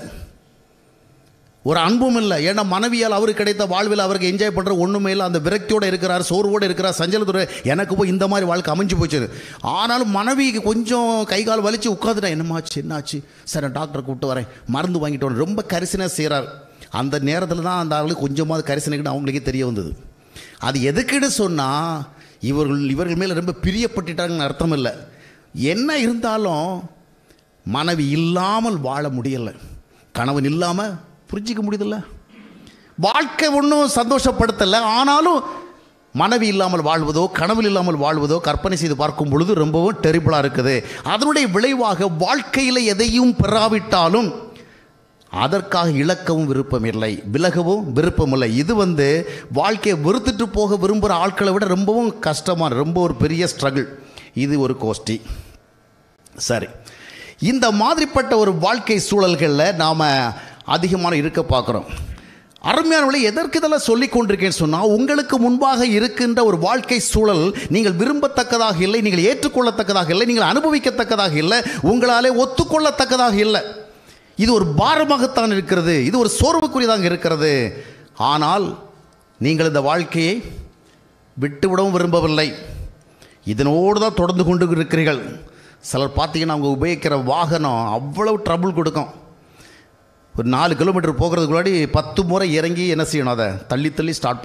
ஒரு அன்பும் இல்லை ஏன்னா மனைவியால் அவருக்கு கிடைத்த வாழ்வில் அவருக்கு என்ஜாய் பண்ணுற ஒன்றுமே இல்லை அந்த விரக்தியோடு இருக்கிறார் சோர்வோடு இருக்கிறார் சஞ்சலத்தோட எனக்கு போய் இந்த மாதிரி வாழ்க்கை அமைஞ்சு போச்சு ஆனாலும் மனைவிக்கு கொஞ்சம் கை கால் வலிச்சு உட்காந்துட்டா என்னமாச்சு என்னாச்சு சார் நான் டாக்டரை கூப்பிட்டு வரேன் மருந்து வாங்கிட்டு வரேன் ரொம்ப கரிசனையாக செய்கிறார் அந்த நேரத்தில் தான் அந்த ஆளுக்கு கொஞ்சமாவது கரிசனைக்குன்னு அவங்களுக்கே தெரிய வந்தது அது எதுக்குன்னு சொன்னால் இவர்கள் இவர்கள் மேலே ரொம்ப பிரியப்பட்டுட்டாங்கன்னு அர்த்தம் இல்லை என்ன இருந்தாலும் மனைவி இல்லாமல் வாழ முடியலை கணவன் இல்லாமல் புரிஞ்சிக்க முடியுதில்ல வாழ்க்கை ஒன்றும் சந்தோஷப்படுத்தலை ஆனாலும் மனைவி இல்லாமல் வாழ்வதோ கனவில் இல்லாமல் வாழ்வதோ கற்பனை செய்து பார்க்கும் பொழுது ரொம்பவும் டெரிபிளாக இருக்குது அதனுடைய விளைவாக வாழ்க்கையில் எதையும் பெறாவிட்டாலும் அதற்காக இழக்கவும் விருப்பம் இல்லை விலகவும் விருப்பம் இல்லை இது வந்து வாழ்க்கையை வெறுத்துட்டு போக விரும்புகிற ஆட்களை விட ரொம்பவும் கஷ்டமான ரொம்ப ஒரு பெரிய ஸ்ட்ரகிள் இது ஒரு கோஷ்டி சரி இந்த மாதிரிப்பட்ட ஒரு வாழ்க்கை சூழல்களில் நாம் அதிகமான இருக்க பார்க்குறோம் அருமையானவளை எதற்கு இதெல்லாம் சொல்லிக் கொண்டிருக்கேன்னு சொன்னால் உங்களுக்கு முன்பாக இருக்கின்ற ஒரு வாழ்க்கை சூழல் நீங்கள் விரும்பத்தக்கதாக இல்லை நீங்கள் ஏற்றுக்கொள்ளத்தக்கதாக இல்லை நீங்கள் அனுபவிக்கத்தக்கதாக இல்லை உங்களாலே ஒத்துக்கொள்ளத்தக்கதாக இல்லை இது ஒரு பாரமாகத்தான் இருக்கிறது இது ஒரு சோர்வுக்குரியதாக இருக்கிறது ஆனால் நீங்கள் இந்த வாழ்க்கையை விட்டுவிடவும் விரும்பவில்லை இதனோடு தான் தொடர்ந்து கொண்டு இருக்கிறீர்கள் சிலர் பார்த்தீங்கன்னா அவங்க உபயோகிக்கிற வாகனம் அவ்வளவு ட்ரபுள் கொடுக்கும் ஒரு நாலு கிலோமீட்டர் போகிறதுக்கு முன்னாடி பத்து முறை இறங்கி என்ன செய்யணும் அதை தள்ளி தள்ளி ஸ்டார்ட் பண்ணணும்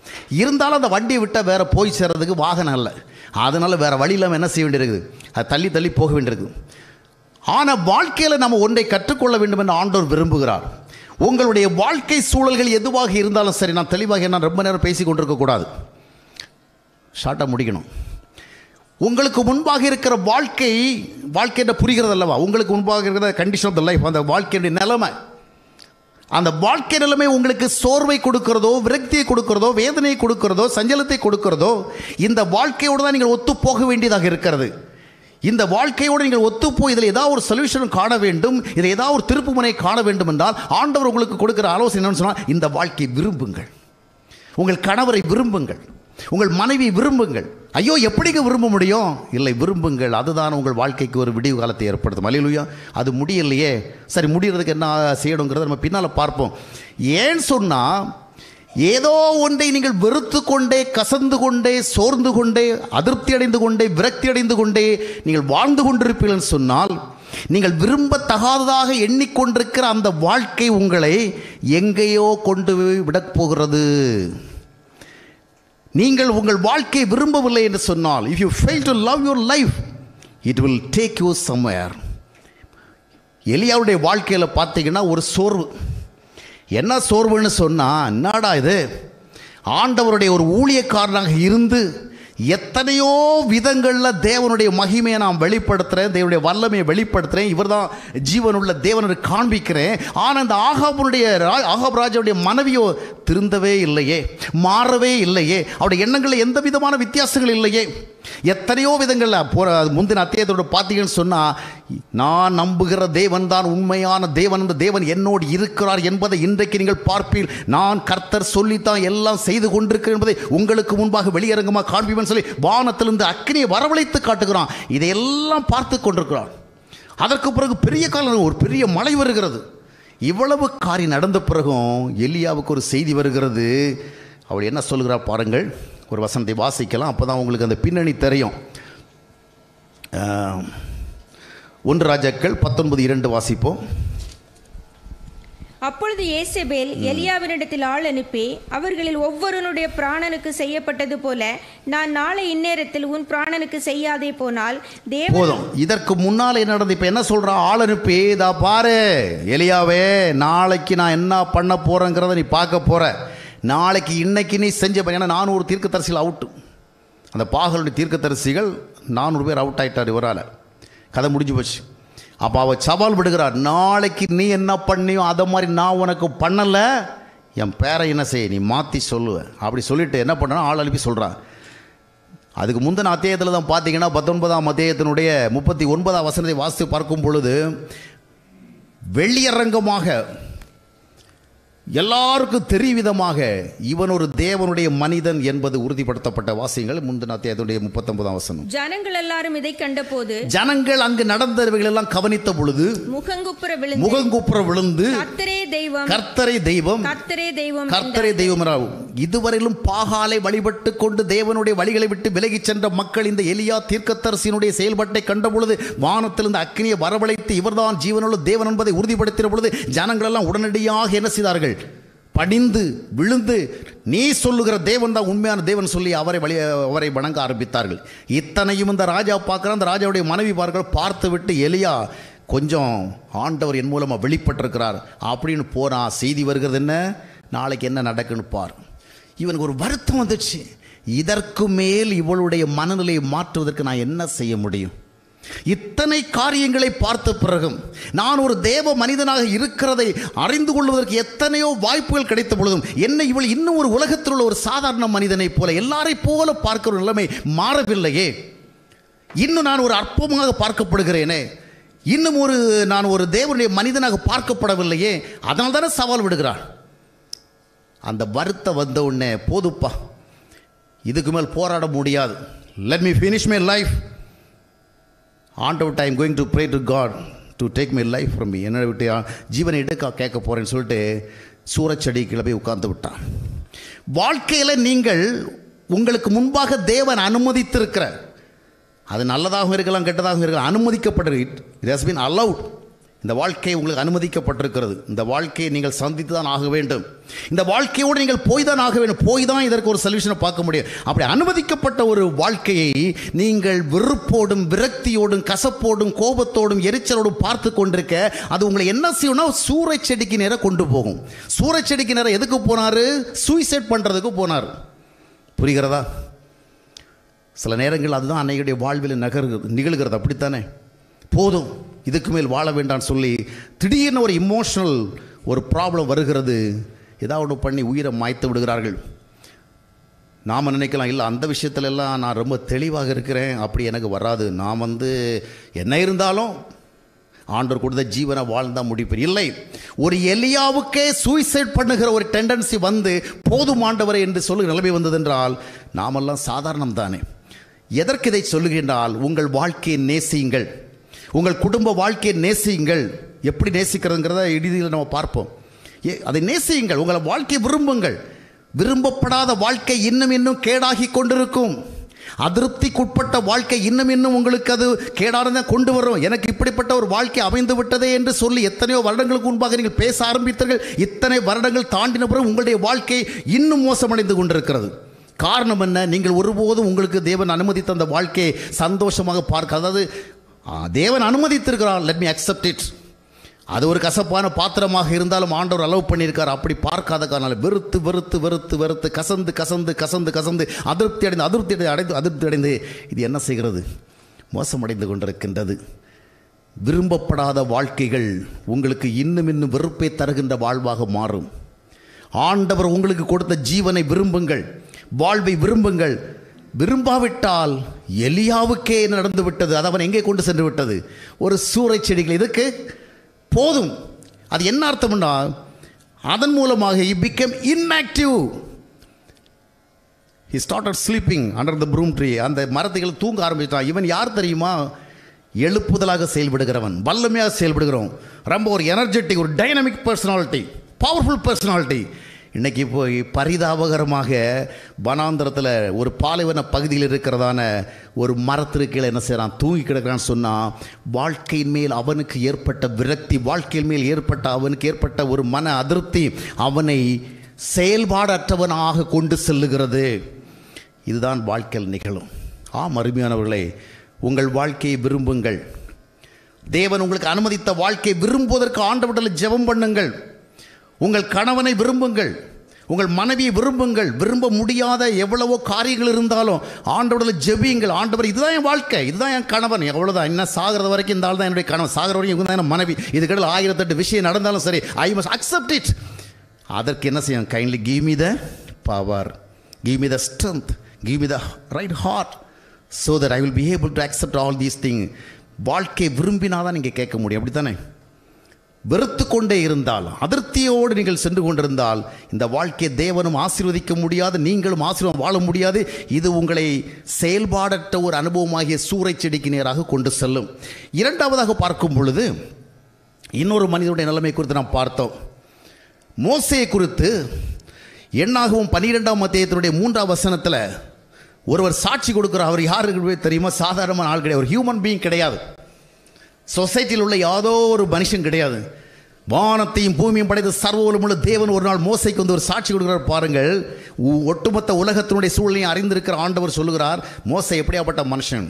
இருந்தாலும் அந்த வண்டியை விட்டால் வேற போய் சேர்றதுக்கு வாகனம் இல்லை அதனால வேற வழி இல்லாமல் என்ன செய்ய வேண்டியிருக்குது அது தள்ளி தள்ளி போக வேண்டியிருக்குது ஆனால் வாழ்க்கையில் நம்ம ஒன்றை கற்றுக்கொள்ள வேண்டும் என்று ஆண்டவர் விரும்புகிறார் உங்களுடைய வாழ்க்கை சூழல்கள் எதுவாக இருந்தாலும் சரி நான் தெளிவாக நான் ரொம்ப நேரம் பேசி கொண்டிருக்க கூடாது ஷார்ட்டாக முடிக்கணும் உங்களுக்கு முன்பாக இருக்கிற வாழ்க்கை வாழ்க்கை என்ன புரிகிறது அல்லவா உங்களுக்கு முன்பாக இருக்கிற கண்டிஷன் ஆஃப் த லைஃப் அந்த வாழ்க்கையுடைய நிலைமை அந்த வாழ்க்கை நிலைமை உங்களுக்கு சோர்வை கொடுக்கிறதோ விரக்தியை கொடுக்கிறதோ வேதனையை கொடுக்கிறதோ சஞ்சலத்தை கொடுக்கிறதோ இந்த வாழ்க்கையோடு தான் நீங்கள் ஒத்து போக வேண்டியதாக இருக்கிறது இந்த வாழ்க்கையோடு நீங்கள் ஒத்துப்போய் இதில் ஏதாவது ஒரு சொல்யூஷன் காண வேண்டும் இதில் ஏதாவது ஒரு திருப்புமுனை காண வேண்டும் என்றால் ஆண்டவர் உங்களுக்கு கொடுக்கிற ஆலோசனை என்னன்னு சொன்னால் இந்த வாழ்க்கையை விரும்புங்கள் உங்கள் கணவரை விரும்புங்கள் உங்கள் மனைவி விரும்புங்கள் ஐயோ எப்படிங்க விரும்ப முடியும் இல்லை விரும்புங்கள் அதுதான் உங்கள் வாழ்க்கைக்கு ஒரு விடிவு காலத்தை ஏற்படுத்தும் அலையிலுயா அது முடியலையே சரி முடியறதுக்கு என்ன செய்யணுங்கிறத நம்ம பின்னால் பார்ப்போம் ஏன் சொன்னால் ஏதோ ஒன்றை நீங்கள் வெறுத்து கொண்டே கசந்து கொண்டே சோர்ந்து கொண்டே அதிருப்தி அடைந்து கொண்டே விரக்தி அடைந்து கொண்டே நீங்கள் வாழ்ந்து கொண்டிருப்பீர்கள் சொன்னால் நீங்கள் விரும்பத்தகாததாக எண்ணிக்கொண்டிருக்கிற அந்த வாழ்க்கை உங்களை எங்கேயோ கொண்டு போய் விடப் போகிறது நீங்கள் உங்கள் வாழ்க்கையை விரும்பவில்லை என்று சொன்னால் if you fail to love your life it will take you somewhere எலியாவுடைய வாழ்க்கையில் பார்த்தீங்கன்னா ஒரு சோர்வு என்ன சோர்வுன்னு சொன்னால் என்னடா இது ஆண்டவருடைய ஒரு ஊழியக்காரனாக இருந்து எத்தனையோ விதங்களில் தேவனுடைய மகிமையை நான் வெளிப்படுத்துகிறேன் தேவனுடைய வல்லமையை வெளிப்படுத்துகிறேன் இவர் தான் ஜீவனுள்ள தேவனை காண்பிக்கிறேன் ஆனால் அந்த ஆகாபனுடைய ரா- ஆகாப் ராஜாவுடைய மனைவியோ திருந்தவே இல்லையே மாறவே இல்லையே அவருடைய எண்ணங்களில் எந்த விதமான வித்தியாசங்கள் இல்லையே எத்தனையோ விதங்களில் போகிற முந்தின அத்தியாயத்தோட பார்த்தீங்கன்னு சொன்னால் நான் நம்புகிற தேவன் தான் உண்மையான தேவன் இந்த தேவன் என்னோடு இருக்கிறார் என்பதை இன்றைக்கு நீங்கள் பார்ப்பீர் நான் கர்த்தர் சொல்லித்தான் எல்லாம் செய்து கொண்டிருக்கிறேன் என்பதை உங்களுக்கு முன்பாக வெளியரங்கமாக காண்பிப்பேன் சொல்லி வானத்திலிருந்து அக்கினியை வரவழைத்து காட்டுகிறான் இதையெல்லாம் பார்த்து கொண்டிருக்கிறான் அதற்கு பிறகு பெரிய காலம் ஒரு பெரிய மழை வருகிறது இவ்வளவு காரியம் நடந்த பிறகும் எலியாவுக்கு ஒரு செய்தி வருகிறது அவள் என்ன சொல்கிறார் பாருங்கள் ஒரு வசனத்தை வாசிக்கலாம் அப்போ தான் உங்களுக்கு அந்த பின்னணி தெரியும் ஆம். ஒன்று ராஜாக்கள் பத்தொன்பது இரண்டு வாசிப்போம்
அப்பொழுது ஏசபேல் எலியாவினிடத்தில் ஆள் அனுப்பி அவர்களில் ஒவ்வொருவனுடைய பிராணனுக்கு செய்யப்பட்டது போல நான் நாளை இந்நேரத்தில் உன் பிராணனுக்கு செய்யாதே போனால் தேவன்
போதும் இதற்கு முன்னால் என்ன நடந்து இப்போ என்ன சொல்கிறான் ஆள் அனுப்பி இதா பாரு எலியாவே நாளைக்கு நான் என்ன பண்ண போகிறேங்கிறத நீ பார்க்க போகிற நாளைக்கு இன்னைக்கு நீ செஞ்ச ப- ஏன்னா நானூறு தீர்க்கதரிசிகள் அவுட்டு அந்த பாகலுடைய தீர்க்கதரிசிகள் நானூறு பேர் அவுட் ஆயிட்டார் இவரால் கதை முடிஞ்சு போச்சு அப்போ அவ சவால் விடுகிறார் நாளைக்கு நீ என்ன பண்ணியோ அதை மாதிரி நான் உனக்கு பண்ணலை என் பேரை என்ன செய்ய நீ மாற்றி சொல்லுவ அப்படி சொல்லிட்டு என்ன பண்ணனா ஆள் அனுப்பி சொல்கிறான் அதுக்கு முந்தின அத்தியாயத்தில் தான் பார்த்தீங்கன்னா பத்தொன்பதாம் அத்தியாயத்தினுடைய முப்பத்தி ஒன்பதாம் வசனத்தை வாசித்து பார்க்கும் பொழுது வெளியரங்கமாக எல்லாருக்கும் தெரியும் விதமாக இவன் ஒரு தேவனுடைய மனிதன் என்பது உறுதிப்படுத்தப்பட்ட வாசியங்கள் முந்தின அத்தியாயத்துடைய முப்பத்தொன்பதாம் வசனம்
ஜனங்கள் எல்லாரும் இதை கண்டபோது
ஜனங்கள் அங்கு நடந்தவைகள் எல்லாம் கவனித்த பொழுது
முகங்குப்புற விழுந்து
முகங்குப்புற விழுந்து
கர்த்தரே தெய்வம்
கர்த்தரை தெய்வம்
கர்த்தரே தெய்வம்
கர்த்தரை தெய்வம் என்றார். இதுவரையிலும் பாகாலை வழிபட்டு கொண்டு தேவனுடைய வழிகளை விட்டு விலகிச் சென்ற மக்கள் இந்த எலியா தீர்க்கத்தரசியினுடைய செயல்பாட்டை கண்ட பொழுது வானத்திலிருந்து அக்கினியை வரவழைத்து இவர்தான் ஜீவனுள்ள தேவன் என்பதை உறுதிப்படுத்தின பொழுது ஜனங்கள் எல்லாம் உடனடியாக என்ன செய்தார்கள் பணிந்து விழுந்து நீ சொல்லுகிற தேவன் தான் உண்மையான தேவன் சொல்லி அவரை வழி அவரை வணங்க ஆரம்பித்தார்கள் இத்தனையும் இந்த ராஜா பார்க்குற அந்த ராஜாவுடைய மனைவி பார்க்கிற பார்த்து விட்டு எலியா கொஞ்சம் ஆண்டவர் என் மூலமாக வெளிப்பட்டிருக்கிறார் அப்படின்னு போறான் செய்தி வருகிறது என்ன நாளைக்கு என்ன நடக்குன்னு பார் இவனுக்கு ஒரு வருத்தம் வந்துச்சு இதற்கு மேல் இவளுடைய மனநிலையை மாற்றுவதற்கு நான் என்ன செய்ய முடியும் இத்தனை காரியங்களை பார்த்த பிறகும் நான் ஒரு தேவ மனிதனாக இருக்கிறதை அறிந்து கொள்வதற்கு எத்தனையோ வாய்ப்புகள் கிடைத்த பொழுதும் என்ன இவள் இன்னும் ஒரு உலகத்தில் உள்ள ஒரு சாதாரண மனிதனைப் போல எல்லாரைப் போல பார்க்கிற ஒரு நிலைமை மாறவில்லையே இன்னும் நான் ஒரு அற்பமாக பார்க்கப்படுகிறேனே இன்னும் ஒரு நான் ஒரு தேவனுடைய மனிதனாக பார்க்கப்படவில்லையே அதனால தானே சவால் விடுகிறான் அந்த வருத்தம் வந்த உடனே போதுப்பா இதுக்கு மேல் போராட முடியாது let me finish my life ஆண்டவர் time going to pray to God to take my life from me என்னை விட்டு ஆ, ஜீவனை எடுக்க கேட்க போகிறேன்னு சொல்லிட்டு சூரச்செடி கிளம்பி உட்கார்ந்து விட்டான் வாழ்க்கையில் நீங்கள் உங்களுக்கு முன்பாக தேவன் அனுமதித்திருக்கிற அது நல்லதாகவும் இருக்கலாம் கெட்டதாகவும் இருக்கலாம் அனுமதிக்கப்பட்டிருக்கு இட் ஹஸ் பீன் அலவுட் இந்த வாழ்க்கை உங்களுக்கு அனுமதிக்கப்பட்டிருக்கிறது இந்த வாழ்க்கையை நீங்கள் சந்தித்து தான் ஆக வேண்டும் இந்த வாழ்க்கையோடு நீங்கள் போய் தான் ஆக வேண்டும் போய் தான் இதற்கு ஒரு சொல்யூஷனை பார்க்க முடியும் அப்படி அனுமதிக்கப்பட்ட ஒரு வாழ்க்கையை நீங்கள் வெறுப்போடும் விரக்தியோடும் கசப்போடும் கோபத்தோடும் எரிச்சலோடும் பார்த்து கொண்டிருக்க அது உங்களை என்ன செய்யணும்னா சூறை செடிக்கு நேரம் கொண்டு போகும் சூறை செடிக்கு நேரம் எதுக்கு போனார் சூசைட் பண்ணுறதுக்கு போனார் புரிகிறதா சில நேரங்கள் அதுதான் அன்னையுடைய வாழ்வில் நகர்கிறது நிகழ்கிறது அப்படித்தானே போதும் இதுக்கு மேல் வாழ வேண்டாம்னு சொல்லி திடீர்னு ஒரு இமோஷனல் ஒரு ப்ராப்ளம் வருகிறது ஏதாவது ஒன்று பண்ணி உயிரை மாய்த்து விடுகிறார்கள் நாம் நினைக்கலாம் இல்லை அந்த விஷயத்துல எல்லாம் நான் ரொம்ப தெளிவாக இருக்கிறேன் அப்படி எனக்கு வராது நான் வந்து என்ன இருந்தாலும் ஆண்டவர் கொடுத்த ஜீவனை வாழ்ந்தா முடிப்பேன் இல்லை ஒரு எலியாவுக்கே சூசைட் பண்ணுகிற ஒரு டெண்டன்சி வந்து போதும் ஆண்டவரே என்று சொல்லுகிற நிலைமை வந்ததென்றால் நாமெல்லாம் சாதாரணம் தானே எதற்கு இதை சொல்லுகின்றால் உங்கள் வாழ்க்கையை நேசியுங்கள் உங்கள் குடும்ப வாழ்க்கையை நேசியுங்கள் எப்படி நேசிக்கிறதுங்கிறத இறுதியில் நம்ம பார்ப்போம் ஏ அதை நேசியுங்கள் உங்களை வாழ்க்கையை விரும்புங்கள் விரும்பப்படாத வாழ்க்கை இன்னும் இன்னும் கேடாகி கொண்டிருக்கும் அதிருப்திக்குட்பட்ட வாழ்க்கை இன்னும் இன்னும் உங்களுக்கு அது கேடானதை கொண்டு வரும் எனக்கு இப்படிப்பட்ட ஒரு வாழ்க்கை அமைந்து விட்டதே என்று சொல்லி எத்தனையோ வருடங்களுக்கு முன்பாக நீங்கள் பேச ஆரம்பித்தீர்கள் இத்தனை வருடங்கள் தாண்டின பிறகு உங்களுடைய வாழ்க்கை இன்னும் மோசமடைந்து கொண்டிருக்கிறது காரணம் என்ன நீங்கள் ஒருபோதும் உங்களுக்கு தேவன் அனுமதித்த அந்த வாழ்க்கையை சந்தோஷமாக பார்க்க அதாவது ஆ, தேவன் அனுமதித்திருக்கிறார் லெட் மீ அக்செப்ட் இட் அது ஒரு கசப்பான பாத்திரமாக இருந்தாலும் ஆண்டவர் அலோவ் பண்ணியிருக்கார் அப்படி பார்க்காத காரணம் வெறுத்து வெறுத்து வெறுத்து வெறுத்து கசந்து கசந்து கசந்து கசந்து அதிருப்தி அடைந்து அதிருப்தி அடைந்து அடைந்து அதிருப்தி அடைந்து இது என்ன செய்கிறது மோசமடைந்து கொண்டிருக்கின்றது விரும்பப்படாத வாழ்க்கைகள் உங்களுக்கு இன்னும் இன்னும் வெறுப்பை தருகின்ற வாழ்வாக மாறும் ஆண்டவர் உங்களுக்கு கொடுத்த ஜீவனை விரும்புங்கள் வாழ்வை விரும்புங்கள் விரும்பாவிட்டால் எலியாவுக்கே என்ன நடந்து விட்டது அது அவன் எங்கே கொண்டு சென்று விட்டது ஒரு சூறை செடிகள் இதுக்கு போதும் அது என்ன அர்த்தம்னா அதன் மூலமாக he become inactive he started sleeping under the broom tree அந்த மரத்துகள் தூங்க ஆரம்பிச்சிட்டான் இவன் யார் தெரியுமா எழுப்புதலாக செயல்படுகிறவன் வல்லமையாக செயல்படுகிறவன் ரொம்ப ஒரு எனர்ஜெட்டிக் ஒரு டைனமிக் பர்சனாலிட்டி பவர்ஃபுல் பர்சனாலிட்டி இன்னைக்கு போய் பரிதாபகரமாக வனாந்தரத்தில் ஒரு பாலைவன பகுதியில் இருக்கிறதான ஒரு மரத்திற்கு கீழே என்ன செய்கிறான் தூங்கி கிடக்கிறான்னு சொன்னால் வாழ்க்கையின் மேல் அவனுக்கு ஏற்பட்ட விரக்தி வாழ்க்கையின் மேல் ஏற்பட்ட அவனுக்கு ஏற்பட்ட ஒரு மன அதிருப்தி அவனை செயல்பாடற்றவனாக கொண்டு செல்லுகிறது இதுதான் வாழ்க்கையில் நிகழும் ஆம் அருமையானவர்களே உங்கள் வாழ்க்கையை விரும்புங்கள் தேவன் உங்களுக்கு அனுமதித்த வாழ்க்கையை விரும்புவதற்கு ஆண்டவரில் ஜெபம் பண்ணுங்கள் உங்கள் கணவனை விரும்புங்கள் உங்கள் மனைவியை விரும்புங்கள் விரும்ப முடியாத எவ்வளவோ காரியங்கள் இருந்தாலும் ஆண்டவரில் ஜெபியுங்கள் ஆண்டவர் இதுதான் என் வாழ்க்கை இதுதான் என் கணவன் எவ்வளோதான் என்ன சாகிறது வரைக்கும் இந்த ஆள் தான் என்னுடைய கணவன் சாகிற வரைக்கும் இவங்க தான் என் மனைவி இதுக்கிடையில் ஆயிரத்தெட்டு விஷயம் நடந்தாலும் சரி ஐ மஸ்ட் அக்செப்ட் இட் அதற்கு என்ன செய்யும் kindly give me the power give me the strength give me the right heart so that I will be able to accept all these thing வாழ்க்கை விரும்பினாதான் நீங்கள் கேட்க முடியும் அப்படி தானே வெறுத்து கொண்டே இருந்தால் அதிருப்தியோடு நீங்கள் சென்று கொண்டிருந்தால் இந்த வாழ்க்கையை தேவனும் ஆசீர்வதிக்க முடியாது நீங்களும் ஆசீர்வாதம் வாழ முடியாது இது உங்களை செயல்பாடற்ற ஒரு அனுபவமாகிய சூறை செடிக்கு நேராக கொண்டு செல்லும் இரண்டாவதாக பார்க்கும் பொழுது இன்னொரு மனிதனுடைய நிலைமை குறித்து நாம் பார்த்தோம் மோசையை குறித்து எண்ணாகவும் பன்னிரெண்டாம் அத்தியாயத்தினுடைய மூன்றாம் வசனத்தில் ஒருவர் சாட்சி கொடுக்குற அவர் யாருக்கு தெரியுமா சாதாரணமான ஆள் கிடையாது ஒரு ஹியூமன் பீயிங் கிடையாது சொசைட்டியில் உள்ள யாதோ ஒரு மனுஷன் கிடையாது வானத்தையும் பூமியும் படைத்த சர்வவலமுள்ள தேவன் ஒரு நாள் மோசைக்கு வந்து ஒரு சாட்சி கொடுக்கிறார் பாருங்கள் உ- ஒட்டுமொத்த உலகத்தினுடைய சூழ்நிலையை அறிந்திருக்கிற ஆண்டவர் சொல்லுகிறார் மோசை எப்படியாப்பட்ட மனுஷன்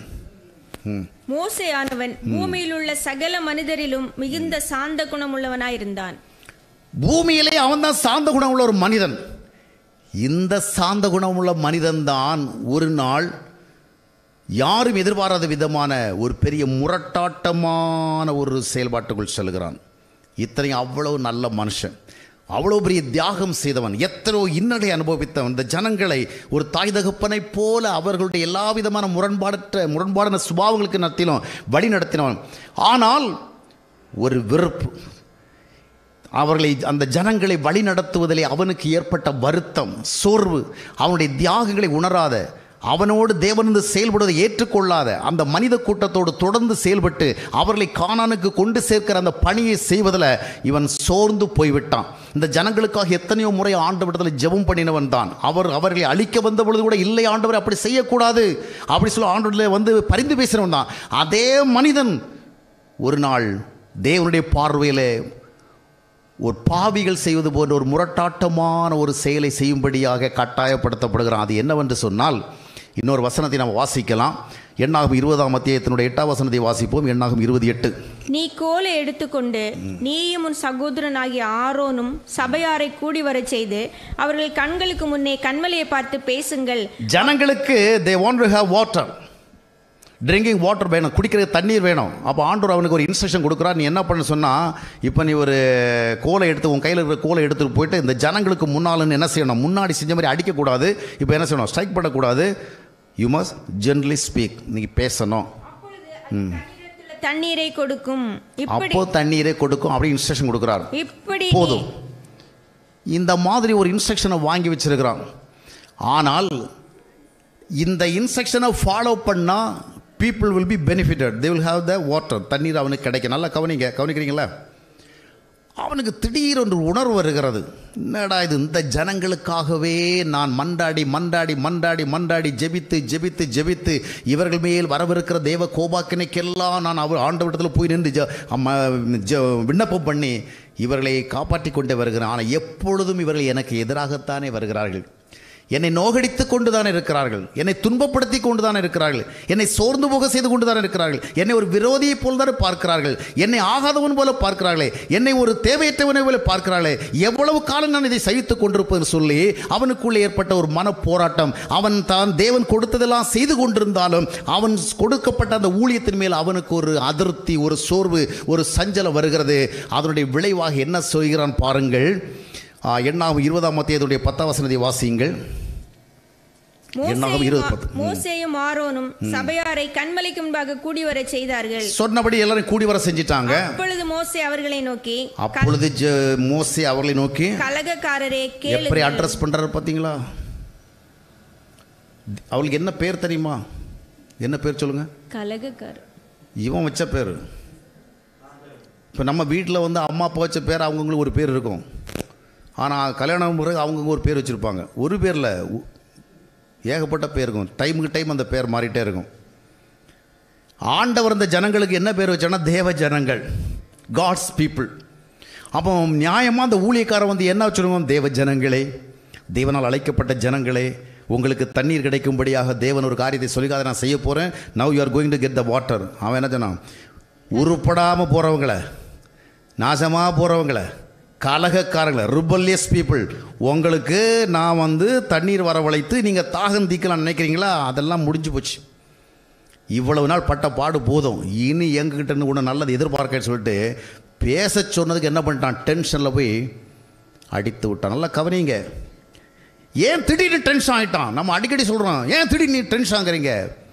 மோசேயானவன் பூமியில் உள்ள சகல மனிதரிலும் மிகுந்த சாந்த குணமுள்ளவனாயிருந்தான்
பூமியிலே அவன்தான் சாந்த குணம் உள்ள ஒரு மனிதன் இந்த சாந்த குணமுள்ள மனிதன்தான் ஒரு நாள் யாரும் எதிர்பாராத விதமான ஒரு பெரிய முரட்டாட்டமான ஒரு செயல்பாட்டுக்குள் செல்கிறான் இத்தனை அவ்வளவு நல்ல மனுஷன் அவ்வளோ பெரிய தியாகம் செய்தவன் எத்தனையோ இன்னலை அனுபவித்தவன் இந்த ஜனங்களை ஒரு தாய் தகப்பனைப் போல அவர்களுடைய எல்லா விதமான முரண்பாடற்ற முரண்பாடான சுபாவங்களுக்கு நடத்திலும் வழி நடத்தினவன் ஆனால் ஒரு வெறுப்பு அவர்களை அந்த ஜனங்களை வழி நடத்துவதிலே அவனுக்கு ஏற்பட்ட வருத்தம் சோர்வு அவனுடைய தியாகங்களை உணராத அவனோடு தேவனந்து செயல்படுவதை ஏற்றுக்கொள்ளாத அந்த மனித கூட்டத்தோடு தொடர்ந்து செயல்பட்டு அவர்களை கானானுக்கு கொண்டு சேர்க்கிற அந்த பணியை செய்வதில் இவன் சோர்ந்து போய்விட்டான் இந்த ஜனங்களுக்காக எத்தனையோ முறை ஆண்டவரிடத்தில் ஜெபம் பண்ணினவன் தான் அவர் அவர்களை அழிக்க வந்த பொழுது கூட இல்லை ஆண்டவர் அப்படி செய்யக்கூடாது அப்படி சொல்லி ஆண்டவரில் வந்து பரிந்து பேசினவன் தான் அதே மனிதன் ஒரு நாள் தேவனுடைய பார்வையில் ஒரு பாவிகள் செய்வது போன்ற ஒரு முரட்டாட்டமான ஒரு செயலை செய்யும்படியாக கட்டாயப்படுத்தப்படுகிறான் அது என்னவென்று சொன்னால் இன்னொரு வசனத்தை நாம் வாசிக்கலாம் எண்ணாகும் இருபதாம் அத்தியாயத்தினுடைய எட்டாம் வசனத்தை வாசிப்போம் எண்ணாகும் இருபது எட்டு
நீ கோலை எடுத்துக்கொண்டு நீயும் உன் சகோதரனாகிய ஆரோனும் சபையாரை கூடி வரச் செய்து அவர்கள் கண்களுக்கு முன்னே கண்மலையை பார்த்து பேசுங்கள்
ஜனங்களுக்கு they want to have water drinking water வேணும் குடிக்கிறதுக்கு தண்ணீர் வேணும் அப்போ ஆண்டவர் அவனுக்கு ஒரு இன்ஸ்ட்ரக்ஷன் கொடுக்குறார் நீ என்ன பண்ண சொன்னால் இப்போ நீ ஒரு கோலை எடுத்து உன் கையில் இருக்கிற கோலை எடுத்துகிட்டு போயிட்டு இந்த ஜனங்களுக்கு முன்னாலுன்னு என்ன செய்யணும் முன்னாடி செஞ்ச மாதிரி அடிக்கக்கூடாது இப்போ என்ன செய்யணும் ஸ்ட்ரைக் பண்ணக்கூடாது யூ மஸ்ட் ஜென்ரலி ஸ்பீக் நீங்கள் பேசணும்
தண்ணீரிடத்தில் தண்ணீரை கொடுக்கும் இப்படி
அப்போ தண்ணீரை கொடுக்கும் அப்படி இன்ஸ்ட்ரக்ஷன் கொடுக்குறார்
இப்படி
போதும் இந்த மாதிரி ஒரு இன்ஸ்ட்ரக்ஷனை வாங்கி வச்சிருக்கிறான் ஆனால் இந்த இன்ஸ்ட்ரக்ஷனை ஃபாலோ பண்ணால் people will be benefited they will have the water தண்ணீர் அவனுக்கு கிடைக்கும் நல்லா கவனிங்க கவனிக்கிறீங்களா அவனுக்கு திடீரென்று உணர்வு வருகிறது என்னடா இது இந்த ஜனங்களுக்காகவே நான் மண்டாடி மண்டாடி மண்டாடி மண்டாடி ஜெபித்து ஜெபித்து ஜெபித்து இவர்கள் மேல் வரவிருக்கிற தேவ கோபாக்கினைக்கெல்லாம் நான் அவர் ஆண்டவரிடத்தில் போய் நின்று ஜ- அம்ம, ஜ- விண்ணப்பம் பண்ணி இவர்களை காப்பாற்றி கொண்டே வருகிறேன் ஆனால் எப்பொழுதும் இவர்கள் எனக்கு எதிராகத்தானே வருகிறார்கள் என்னை நோகடித்து கொண்டு தான் இருக்கிறார்கள் என்னை துன்பப்படுத்தி கொண்டு தான் இருக்கிறார்கள் என்னை சோர்ந்து போக செய்து கொண்டு தான் இருக்கிறார்கள் என்னை ஒரு விரோதியைப் போல் தான் பார்க்கிறார்கள் என்னை ஆகாதவன் போல பார்க்கிறார்களே என்னை ஒரு தேவையற்றவனை போல பார்க்கிறார்களே எவ்வளவு காலம் நான் இதை சகித்துக் கொண்டிருப்பேன்னு சொல்லி அவனுக்குள்ளே ஏற்பட்ட ஒரு மன போராட்டம் அவன் தான் தேவன் கொடுத்ததெல்லாம் செய்து கொண்டிருந்தாலும் அவன் கொடுக்கப்பட்ட அந்த ஊழியத்தின் மேல் அவனுக்கு ஒரு அதிருப்தி ஒரு சோர்வு ஒரு சஞ்சலம் வருகிறது அதனுடைய விளைவாக என்ன சொல்கிறான் பாருங்கள் ஆ, எண்ணாகும் இருபதாம் மத்தியதுடைய பத்தாம் வசனத்தை வாசியுங்கள் எண்ணாகும் இருபது பத்து.
மோசேயும் மோசேயும் ஆரோனும் சபையாரை கண்மலைக்கு முன்பாக கூடி வரச் செய்தார்கள்
சொன்னபடி எல்லாரும் கூடி வர செஞ்சிட்டாங்க
அப்பொழுது மோசே அவர்களை நோக்கி
அப்பொழுது ஜ- மோசே அவர்களை நோக்கி
கலகக்காரரே
எப்படி
கேளுங்கள்
அட்ரஸ் பண்றாரு பார்த்தீங்களா அவளுக்கு என்ன பேர் தெரியுமா என்ன பேர் சொல்லுங்க
கலகக்காரர்
இவன் வச்ச பேர் இப்போ நம்ம வீட்டில் வந்து அம்மா அப்பா வச்ச பேர் அவங்கவுங்களுக்கு ஒரு பேர் இருக்கும் ஆனால் கல்யாணம் பிறகு அவங்கவுங்க ஒரு பேர் வச்சுருப்பாங்க ஒரு பேரில் ஏகப்பட்ட பேர் இருக்கும் டைமுக்கு டைம் அந்த பேர் மாறிட்டே இருக்கும் ஆண்டவர் இந்த ஜனங்களுக்கு என்ன பேர் வச்சானா தேவ ஜனங்கள் காட்ஸ் பீப்புள் அப்போ நியாயமாக அந்த ஊழியக்காரன் வந்து என்ன வச்சுருக்கோம் தேவ ஜனங்களே தேவனால் அழைக்கப்பட்ட ஜனங்களே உங்களுக்கு தண்ணீர் கிடைக்கும்படியாக தேவன் ஒரு காரியத்தை சொல்லி அதை நான் செய்ய போகிறேன் now you are going to get the water அவன் என்ன சொன்னான் உருப்படாமல் போகிறவங்கள நாசமாக போகிறவங்கள கலகக்காரங்கள ரிபல்லியஸ் பீப்புள் உங்களுக்கு நான் வந்து தண்ணீர் வரவழைத்து நீங்கள் தாகம் தீக்கலாம் நினைக்கிறீங்களா அதெல்லாம் முடிஞ்சு போச்சு இவ்வளவு நாள் பட்ட பாடு போதும் இனி எங்ககிட்ட இருந்து ஒன்று நல்லது எதிர்பார்க்கன்னு சொல்லிட்டு பேச சொன்னதுக்கு என்ன பண்ணிட்டான் டென்ஷனில் போய் அடித்து விட்டான் நல்லா கவனிங்க ஏன் திடீர்னு டென்ஷன் ஆகிட்டான் நம்ம அடிக்கடி சொல்கிறோம் ஏன் திடீர்னு நீ டென்ஷன் ஆகுறீங்க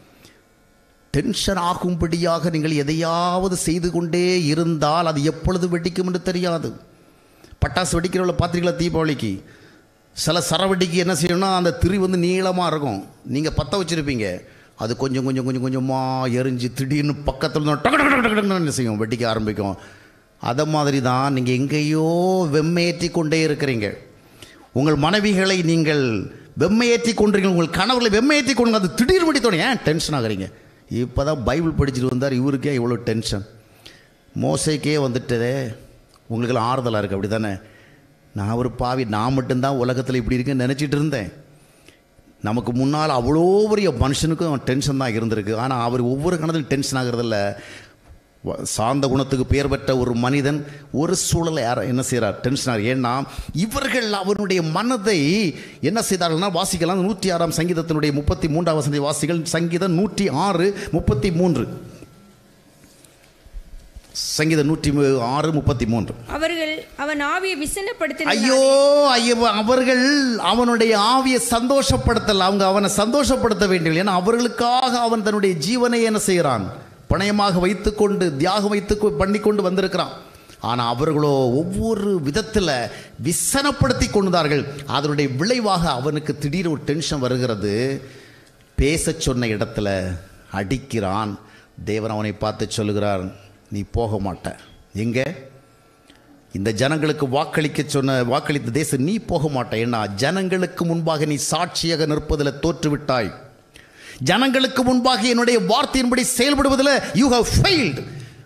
டென்ஷன் ஆகும்படியாக நீங்கள் எதையாவது செய்து கொண்டே இருந்தால் அது எப்பொழுது வெடிக்கும் என்று தெரியாது பட்டாசு வெடிக்கிறவளை பார்த்துருக்கீங்களா தீபாவளிக்கு சில சரவெடிக்கு என்ன செய்யணும்னா அந்த திரி வந்து நீளமாக இருக்கும் நீங்கள் பற்ற வச்சுருப்பீங்க அது கொஞ்சம் கொஞ்சம் கொஞ்சம் கொஞ்சமாக எரிஞ்சு திடீர்னு பக்கத்தில் இருந்து டக்கு டக்கு டக்கு டக்குன்னு என்ன செய்யும் வெடிக்க ஆரம்பிக்கும் அதை மாதிரி தான் நீங்கள் எங்கேயோ வெம்மையேற்றி கொண்டே இருக்கிறீங்க உங்கள் மனைவிகளை நீங்கள் வெம்மையேற்றி கொண்டிருக்கீங்க உங்கள் கணவர்களை வெம்மையேற்றி கொண்டு அது திடீர் வெடித்தோடனே ஏன் டென்ஷன் ஆகுறீங்க இப்போ தான் பைபிள் படிச்சுட்டு வந்தார் இவருக்கே இவ்வளோ டென்ஷன் மோசைக்கே வந்துட்டதே உங்களுக்கெல்லாம் ஆறுதலாக இருக்குது அப்படி தானே நான் ஒரு பாவி நான் மட்டும்தான் உலகத்தில் இப்படி இருக்குன்னு நினச்சிட்டு இருந்தேன் நமக்கு முன்னால் அவ்வளோ பெரிய மனுஷனுக்கும் டென்ஷன் தான் இருந்திருக்கு ஆனால் அவர் ஒவ்வொரு கணத்திலும் டென்ஷன் ஆகிறதில்ல வ- சாந்த குணத்துக்கு பெயர் பெற்ற ஒரு மனிதன் ஒரு சூழலை யார என்ன செய்கிறார் டென்ஷன் ஆகிறார் ஏன்னா இவர்கள் அவனுடைய மனதை என்ன செய்தார்கள்னா வாசிக்கலாம் நூற்றி ஆறாம் சங்கீதத்தினுடைய முப்பத்தி மூன்றாம் வசதி வாசிகள் சங்கீதம் நூற்றி ஆறு முப்பத்தி மூன்று சங்கீதம் நூற்றி ஆறு முப்பத்தி மூன்று
அவர்கள் அவன் ஆவியை விசனப்படுத்தின
ஐயோ ஐயோ அவர்கள் அவனுடைய ஆவியை சந்தோஷப்படுத்தல அவங்க அவனை சந்தோஷப்படுத்த வேண்டிய ஏன்னா அவர்களுக்காக அவன் தன்னுடைய ஜீவனை என்ன செய்கிறான் பணயமாக வைத்துக்கொண்டு தியாகம் வைத்து பண்ணி கொண்டு வந்திருக்கிறான் ஆனால் அவர்களோ ஒவ்வொரு விதத்தில் விசனப்படுத்தி கொண்டார்கள் அதனுடைய விளைவாக அவனுக்கு திடீர் ஒரு டென்ஷன் வருகிறது பேசச் சொன்ன இடத்துல அடிக்கிறான் தேவன் அவனை பார்த்து சொல்லுகிறார் நீ போக மாட்ட எங்கே இந்த ஜனங்களுக்கு வாக்களிக்க சொன்ன வாக்களித்த தேசம் நீ போக மாட்டாய் ஏன்னா ஜனங்களுக்கு முன்பாக நீ சாட்சியாக நிற்பதில் தோற்றுவிட்டாய் ஜனங்களுக்கு முன்பாக என்னுடைய வார்த்தையின்படி செயல்படுவதில் யூ ஹவ் ஃபெயில்டு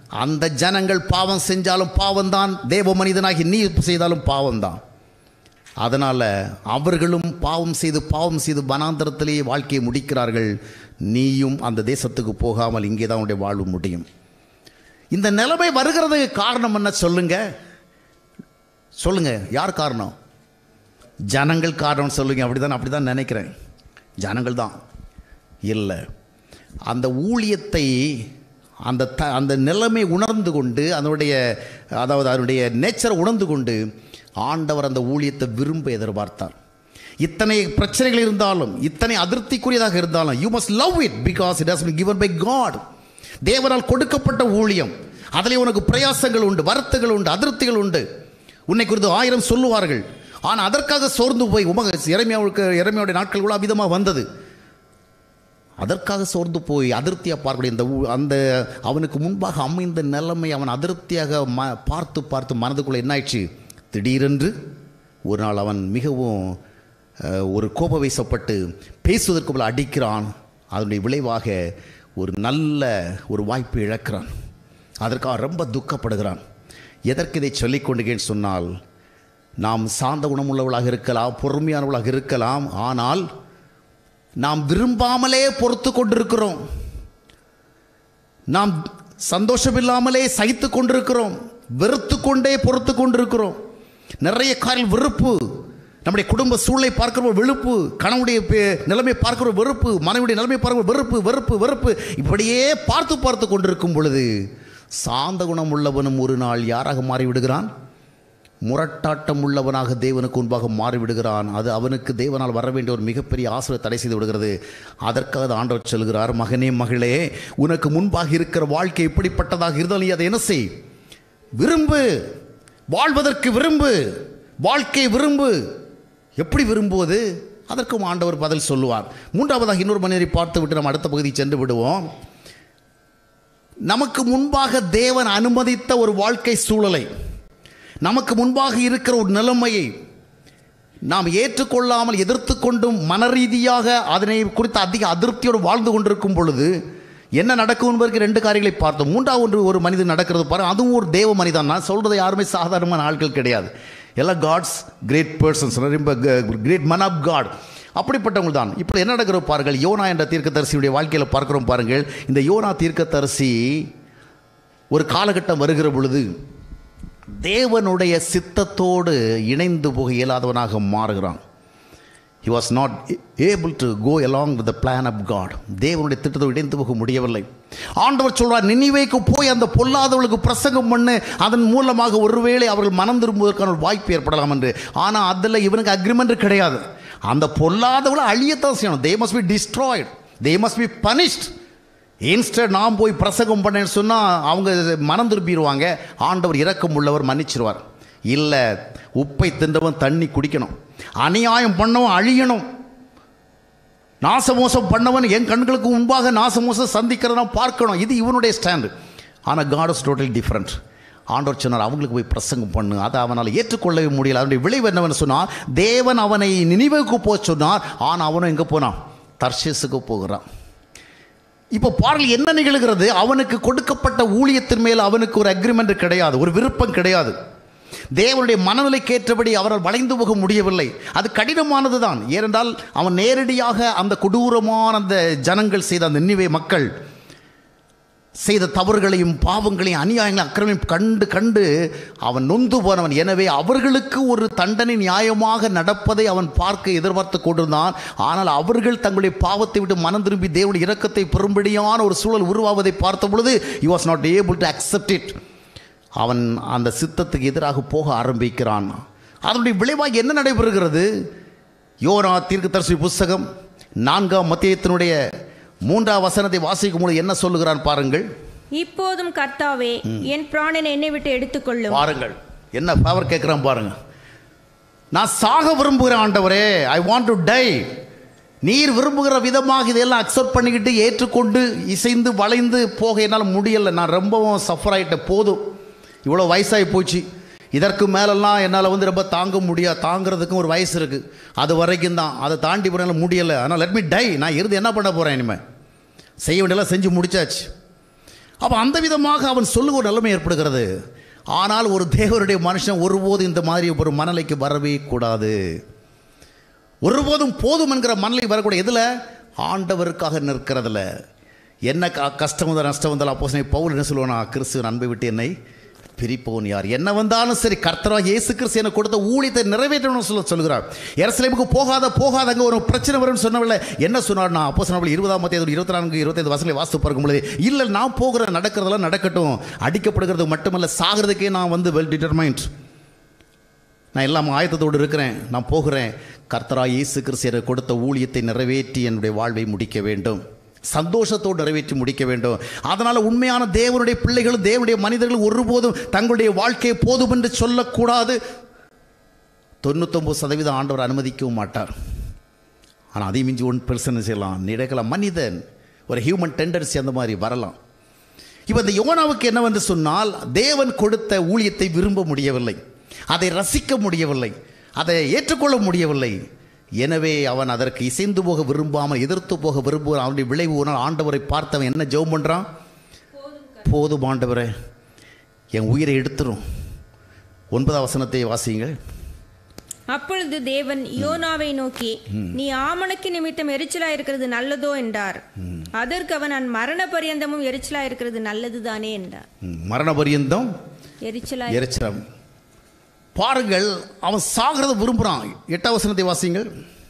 அந்த ஜனங்கள் பாவம் செஞ்சாலும் பாவம்தான் தேவ மனிதனாகி நீ செய்தாலும் பாவம்தான் அதனால் அவர்களும் பாவம் செய்து பாவம் செய்து வனாந்தரத்திலேயே வாழ்க்கையை முடிக்கிறார்கள் நீயும் அந்த தேசத்துக்கு போகாமல் இங்கே தான் உன்னுடைய வாழ்வு முடியும் இந்த நிலைமை வருகிறதுக்கு காரணம் என்ன சொல்லுங்க சொல்லுங்க யார் காரணம் ஜனங்கள் காரணம் சொல்லுங்க அப்படிதான் அப்படிதான் நினைக்கிறேன் ஜனங்கள் தான் இல்லை அந்த ஊழியத்தை அந்த த அந்த நிலைமை உணர்ந்து கொண்டு அதனுடைய அதாவது அதனுடைய நேச்சரை உணர்ந்து கொண்டு ஆண்டவர் அந்த ஊழியத்தை விரும்ப எதிர்பார்த்தார் இத்தனை பிரச்சனைகள் இருந்தாலும் இத்தனை அதிருப்திக்குரியதாக இருந்தாலும் you must love it because it has been given by God தேவனால் கொடுக்கப்பட்ட ஊழியம் அதிலே உனக்கு பிரயாசங்கள் உண்டு வருத்தங்கள் உண்டு அதிருப்திகள் உண்டு உன்னை குறித்து ஆயிரம் சொல்லுவார்கள் ஆனால் அதற்காக சோர்ந்து போய் உமக இறைமையாவுக்கு இறைமையுடைய நாட்கள் கூட அவ்விதமாக வந்தது அதற்காக சோர்ந்து போய் அதிருப்தியாக பார்க்கக்கூடிய இந்த ஊ- அந்த அவனுக்கு முன்பாக அமைந்த நிலைமை அவன் அதிருப்தியாக ம பார்த்து பார்த்து மனதுக்குள்ளே என்னாயிடுச்சு திடீரென்று ஒரு நாள் அவன் மிகவும் அஹ், ஒரு கோப வீசப்பட்டு பேசுவதற்கு போல அடிக்கிறான் அதனுடைய விளைவாக ஒரு நல்ல ஒரு வாய்ப்பை இழக்கிறான் அதற்காக ரொம்ப துக்கப்படுகிறான் எதற்கு இதை சொல்லிக் கொண்டுகேன்னு சொன்னால் நாம் சார்ந்த குணமுள்ளவளாக இருக்கலாம் பொறுமையானவளாக இருக்கலாம் ஆனால் நாம் விரும்பாமலே பொறுத்து கொண்டிருக்கிறோம் நாம் சந்தோஷமில்லாமலே சகித்து கொண்டிருக்கிறோம் வெறுத்து கொண்டே பொறுத்து கொண்டிருக்கிறோம் நிறைய காரில் வெறுப்பு நம்முடைய குடும்ப சூழலை பார்க்கிற வெறுப்பு கணவனுடைய பே- நிலைமை பார்க்கிற வெறுப்பு மனைவியுடைய நிலைமை பார்க்கிற வெறுப்பு வெறுப்பு வெறுப்பு இப்படியே பார்த்து பார்த்து கொண்டிருக்கும் பொழுது சாந்த குணம் உள்ளவனும் ஒரு நாள் யாராக மாறிவிடுகிறான் முரட்டாட்டம் உள்ளவனாக தேவனுக்கு முன்பாக மாறிவிடுகிறான் அது அவனுக்கு தேவனால் வர வேண்டிய ஒரு மிகப்பெரிய ஆசிரியர் தடை செய்து விடுகிறது அதற்காக அது ஆண்டவர் சொல்கிறார் மகனே மகளே உனக்கு முன்பாக இருக்கிற வாழ்க்கை எப்படிப்பட்டதாக இருந்தாலும் நீ அதை என்ன செய் விரும்பு வாழ்வதற்கு விரும்பு வாழ்க்கை விரும்பு எப்படி விரும்புவது அதற்கும் ஆண்டவர் பதில் சொல்லுவார் மூன்றாவதாக இன்னொரு மனிதரை பார்த்து விட்டு நம்ம அடுத்த பகுதி சென்று விடுவோம் நமக்கு முன்பாக தேவன் அனுமதித்த ஒரு வாழ்க்கை சூழலை நமக்கு முன்பாக இருக்கிற ஒரு நிலைமையை நாம் ஏற்றுக்கொள்ளாமல் எதிர்த்து கொண்டும் மனரீதியாக அதனை குறித்த அதிக அதிருப்தியோடு வாழ்ந்து கொண்டிருக்கும் பொழுது என்ன நடக்கும் என்பதற்கு ரெண்டு காரியங்களை பார்த்தோம் மூன்றாவது ஒன்று ஒரு மனிதன் நடக்கிறது பாருங்க அதுவும் ஒரு தேவ மனிதன் நான் சொல்கிறது யாருமே சாதாரணமான ஆட்கள் கிடையாது எல்லாம் காட்ஸ் கிரேட் பர்சன்ஸ் ரொம்ப கிரேட் மன் ஆஃப் காட் அப்படிப்பட்டவங்க தான் இப்போ என்ன நடக்கிற பாருங்கள் யோனா என்ற தீர்க்கதரிசியுடைய வாழ்க்கையில் பார்க்கிறோம் பாருங்கள் இந்த யோனா தீர்க்கதரிசி ஒரு காலகட்டம் வருகிற பொழுது தேவனுடைய சித்தத்தோடு இணைந்து போக இயலாதவனாக மாறுகிறான் he was not able to go along with the plan of God தேவனுடைய திட்டத்தோடு இணைந்து போக முடியவில்லை ஆண்டவர் சொல்றார் நினைவேக்கு போய் அந்த பொல்லாதவர்களுக்கு பிரசங்கம் பண்ணு அதன் மூலமாக ஒருவேளை அவர்கள் மனம் திரும்புவதற்கான ஒரு வாய்ப்பு ஏற்படலாம் என்று ஆனால் அதில் இவனுக்கு அக்ரிமெண்ட் கிடையாது அந்த பொல்லாதவளை அழியத்தான் செய்யணும் they must be destroyed they must be punished instead நான் போய் பிரசங்கம் பண்ணேன்னு சொன்னால் அவங்க மனம் திரும்பிடுவாங்க ஆண்டவர் இரக்கம் உள்ளவர் மன்னிச்சிருவார் இல்லை உப்பை தின்றவன் தண்ணி குடிக்கணும் அநியாயம் பண்ணவன் அழியணும் நாசமோசம் பண்ணவன் என் கண்களுக்கு முன்பாக நாசமோசம் சந்திக்கிறத நான் பார்க்கணும் இது இவனுடைய ஸ்டாண்டு ஆனால் காட் இஸ் டோட்டலி டிஃப்ரெண்ட் ஆண்டவர் சொன்னார் அவங்களுக்கு போய் பிரசங்கம் பண்ணு அதை அவனால் ஏற்றுக்கொள்ளவே முடியல அதனுடைய விளைவு என்னவென்னு சொன்னால் தேவன் அவனை நினைவுக்கு போக சொன்னார் ஆனால் அவனும் எங்கே போனான் தர்ஷேஸுக்கு போகிறான் இப்போ பாருங்கள் என்ன நிகழ்கிறது அவனுக்கு கொடுக்கப்பட்ட ஊழியத்தின் மேல் அவனுக்கு ஒரு அக்ரிமெண்ட் கிடையாது ஒரு விருப்பம் கிடையாது தேவனுடைய மனநிலைக்கேற்றபடி அவரால் வளைந்து போக முடியவில்லை அது கடினமானது தான் ஏனென்றால் அவன் நேரடியாக அந்த கொடூரமான அந்த ஜனங்கள் செய்த அந்த நினைவே மக்கள் செய்த தவறுகளையும் பாவங்களையும் அநியாயங்களையும் அக்கிரமையும் கண்டு கண்டு அவன் நொந்து போனவன் எனவே அவர்களுக்கு ஒரு தண்டனை நியாயமாக நடப்பதை அவன் பார்க்க எதிர்பார்த்து கொண்டிருந்தான் ஆனால் அவர்கள் தங்களுடைய பாவத்தை விட்டு மனம் திரும்பி தேவனுடைய இரக்கத்தை பெரும்படியான ஒரு சூழல் உருவாவதை பார்த்த பொழுது he was not able to accept it அவன் அந்த சித்தத்துக்கு எதிராக போக ஆரம்பிக்கிறான் அதனுடைய விளைவாக என்ன நடைபெறுகிறது யோனா தீர்க்கதரிசி புஸ்தகம் நான்காம் மத்தியத்தினுடைய மூன்றாம் வசனத்தை வாசிக்கும் பொழுது என்ன சொல்லுகிறான் பாருங்கள்
இப்போதும் கர்த்தாவே என் பிராணனை என்னை விட்டு எடுத்துக்கொள்ளும்
பாருங்கள் என்ன பவர் கேட்குறான் பாருங்க நான் சாக விரும்புகிறேன் ஆண்டவரே ஐ வாண்ட் டு டை நீர் விரும்புகிற விதமாக இதெல்லாம் அக்செப்ட் பண்ணிக்கிட்டு ஏற்றுக்கொண்டு இசைந்து வளைந்து போக என்னால் முடியலை நான் ரொம்பவும் சஃபர் ஆகிட்டேன் போதும் இவ்வளோ வயசாகி போச்சு இதற்கு மேலெல்லாம் என்னால் வந்து ரொம்ப தாங்க முடியாது தாங்கிறதுக்கும் ஒரு வயசு இருக்குது அது வரைக்கும் தான் அதை தாண்டி போனால முடியலை ஆனால் லெட் மீ டை நான் இருந்து என்ன பண்ண போகிறேன் இனிமேல் செய்ய வேண்டியெல்லாம் செஞ்சு முடிச்சாச்சு அப்போ அந்த விதமாக அவன் சொல்லுகிற ஒரு நிலைமை ஏற்படுகிறது ஆனால் ஒரு தேவனுடைய மனுஷன் ஒருபோதும் இந்த மாதிரி ஒரு மனநிலைக்கு வரவே கூடாது ஒருபோதும் போதும் என்கிற மனநிலை வரக்கூடாது எதில் ஆண்டவருக்காக நிற்கிறதுல என்ன க கஷ்டம் வந்தால் நஷ்டம் வந்தால் அப்போ பவுல் என்ன சொல்லுவானா கிறிஸ்துவ அன்பை விட்டு என்னை பிரிப்பவன் யார் என்ன வந்தாலும் சரி கர்த்தராக இயேசு கிறிஸ்து எனக்கு கொடுத்த ஊழியத்தை நிறைவேற்றணும்னு சொல்ல சொல்கிறார் எரசலேமுக்கு போகாத போகாத அங்கே ஒரு பிரச்சனை வரும்னு சொன்னவில்லை என்ன சொன்னார் நான் அப்போ சொன்னவள் இருபதாம் மத்திய இருபத்தி நான்கு இருபத்தைந்து வசங்களை வாசித்து பார்க்கும் பொழுது இல்லை நான் போகிற நடக்கிறதெல்லாம் நடக்கட்டும் அடிக்கப்படுகிறது மட்டுமல்ல சாகிறதுக்கே நான் வந்து வெல் டிட்டர்மைண்ட் நான் எல்லாம் ஆயத்தத்தோடு இருக்கிறேன் நான் போகிறேன் கர்த்தரா இயேசு கிறிஸ்து எனக்கு கொடுத்த ஊழியத்தை நிறைவேற்றி என்னுடைய வாழ்வை முடிக்க வேண்டும் சந்தோஷத்தோடு நிறைவேற்றி முடிக்க வேண்டும் அதனால் உண்மையான தேவனுடைய பிள்ளைகளும் தேவனுடைய மனிதர்களும் ஒருபோதும் தங்களுடைய வாழ்க்கையை போதும் என்று சொல்லக்கூடாது தொண்ணூத்தொம்பது சதவீதம் ஆண்டவர் அனுமதிக்கவும் மாட்டார் ஆனால் அதை மிஞ்சி ஒன் பெர்சன் செய்யலாம் நினைக்கலாம் மனிதன் ஒரு ஹியூமன் டெண்டன்சி அந்த மாதிரி வரலாம் இப்போ இந்த யோனாவுக்கு என்னவென்று சொன்னால் தேவன் கொடுத்த ஊழியத்தை விரும்ப முடியவில்லை அதை ரசிக்க முடியவில்லை அதை ஏற்றுக்கொள்ள முடியவில்லை எனவே அவன் அதற்கு இசைந்து போக விரும்பாமல் எதிர்த்து போக விரும்புகிறான் அவனுடைய விளைவு ஒரு நாள் ஆண்டவரை பார்த்தவன் என்ன ஜெபம் பண்ணுறான் போதும் ஆண்டவரே என் உயிரை எடுத்துரும் ஒன்பதாம் வசனத்தை வாசியுங்கள்
அப்பொழுது தேவன் யோனாவை நோக்கி நீ ஆமணக்கு நிமித்தம் எரிச்சலா இருக்கிறது நல்லதோ என்றார் அதற்கு அவன் நான் மரண பரியந்தமும் எரிச்சலா இருக்கிறது நல்லதுதானே என்றார்
ம், மரண பரியந்தம்
எரிச்சலா
எரிச்சலம் பாருங்கள் அவன் சாகிறத விரும்புகிறான் எட்டாம் வசனத்தை வாசியுங்கள்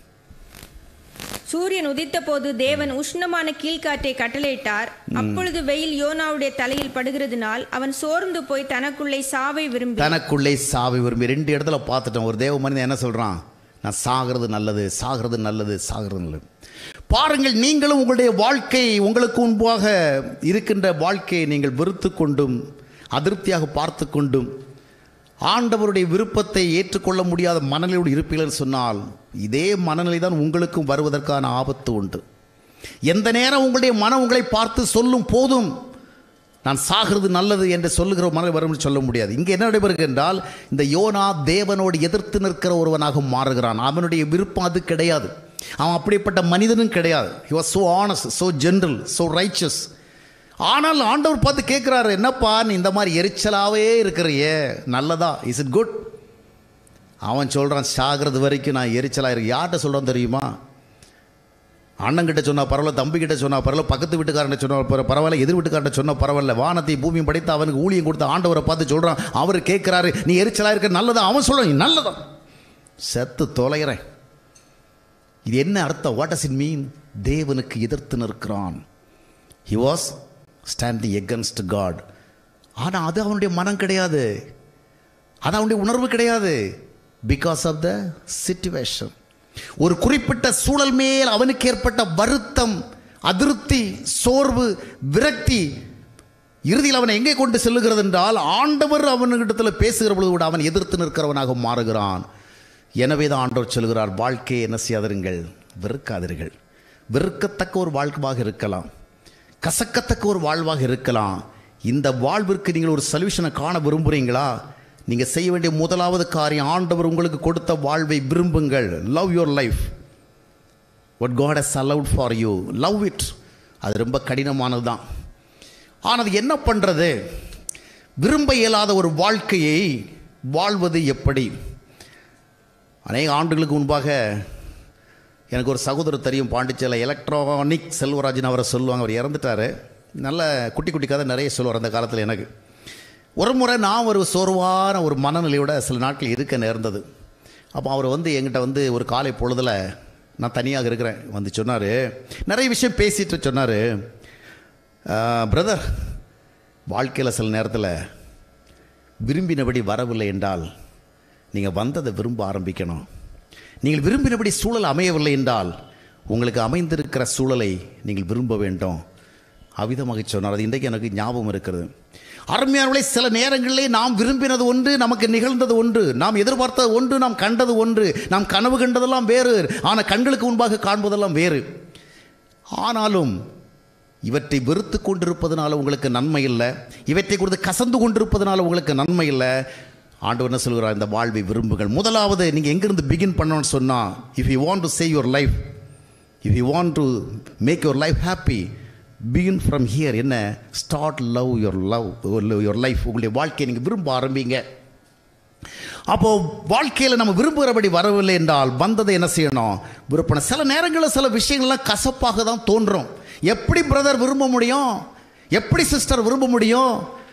சூரியன் உதித்த போது தேவன் உஷ்ணமான கீழ்காற்றை கட்டளையிட்டார் அப்பொழுது வெயில் யோனாவுடைய தலையில் படுகிறதுனால் அவன் சோர்ந்து போய் தனக்குள்ளே சாவை விரும்பி
தனக்குள்ளே சாவை விரும்பி ரெண்டு இடத்துல பார்த்துட்டோம் ஒரு தேவ மனிதன் என்ன சொல்கிறான் நான் சாகிறது நல்லது சாகிறது நல்லது சாகிறது நல்லது பாருங்கள் நீங்களும் உங்களுடைய வாழ்க்கை உங்களுக்கு முன்பாக இருக்கின்ற வாழ்க்கையை நீங்கள் வெறுத்து கொண்டும் அதிருப்தியாக பார்த்து கொண்டும் ஆண்டவருடைய விருப்பத்தை ஏற்றுக்கொள்ள முடியாத மனநிலையோடு இருப்பீர்கள் சொன்னால் இதே மனநிலை தான் உங்களுக்கும் வருவதற்கான ஆபத்து உண்டு எந்த நேரம் உங்களுடைய மனம் உங்களை பார்த்து சொல்லும் போதும் நான் சாகிறது நல்லது என்று சொல்லுகிற மனதை வரும் என்று சொல்ல முடியாது இங்கே என்ன நடைபெறுகிறது என்றால் இந்த யோனா தேவனோடு எதிர்த்து நிற்கிற ஒருவனாக மாறுகிறான் அவனுடைய விருப்பம் அது கிடையாது அவன் அப்படிப்பட்ட மனிதனும் கிடையாது he was so honest so gentle so righteous ஆனால் ஆண்டவர் பார்த்து கேட்குறாரு என்னப்பா நீ இந்த மாதிரி எரிச்சலாகவே இருக்கிறியே நல்லதா இஸ் இட் குட் அவன் சொல்கிறான் சாகிறது வரைக்கும் நான் எரிச்சலாக இருக்கு யார்கிட்ட சொல்கிறான் தெரியுமா அண்ணங்கிட்ட சொன்னா பரவாயில்ல தம்பிக்கிட்ட சொன்னா பரவாயில்ல பக்கத்து வீட்டுக்காரன் சொன்னா பர- பரவாயில்ல எதிர் வீட்டுக்காரன் சொன்னா பரவாயில்ல வானத்தை பூமியும் படைத்து அவனுக்கு ஊழியம் கொடுத்த ஆண்டவரை பார்த்து சொல்கிறான் அவர் கேட்குறாரு நீ எரிச்சலாக இருக்க நல்லதா அவன் சொல்கிறான் நல்லதா செத்து தொலைகிறேன் இது என்ன அர்த்தம் வாட் டஸ் இட் மீன் தேவனுக்கு எதிர்த்து நிற்கிறான் he was standing against God ஆனால் அது அவனுடைய மனம் கிடையாது அது அவனுடைய உணர்வு கிடையாது பிகாஸ் ஆஃப் த சிச்சுவேஷன் ஒரு குறிப்பிட்ட சூழல் மேல் அவனுக்கு ஏற்பட்ட வருத்தம் அதிருப்தி சோர்வு விரக்தி இறுதியில் அவனை எங்கே கொண்டு செல்லுகிறது என்றால் ஆண்டவர் அவனிடத்தில் பேசுகிற பொழுது கூட அவன் எதிர்த்து நிற்கிறவனாக மாறுகிறான் எனவே தான் ஆண்டவர் சொல்கிறார் வாழ்க்கையை என்ன செய்யாதிருங்கள் வெறுக்காதீர்கள் வெறுக்கத்தக்க ஒரு வாழ்வாக இருக்கலாம் கசக்கத்தக்க ஒரு வாழ்வாக இருக்கலாம் இந்த வாழ்விற்கு நீங்கள் ஒரு சொல்யூஷனை காண விரும்புகிறீங்களா நீங்கள் செய்ய வேண்டிய முதலாவது காரியம் ஆண்டவர் உங்களுக்கு கொடுத்த வாழ்வை விரும்புங்கள் love your life what God has allowed for you love it அது ரொம்ப கடினமானது தான் ஆனால் அது என்ன பண்ணுறது விரும்ப இயலாத ஒரு வாழ்க்கையை வாழ்வது எப்படி அநேக ஆண்டுகளுக்கு முன்பாக எனக்கு ஒரு சகோதரர் தெரியும் பாண்டிச்சேரியில் எலக்ட்ரானிக் செல்வராஜன் அவரை சொல்லுவாங்க அவர் இறந்துட்டார் நல்ல குட்டி குட்டி கதை நிறைய சொல்லுவார் அந்த காலத்தில் எனக்கு ஒரு முறை நான் ஒரு சோர்வான ஒரு மனநிலையோட சில நாட்கள் இருக்க நேர்ந்தது அப்போ அவர் வந்து என்கிட்ட வந்து ஒரு காலை பொழுதில் நான் தனியாக இருக்கிறேன் வந்து சொன்னார் நிறைய விஷயம் பேசிட்டு சொன்னார் பிரதர் வாழ்க்கையில் சில நேரத்தில் விரும்பினபடி வரவில்லை என்றால் நீங்கள் வந்ததை விரும்ப ஆரம்பிக்கணும் நீங்கள் விரும்பினபடி சூழல் அமையவில்லை என்றால் உங்களுக்கு அமைந்திருக்கிற சூழலை நீங்கள் விரும்ப வேண்டும் அவ்விதமாக சொன்னார் அது இன்றைக்கு எனக்கு ஞாபகம் இருக்கிறது அருமையானவர்களே சில நேரங்களிலே நாம் விரும்பினது ஒன்று நமக்கு நிகழ்ந்தது ஒன்று நாம் எதிர்பார்த்தது ஒன்று நாம் கண்டது ஒன்று நாம் கனவு கண்டதெல்லாம் வேறு ஆனால் கண்களுக்கு முன்பாக காண்பதெல்லாம் வேறு ஆனாலும் இவற்றை வெறுத்து கொண்டிருப்பதனால உங்களுக்கு நன்மை இல்லை இவற்றை குறித்து கசந்து கொண்டிருப்பதனால உங்களுக்கு நன்மை இல்லை ஆண்டவர் என்ன சொல்கிறார் இந்த வாழ்வை விரும்புங்கள் முதலாவது நீங்கள் எங்கிருந்து பிகின் பண்ணணும்னு சொன்னால் if you want to save your life if you want to make your life happy begin from here என்ன start love your love your life உங்களுடைய வாழ்க்கையை நீங்கள் விரும்ப ஆரம்பிங்க அப்போ வாழ்க்கையில் நம்ம விரும்புகிறபடி வரவில்லை என்றால் வந்ததை என்ன செய்யணும் விருப்பம் சில நேரங்களில் சில விஷயங்கள்லாம் கசப்பாக தான் தோன்றும் எப்படி பிரதர் விரும்ப முடியும் எப்படி சிஸ்டர் விரும்ப முடியும்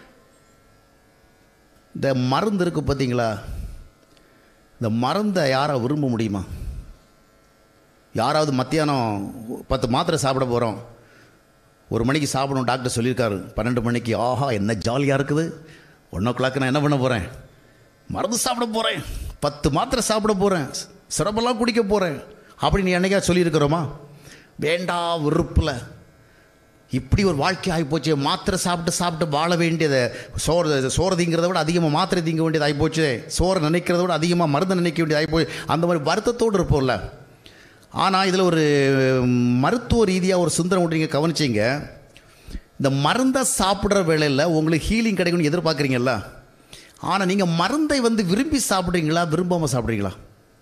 இந்த மருந்து இருக்குது பார்த்தீங்களா இந்த மருந்தை யாரை விரும்ப முடியுமா யாராவது மத்தியானம் பத்து மாத்திரை சாப்பிட போகிறோம் ஒரு மணிக்கு சாப்பிடணும் டாக்டர் சொல்லியிருக்காரு பன்னெண்டு மணிக்கு ஆஹா என்ன ஜாலியாக இருக்குது ஒன் ஓ கிளாக் நான் என்ன பண்ண போகிறேன் மருந்து சாப்பிட போகிறேன் பத்து மாத்திரை சாப்பிட போகிறேன் சிரப்பெல்லாம் குடிக்க போகிறேன் அப்படி நீ என்னைக்கா சொல்லியிருக்கிறோமா வேண்டா விருப்பில் இப்படி ஒரு வாழ்க்கை ஆகிப்போச்சு மாத்திரை சாப்பிட்டு சாப்பிட்டு வாழ வேண்டியதை சோறு சோறு திங்கிறத விட அதிகமாக மாத்திரை திங்க வேண்டியது ஆகிப்போச்சு சோறை நினைக்கிறத விட அதிகமாக மருந்து நினைக்க வேண்டியது ஆகிப்போச்சு அந்த மாதிரி வருத்தத்தோடு இருப்போம்ல ஆனால் இதில் ஒரு மருத்துவ ரீதியாக ஒரு சிந்தனை ஒன்று நீங்கள் கவனிச்சிங்க இந்த மருந்தை சாப்பிட்ற வேளையில் உங்களுக்கு ஹீலிங் கிடைக்கும்னு எதிர்பார்க்குறீங்கல்ல ஆனால் நீங்கள் மருந்தை வந்து விரும்பி சாப்பிட்றீங்களா விரும்பாமல் சாப்பிட்றீங்களா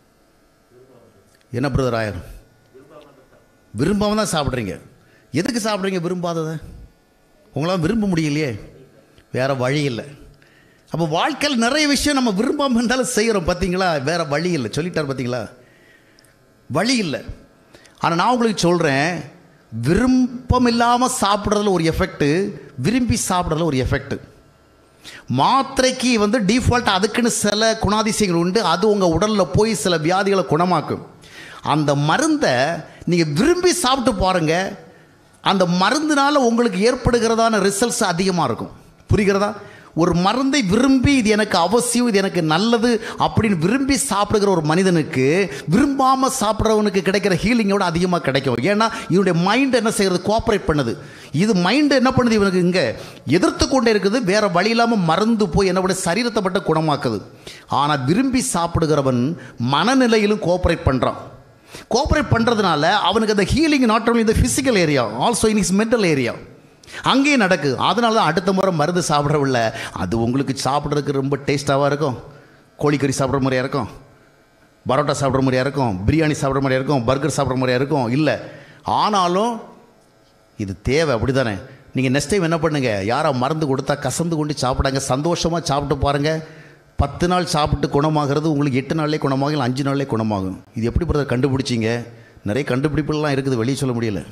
என்ன பிரதர் ஆயிரம் விரும்பாமல் தான் சாப்பிட்றீங்க எதுக்கு சாப்பிட்றீங்க விரும்பாததை உங்களால் விரும்ப முடியலையே வேறு வழி இல்லை அப்போ வாழ்க்கையில் நிறைய விஷயம் நம்ம விரும்பாமல் இருந்தாலும் செய்கிறோம் பார்த்தீங்களா வேறு வழி இல்லை சொல்லிட்டார் பார்த்தீங்களா வழி இல்லை ஆனால் நான் உங்களுக்கு சொல்கிறேன் விருப்பம் இல்லாமல் சாப்பிட்றதுல ஒரு எஃபெக்ட்டு விரும்பி சாப்பிட்றதுல ஒரு எஃபெக்ட்டு மாத்திரைக்கு வந்து டிஃபால்ட் அதுக்குன்னு சில குணாதிசயங்கள் உண்டு அது உங்கள் உடலில் போய் சில வியாதிகளை குணமாக்கும் அந்த மருந்தை நீங்கள் விரும்பி சாப்பிட்டு பாருங்கள் அந்த மருந்தினால் உங்களுக்கு ஏற்படுகிறதான ரிசல்ட்ஸ் அதிகமாக இருக்கும் புரிகிறதா ஒரு மருந்தை விரும்பி இது எனக்கு அவசியம் இது எனக்கு நல்லது அப்படின்னு விரும்பி சாப்பிடுகிற ஒரு மனிதனுக்கு விரும்பாமல் சாப்பிட்றவனுக்கு கிடைக்கிற ஹீலிங்கோட அதிகமாக கிடைக்கும் ஏன்னா இதனுடைய மைண்ட் என்ன செய்கிறது கோஆப்ரேட் பண்ணுது இது மைண்டு என்ன பண்ணுது இவனுக்கு இங்கே எதிர்த்து கொண்டே இருக்குது வேற வழி இல்லாமல் மறந்து போய் என்ன பண்ண சரீரத்தை மட்டும் குணமாக்குது ஆனால் விரும்பி சாப்பிடுகிறவன் மனநிலையிலும் கோஆப்ரேட் பண்ணுறான் கோஆப்ரேட் பண்ணுறதுனால அவனுக்கு அந்த ஹீலிங் நாட் only இந்த physical area also in is mental area அங்கேயும் நடக்குது அதனால தான் அடுத்த முறை மருந்து சாப்பிடவில்ல அது உங்களுக்கு சாப்பிட்றதுக்கு ரொம்ப டேஸ்ட்டாக இருக்கும் கோழிக்கறி சாப்பிட்ற மாதிரியா இருக்கும் பரோட்டா சாப்பிட்ற மாதிரியா இருக்கும் பிரியாணி சாப்பிட்ற மாதிரியா இருக்கும் பர்கர் சாப்பிட்ற மாதிரியா இருக்கும் இல்லை ஆனாலும் இது தேவை அப்படி தானே நீங்கள் நெக்ஸ்ட் டைம் என்ன பண்ணுங்கள் யாரோ மருந்து கொடுத்தா கசந்து கொண்டு சாப்பிடாங்க சந்தோஷமாக சாப்பிட்டு பாருங்கள் பத்து நாள் சாப்பிட்டு குணமாகிறது உங்களுக்கு எட்டு நாள்லேயே குணமாகும் இல்லை அஞ்சு நாள்லேயே குணமாகும் இது எப்படி பிரதர் கண்டுபிடிச்சிங்க நிறைய கண்டுபிடிப்புலாம் இருக்குது வெளியே சொல்ல முடியல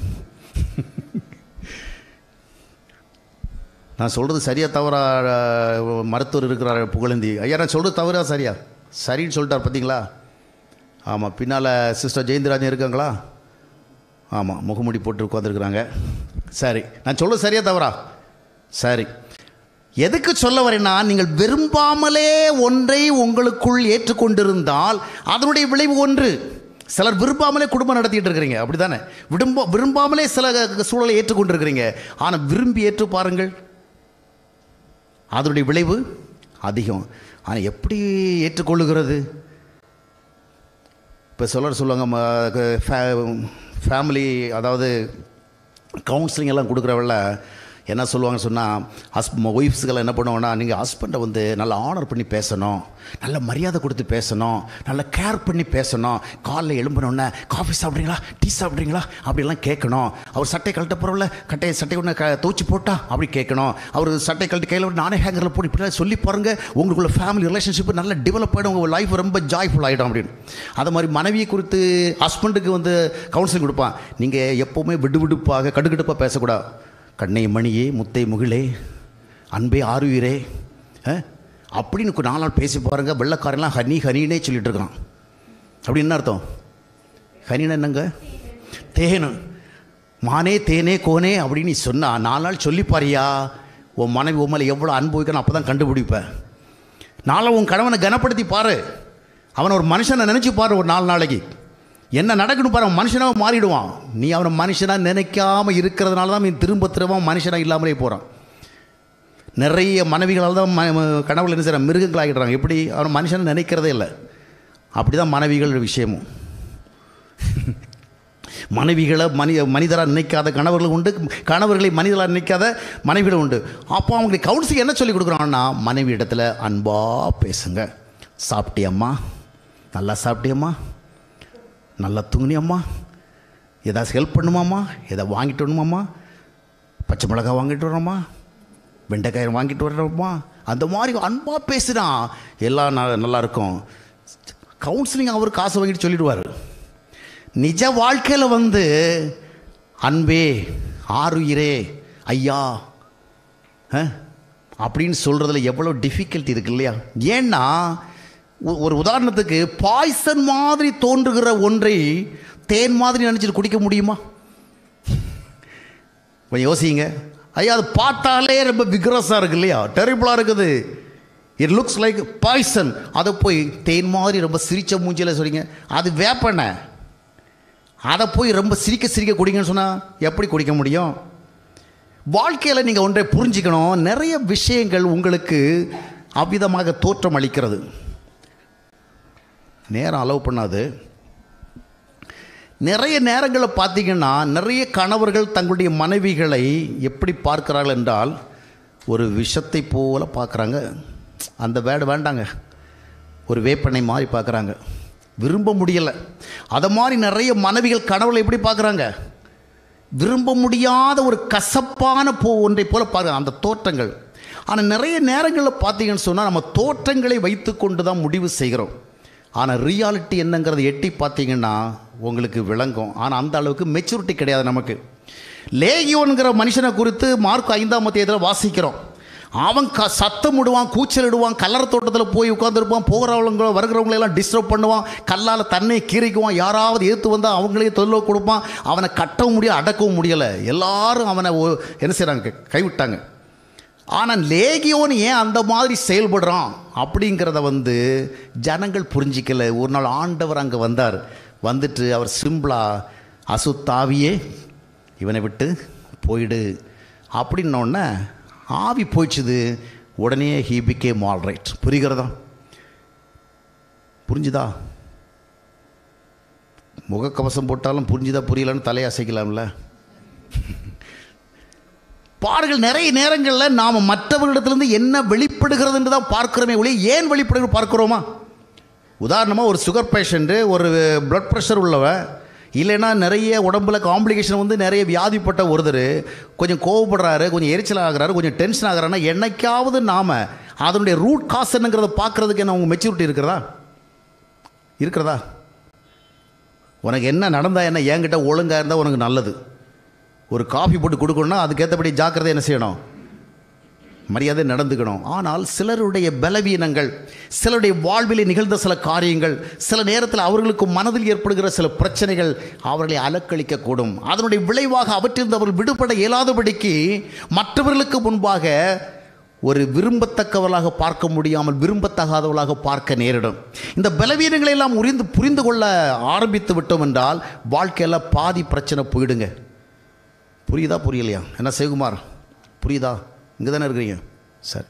நான் சொல்கிறது சரியா தவறா அஹ், மருத்துவர் இருக்கிறார் புகழந்தி ஐயா நான் சொல்கிறது தவறா சரியா சரின்னு சொல்லிட்டார் பார்த்தீங்களா ஆமாம் பின்னால் சிஸ்டர் ஜெயந்திராஜன் இருக்காங்களா ஆமாம் முகமூடி போட்டு உட்காந்துருக்குறாங்க சரி நான் சொல்கிறது சரியா தவறா சரி எதுக்கு சொல்ல வரேன்னா நீங்கள் விரும்பாமலே ஒன்றை உங்களுக்குள் ஏற்றுக்கொண்டிருந்தால் அதனுடைய விளைவு ஒன்று சிலர் விரும்பாமலே குடும்பம் நடத்திட்டு இருக்கிறீங்க அப்படி தானே விரும்ப விரும்பாமலே சில சூழலை ஏற்றுக்கொண்டிருக்கிறீங்க ஆனால் விரும்பி ஏற்று பாருங்கள் அதனுடைய விளைவு அதிகம் ஆனால் எப்படி ஏற்றுக்கொள்ளுகிறது இப்போ சிலர் சொல்லுவாங்க ஃபேமிலி அதாவது கவுன்சிலிங் எல்லாம் கொடுக்குறவள்ள என்ன சொல்லுவாங்கன்னு சொன்னால் ஹஸ் ஒய்ஃப்ஸுகளை என்ன பண்ணுவாங்கன்னா நீங்கள் ஹஸ்பண்டை வந்து நல்லா ஆனர் பண்ணி பேசணும் நல்ல மரியாதை கொடுத்து பேசணும் நல்ல கேர் பண்ணி பேசணும் காலைல எழும்பினோடனே காஃபி சாப்பிட்றீங்களா டீ சாப்பிட்றீங்களா அப்படிலாம் கேட்கணும் அவர் சட்டை கழட்ட போகிறவங்கள கட்டையை சட்டை ஒன்று க தூச்சி போட்டா அப்படி கேட்கணும் அவர் சட்டை கழட்டி கையில் விட்டு நானே ஹேங்கரில் போட்டு இப்படி சொல்லி பாருங்க உங்களுக்குள்ள ஃபேமிலி ரிலேஷன்ஷிப் நல்ல டெவலப் ஆகிடும் உங்கள் லைஃப் ரொம்ப ஜாய்ஃபுல் ஆகிடும் அப்படின்னு அது மாதிரி மனைவியை குறித்து ஹஸ்பண்டுக்கு வந்து கவுன்சிலிங் கொடுப்பான் நீங்கள் எப்போவுமே விடு விடுப்பாக கடுகடுப்பாக பேசக்கூடாது கண்ணை மணியே முத்தை முகிலே அன்பே ஆறுயிரே அஹ், அப்படின்னு ஒரு நாலு நாள் பேசி பாருங்க வெள்ளக்காரன்லாம் ஹனி ஹனினே சொல்லிட்டு இருக்கான் அப்படி என்ன அர்த்தம் ஹனினா என்னங்க தேனு மானே தேனே கோனே அப்படின்னு நீ சொன்னா நாலு நாள் சொல்லி பாரியா உன் மனைவி உன் மேலே எவ்வளோ அன்பு வைக்கணும் அப்போ தான் கண்டுபிடிப்பேன் நாளை உன் கணவனை கனப்படுத்தி பாரு அவனை ஒரு மனுஷனை நினச்சி பாரு ஒரு நாலு நாளைக்கு என்ன நடக்கணும் பாரு அவன் மனுஷனாக மாறிடுவான் நீ அவனை மனுஷனாக நினைக்காம இருக்கிறதுனால தான் நீ திரும்ப திரும்ப மனுஷனாக இல்லாமலே போகிறான் நிறைய மனைவிகளால் தான் ம ம- கனவுல என்ன செய்கிறான் மிருகங்கள் ஆகிடுறாங்க எப்படி அவன் மனுஷனை நினைக்கிறதே இல்லை அப்படி தான் மனைவிகள் விஷயமும் மனைவிகளை மனி மனிதராக நினைக்காத கணவர்கள் உண்டு கணவர்களை மனிதராக நினைக்காத மனைவிகள் உண்டு அப்போ அவங்களுக்கு கவுன்சிலிங் என்ன சொல்லி கொடுக்குறாங்கன்னா மனைவி இடத்துல அன்பாக பேசுங்க சாப்பிட்டியம்மா நல்லா சாப்பிட்டியம்மா நல்லா தூங்கினியம்மா ஏதாச்சும் ஹெல்ப் பண்ணுமாம்மா எதை வாங்கிட்டு வரணுமாம்மா பச்சை மிளகாய் வாங்கிட்டு வரோமா வெண்டைக்காய் வாங்கிட்டு வர்றோமா அந்த மாதிரி அன்பாக பேசினா எல்லாம் ந- நல்லா இருக்கும் கவுன்சிலிங் அவர் காசு வாங்கிட்டு சொல்லிடுவார் நிஜ வாழ்க்கையில் வந்து அன்பே ஆருயிரே ஐயா ஆ? அப்படின்னு சொல்கிறதுல எவ்வளோ டிஃபிகல்ட்டி இருக்கு இல்லையா ஏன்னா ஒ- ஒரு உதாரணத்துக்கு பாய்சன் மாதிரி தோன்றுகிற ஒன்றை தேன் மாதிரி நினச்சிட்டு குடிக்க முடியுமா கொஞ்சம் யோசிங்க ஐயா அது பார்த்தாலே ரொம்ப விக்ரஸாக இருக்கு இல்லையா டெரிபிளாக இருக்குது இட் லுக்ஸ் லைக் பாய்சன் அதை போய் தேன் மாதிரி ரொம்ப சிரிச்ச மூஞ்சியில் சொல்றீங்க அது வேப்பெண்ணெய் அதை போய் ரொம்ப சிரிக்க சிரிக்க குடிங்கன்னு சொன்னால் எப்படி குடிக்க முடியும் வாழ்க்கையில் நீங்கள் ஒன்றை புரிஞ்சுக்கணும் நிறைய விஷயங்கள் உங்களுக்கு அவ்விதமாக தோற்றம் அளிக்கிறது நேரம் அலோவ் பண்ணாது நிறைய நேரங்களில் பார்த்தீங்கன்னா நிறைய கணவர்கள் தங்களுடைய மனைவிகளை எப்படி பார்க்கிறார்கள் என்றால் ஒரு விஷத்தை போல பார்க்குறாங்க அந்த வேர்டு வேண்டாங்க ஒரு வேப்பெண்ணை மாதிரி பார்க்குறாங்க விரும்ப முடியலை அதை மாதிரி நிறைய மனைவிகள் கணவர்களை எப்படி பார்க்குறாங்க விரும்ப முடியாத ஒரு கசப்பான பூ ஒன்றை போல பார்க்குறாங்க அந்த தோற்றங்கள் ஆனால் நிறைய நேரங்களில் பார்த்தீங்கன்னு சொன்னால் நம்ம தோற்றங்களை வைத்துக்கொண்டு தான் முடிவு செய்கிறோம் ஆனால் ரியாலிட்டி என்னங்கிறத எட்டி பார்த்தீங்கன்னா உங்களுக்கு விளங்கும் ஆனால் அந்த அளவுக்கு மெச்சூரிட்டி கிடையாது நமக்கு லேகியோன்கிற மனுஷனை குறித்து மார்க் ஐந்தாம் மத்தியத்தில் வாசிக்கிறோம் அவன் க சத்தம் விடுவான் கூச்சலிடுவான் கல்லற தோட்டத்தில் போய் உட்காந்துருப்பான் போகிறவங்கள வருகிறவங்களெல்லாம் டிஸ்டர்ப் பண்ணுவான் கல்லால் தன்னை கீறிக்குவான் யாராவது ஏற்று வந்தால் அவங்களே தொல்லை கொடுப்பான் அவனை கட்டவும் முடியல அடக்கவும் முடியலை எல்லாரும் அவனை ஒ- என்ன செய்கிறாங்க கைவிட்டாங்க ஆனால் லேகியோன் ஏன் அந்த மாதிரி செயல்படுறான் அப்படிங்கிறத வந்து ஜனங்கள் புரிஞ்சிக்கல ஒரு நாள் ஆண்டவர் அங்கே வந்தார் வந்துட்டு அவர் சிம்பிளா அசுத்தாவியே இவனை விட்டு போயிடு அப்படின்னோடனே ஆவி போயிடுச்சுது உடனே ஹீ பிகேம் ஆல் ரைட் புரிகிறதா புரிஞ்சுதா முகக்கவசம் போட்டாலும் புரிஞ்சுதா புரியலன்னு தலையை அசைக்கலாம்ல பாருங்கள் நிறைய நேரங்களில் நாம் மற்றவர்களிடத்திலிருந்து என்ன வெளிப்படுகிறது என்று தான் பார்க்கிறோமே ஒழிய ஏன் வெளிப்படுகிறது பார்க்கிறோமா உதாரணமாக ஒரு சுகர் பேஷண்ட்டு ஒரு பிளட் ப்ரெஷர் உள்ளவன் இல்லைன்னா நிறைய உடம்புல காம்ப்ளிகேஷன் வந்து நிறைய வியாதிப்பட்ட ஒருத்தர் கொஞ்சம் கோவப்படுறாரு கொஞ்சம் எரிச்சல் ஆகுறாரு கொஞ்சம் டென்ஷன் ஆகுறாருன்னா என்னைக்காவது நாம் அதனுடைய ரூட் காஸ் என்னங்கிறத பார்க்குறதுக்கு என்ன உங்கள் மெச்சூரிட்டி இருக்கிறதா இருக்கிறதா உனக்கு என்ன நடந்தா என்ன என்கிட்ட ஒழுங்காக இருந்தால் உனக்கு நல்லது ஒரு காஃபி போட்டு கொடுக்கணும்னா அதுக்கேற்றபடி ஜாக்கிரதை என்ன செய்யணும் மரியாதை நடந்துக்கணும் ஆனால் சிலருடைய பலவீனங்கள் சிலருடைய வாழ்விலே நிகழ்ந்த சில காரியங்கள் சில நேரத்தில் அவர்களுக்கு மனதில் ஏற்படுகிற சில பிரச்சனைகள் அவர்களை அலக்களிக்கக்கூடும் அதனுடைய விளைவாக அவற்றிலிருந்து அவர்கள் விடுபட இயலாதபடிக்கு மற்றவர்களுக்கு முன்பாக ஒரு விரும்பத்தக்கவர்களாக பார்க்க முடியாமல் விரும்பத்தகாதவர்களாக பார்க்க நேரிடும் இந்த பலவீனங்களை எல்லாம் உரிந்து புரிந்து கொள்ள ஆரம்பித்து விட்டோம் என்றால் வாழ்க்கையில் பாதி பிரச்சனை போயிடுங்க புரியுதா புரியலையா என்ன சிவகுமார் புரியுதா இங்கே தானே இருக்கிறீங்க சரி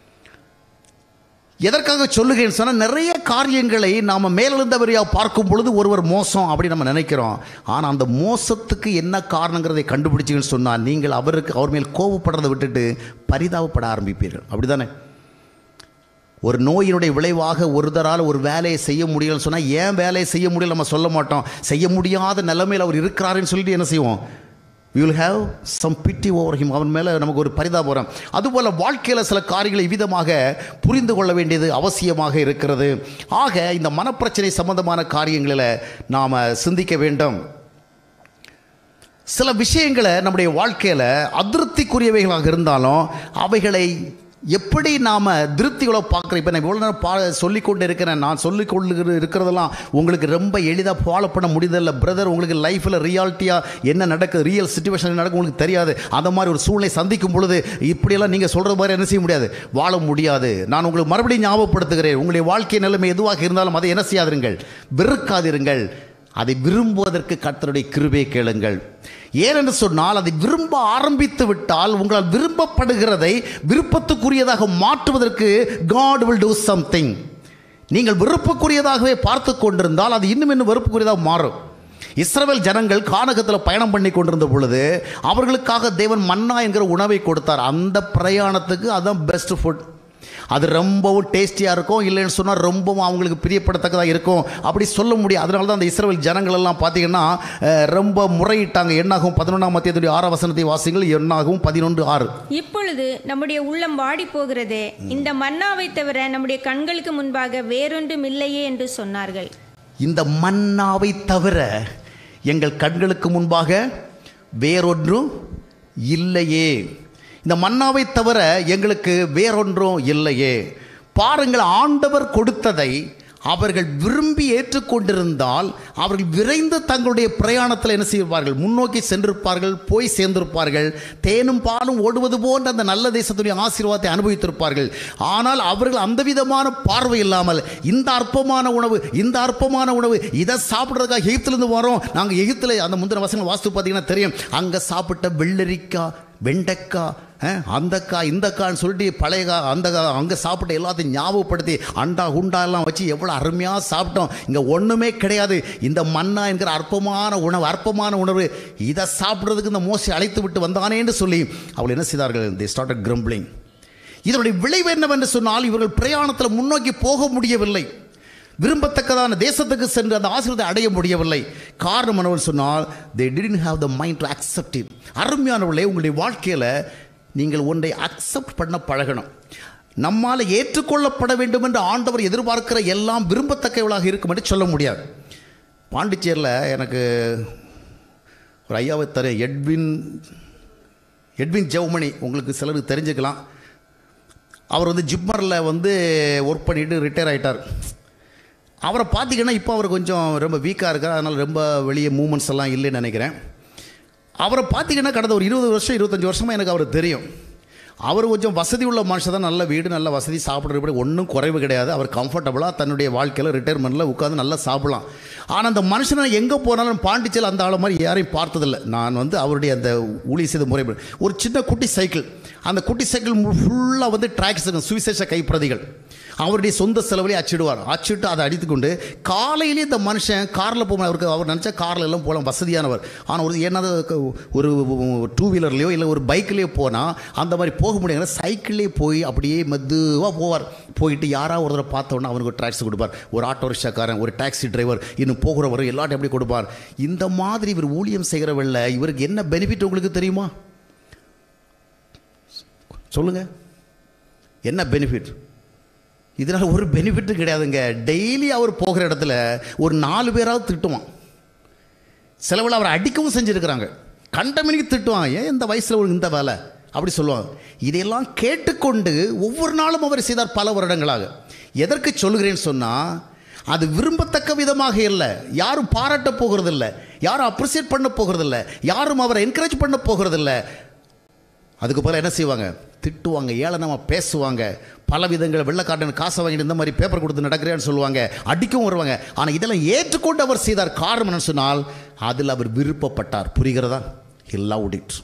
எதற்காக சொல்லுகிறேன்னு சொன்னால் நிறைய காரியங்களை நாம் மேலெழுந்தவரையாக பார்க்கும் பொழுது ஒருவர் மோசம் அப்படின்னு நம்ம நினைக்கிறோம் ஆனால் அந்த மோசத்துக்கு என்ன காரணங்கிறதை கண்டுபிடிச்சிங்கன்னு சொன்னால் நீங்கள் அவருக்கு அவர் மேல் கோவப்படுறதை விட்டுட்டு பரிதாபப்பட ஆரம்பிப்பீர்கள் அப்படிதானே ஒரு நோயினுடைய விளைவாக ஒருத்தரால் ஒரு வேலையை செய்ய முடியலன்னு சொன்னால் ஏன் வேலையை செய்ய முடியல நம்ம சொல்ல மாட்டோம் செய்ய முடியாத நிலைமையில் அவர் இருக்கிறாருன்னு சொல்லிட்டு என்ன செய்வோம் we will have some pity over him அவன் மேலே நமக்கு ஒரு பரிதாபம் வரும் அதுபோல் வாழ்க்கையில் சில காரியங்களை இவ்விதமாக புரிந்து கொள்ள வேண்டியது அவசியமாக இருக்கிறது ஆக இந்த மனப்பிரச்சனை சம்பந்தமான காரியங்களில் நாம் சிந்திக்க வேண்டும் சில விஷயங்களை நம்முடைய வாழ்க்கையில் அதிருப்திக்குரியவைகளாக இருந்தாலும் அவைகளை எப்படி நாம் திருப்திகளை பார்க்குறோம் இப்போ நான் இவ்வளோ நேரம் பா சொல்லிக்கொண்டு இருக்கிறேன் நான் சொல்லிக்கொண்டு இருக்கிறதெல்லாம் உங்களுக்கு ரொம்ப எளிதாக ஃபாலோ பண்ண முடியதில்லை பிரதர் உங்களுக்கு லைஃப்பில் ரியாலிட்டியாக என்ன நடக்குது ரியல் சுச்சுவேஷன் நடக்கும் உங்களுக்கு தெரியாது அந்த மாதிரி ஒரு சூழ்நிலை சந்திக்கும் பொழுது இப்படியெல்லாம் நீங்கள் சொல்கிற மாதிரி என்ன செய்ய முடியாது வாழ முடியாது நான் உங்களுக்கு மறுபடியும் ஞாபகப்படுத்துகிறேன் உங்களுடைய வாழ்க்கை நிலைமை எதுவாக இருந்தாலும் அதை என்ன செய்யாதிருங்கள் வெறுக்காதிருங்கள் அதை விரும்புவதற்கு கர்த்தருடைய கிருபை கேளுங்கள் ஏனென்று சொன்னால் அதை விரும்ப ஆரம்பித்து விட்டால் உங்களால் விரும்பப்படுகிறதை விருப்பத்துக்குரியதாக மாற்றுவதற்கு காட் வில் டூ சம்திங் நீங்கள் விருப்பக்குரியதாகவே பார்த்து கொண்டிருந்தால் அது இன்னும் இன்னும் வெறுப்புக்குரியதாக மாறும் இஸ்ரவேல் ஜனங்கள் கானகத்தில் பயணம் பண்ணி கொண்டிருந்த பொழுது அவர்களுக்காக தேவன் மன்னா என்கிற உணவை கொடுத்தார் அந்த பிரயாணத்துக்கு அதுதான் பெஸ்ட் ஃபுட் அது ரொம்பவும் டேஸ்டியாக இருக்கும் இல்லைன்னு சொன்னால் ரொம்பவும் அவங்களுக்கு பிரியப்படத்தக்கதாக இருக்கும் அப்படி சொல்ல முடியும் அதனால தான் அந்த இஸ்ரேல் ஜனங்கள் எல்லாம் பார்த்தீங்கன்னா அஹ், ரொம்ப முறையிட்டாங்க என்னாகும் பதினொன்றாம் மத்தியத்துடைய ஆறாம் வசனத்தை வாசிங்கள் என்னாகும் பதினொன்று ஆறு
இப்பொழுது நம்முடைய உள்ளம் வாடி போகிறதே இந்த மன்னாவை தவிர நம்முடைய கண்களுக்கு முன்பாக வேறொன்றும் இல்லையே என்று சொன்னார்கள்
இந்த மன்னாவை தவிர எங்கள் கண்களுக்கு முன்பாக வேறொன்றும் இல்லையே இந்த மன்னாவை தவிர எங்களுக்கு வேறொன்றும் இல்லையே பாருங்கள் ஆண்டவர் கொடுத்ததை அவர்கள் விரும்பி ஏற்றுக்கொண்டிருந்தால் அவர்கள் விரைந்து தங்களுடைய பிரயாணத்தில் என்ன செய்வார்கள் முன்னோக்கி சென்றிருப்பார்கள் போய் சேர்ந்திருப்பார்கள் தேனும் பாலும் ஓடுவது போன்ற அந்த நல்ல தேசத்துடைய ஆசீர்வாதத்தை அனுபவித்திருப்பார்கள் ஆனால் அவர்கள் அந்த விதமான பார்வை இல்லாமல் இந்த அற்பமான உணவு இந்த அற்பமான உணவு இதை சாப்பிட்றதுக்காக எகிப்திலிருந்து வரோம் நாங்கள் எகிப்தில் அந்த முந்தின வசனம் வாஸ்து பார்த்தீங்கன்னா தெரியும் அங்கே சாப்பிட்ட வெள்ளரிக்காய் வெண்டைக்காய் அஹ், அந்தக்காய் இந்தக்கான்னு சொல்லிட்டு பழைய கா அந்த கா அங்கே சாப்பிட்ட எல்லாத்தையும் ஞாபகப்படுத்தி அண்டா குண்டா எல்லாம் வச்சு எவ்வளோ அருமையாக சாப்பிட்டோம் இங்கே ஒன்றுமே கிடையாது இந்த மன்னா என்கிற அற்பமான உணவு அற்பமான உணவு இதை சாப்பிட்றதுக்கு இந்த மோசி அழைத்து விட்டு வந்தானேன்னு சொல்லி அவள் என்ன செய்தார்கள் தி ஸ்டார்டட் கிரம்பிளிங் இதனுடைய விளைவு என்னவென்று சொன்னால் இவர்கள் பிரயாணத்தில் முன்னோக்கி போக முடியவில்லை விரும்பத்தக்கதான தேசத்துக்கு சென்று அந்த ஆசீர்வாதத்தை அடைய முடியவில்லை காரணம் என்னவென்று சொன்னால் தே didn't have the mind to accept it அருமையானவர்களே உங்களுடைய வாழ்க்கையில் நீங்கள் ஒன்றை அக்செப்ட் பண்ண பழகணும் நம்மால் ஏற்றுக்கொள்ளப்பட வேண்டும் என்று ஆண்டவர் எதிர்பார்க்கிற எல்லாம் விரும்பத்தக்கவளாக இருக்கும் என்று சொல்ல முடியாது பாண்டிச்சேரியில் எனக்கு ஒரு ஐயாவை தர எட்வின் எட்வின் ஜெவமணி உங்களுக்கு சிலருக்கு தெரிஞ்சுக்கலாம் அவர் வந்து ஜிப்மரில் வந்து ஒர்க் பண்ணிட்டு ரிட்டையர் ஆகிட்டார் அவரை பார்த்தீங்கன்னா இப்போ அவர் கொஞ்சம் ரொம்ப வீக்காக இருக்கார் அதனால் ரொம்ப வெளியே மூமெண்ட்ஸ் எல்லாம் இல்லைன்னு நினைக்கிறேன் அவரை பார்த்தீங்கன்னா கடந்த ஒரு இருபது வருஷம் இருபத்தஞ்சி வருஷமாக எனக்கு அவர் தெரியும் அவர் கொஞ்சம் வசதி உள்ள மனுஷன் தான் நல்ல வீடு நல்ல வசதி சாப்பிட்றது ஒன்றும் குறைவு கிடையாது அவர் கம்ஃபர்டபுளாக தன்னுடைய வாழ்க்கையில் ரிட்டையர்மெண்ட்டில் உட்காந்து நல்லா சாப்பிடலாம் ஆனால் அந்த மனுஷனை எங்கே போனாலும் பாண்டிச்சேரியில் அந்த ஆளை மாதிரி யாரையும் பார்த்ததில்லை நான் வந்து அவருடைய அந்த ஊழிய செய்த முறை ஒரு சின்ன குட்டி சைக்கிள் அந்த குட்டி சைக்கிள் ஃபுல்லாக வந்து ட்ராக்ஸ் சுவிசேஷ கைப்பிரதிகள் அவருடைய சொந்த செலவிலே அச்சிடுவார் அச்சிட்டு அதை அடித்துக்கொண்டு காலையிலே இந்த மனுஷன் காரில் போக அவருக்கு அவர் நினச்சா காரில் எல்லாம் போகலாம் வசதியானவர் ஆனால் ஒரு என்ன ஒரு டூ வீலர்லேயோ இல்லை ஒரு பைக்லேயோ போனால் அந்த மாதிரி போக முடியாது சைக்கிள்லேயே போய் அப்படியே மெதுவாக போவார் போயிட்டு யாராவது ஒரு தடவை பார்த்தோன்னா அவனுக்கு ஒரு டாக்ஸி கொடுப்பார் ஒரு ஆட்டோ ரிக்ஷாக்காரன் ஒரு டாக்ஸி டிரைவர் இன்னும் போகிறவர் எல்லாட்டும் எப்படி கொடுப்பார் இந்த மாதிரி இவர் ஊழியம் செய்கிறவல்ல இவருக்கு என்ன பெனிஃபிட் உங்களுக்கு தெரியுமா சொல்லுங்கள் என்ன பெனிஃபிட் இதனால் ஒரு பெனிஃபிட்டும் கிடையாதுங்க டெய்லி அவர் போகிற இடத்துல ஒரு நாலு பேராவது திட்டுவான் சிலவில் அவரை அடிக்கவும் செஞ்சுருக்கிறாங்க கண்டமணிக்கு திட்டுவான் ஏன் இந்த வயசில் ஒரு இந்த வேலை அப்படி சொல்லுவாங்க இதையெல்லாம் கேட்டுக்கொண்டு ஒவ்வொரு நாளும் அவர் செய்தார் பல வருடங்களாக எதற்கு சொல்லுகிறேன்னு சொன்னால் அது விரும்பத்தக்க விதமாக இல்லை யாரும் பாராட்ட போகிறதில்ல யாரும் அப்ரிசியேட் பண்ண போகிறதில்ல யாரும் அவரை என்கரேஜ் பண்ண போகிறதில்ல அதுக்கு பிறகு என்ன செய்வாங்க திட்டுவாங்க ஏளனமாக பேசுவாங்க பல விதங்கள் வெள்ளக்காட்டன் காசை வாங்கிட்டு இந்த மாதிரி பேப்பர் கொடுத்து நடக்கிறேன்னு சொல்லுவாங்க அடிக்கவும் வருவாங்க ஆனால் இதெல்லாம் ஏற்றுக்கொண்டு அவர் செய்தார் காரணம் என்னன்னு சொன்னால் அதில் அவர் விருப்பப்பட்டார் புரிகிறதா எல்லா உடிட்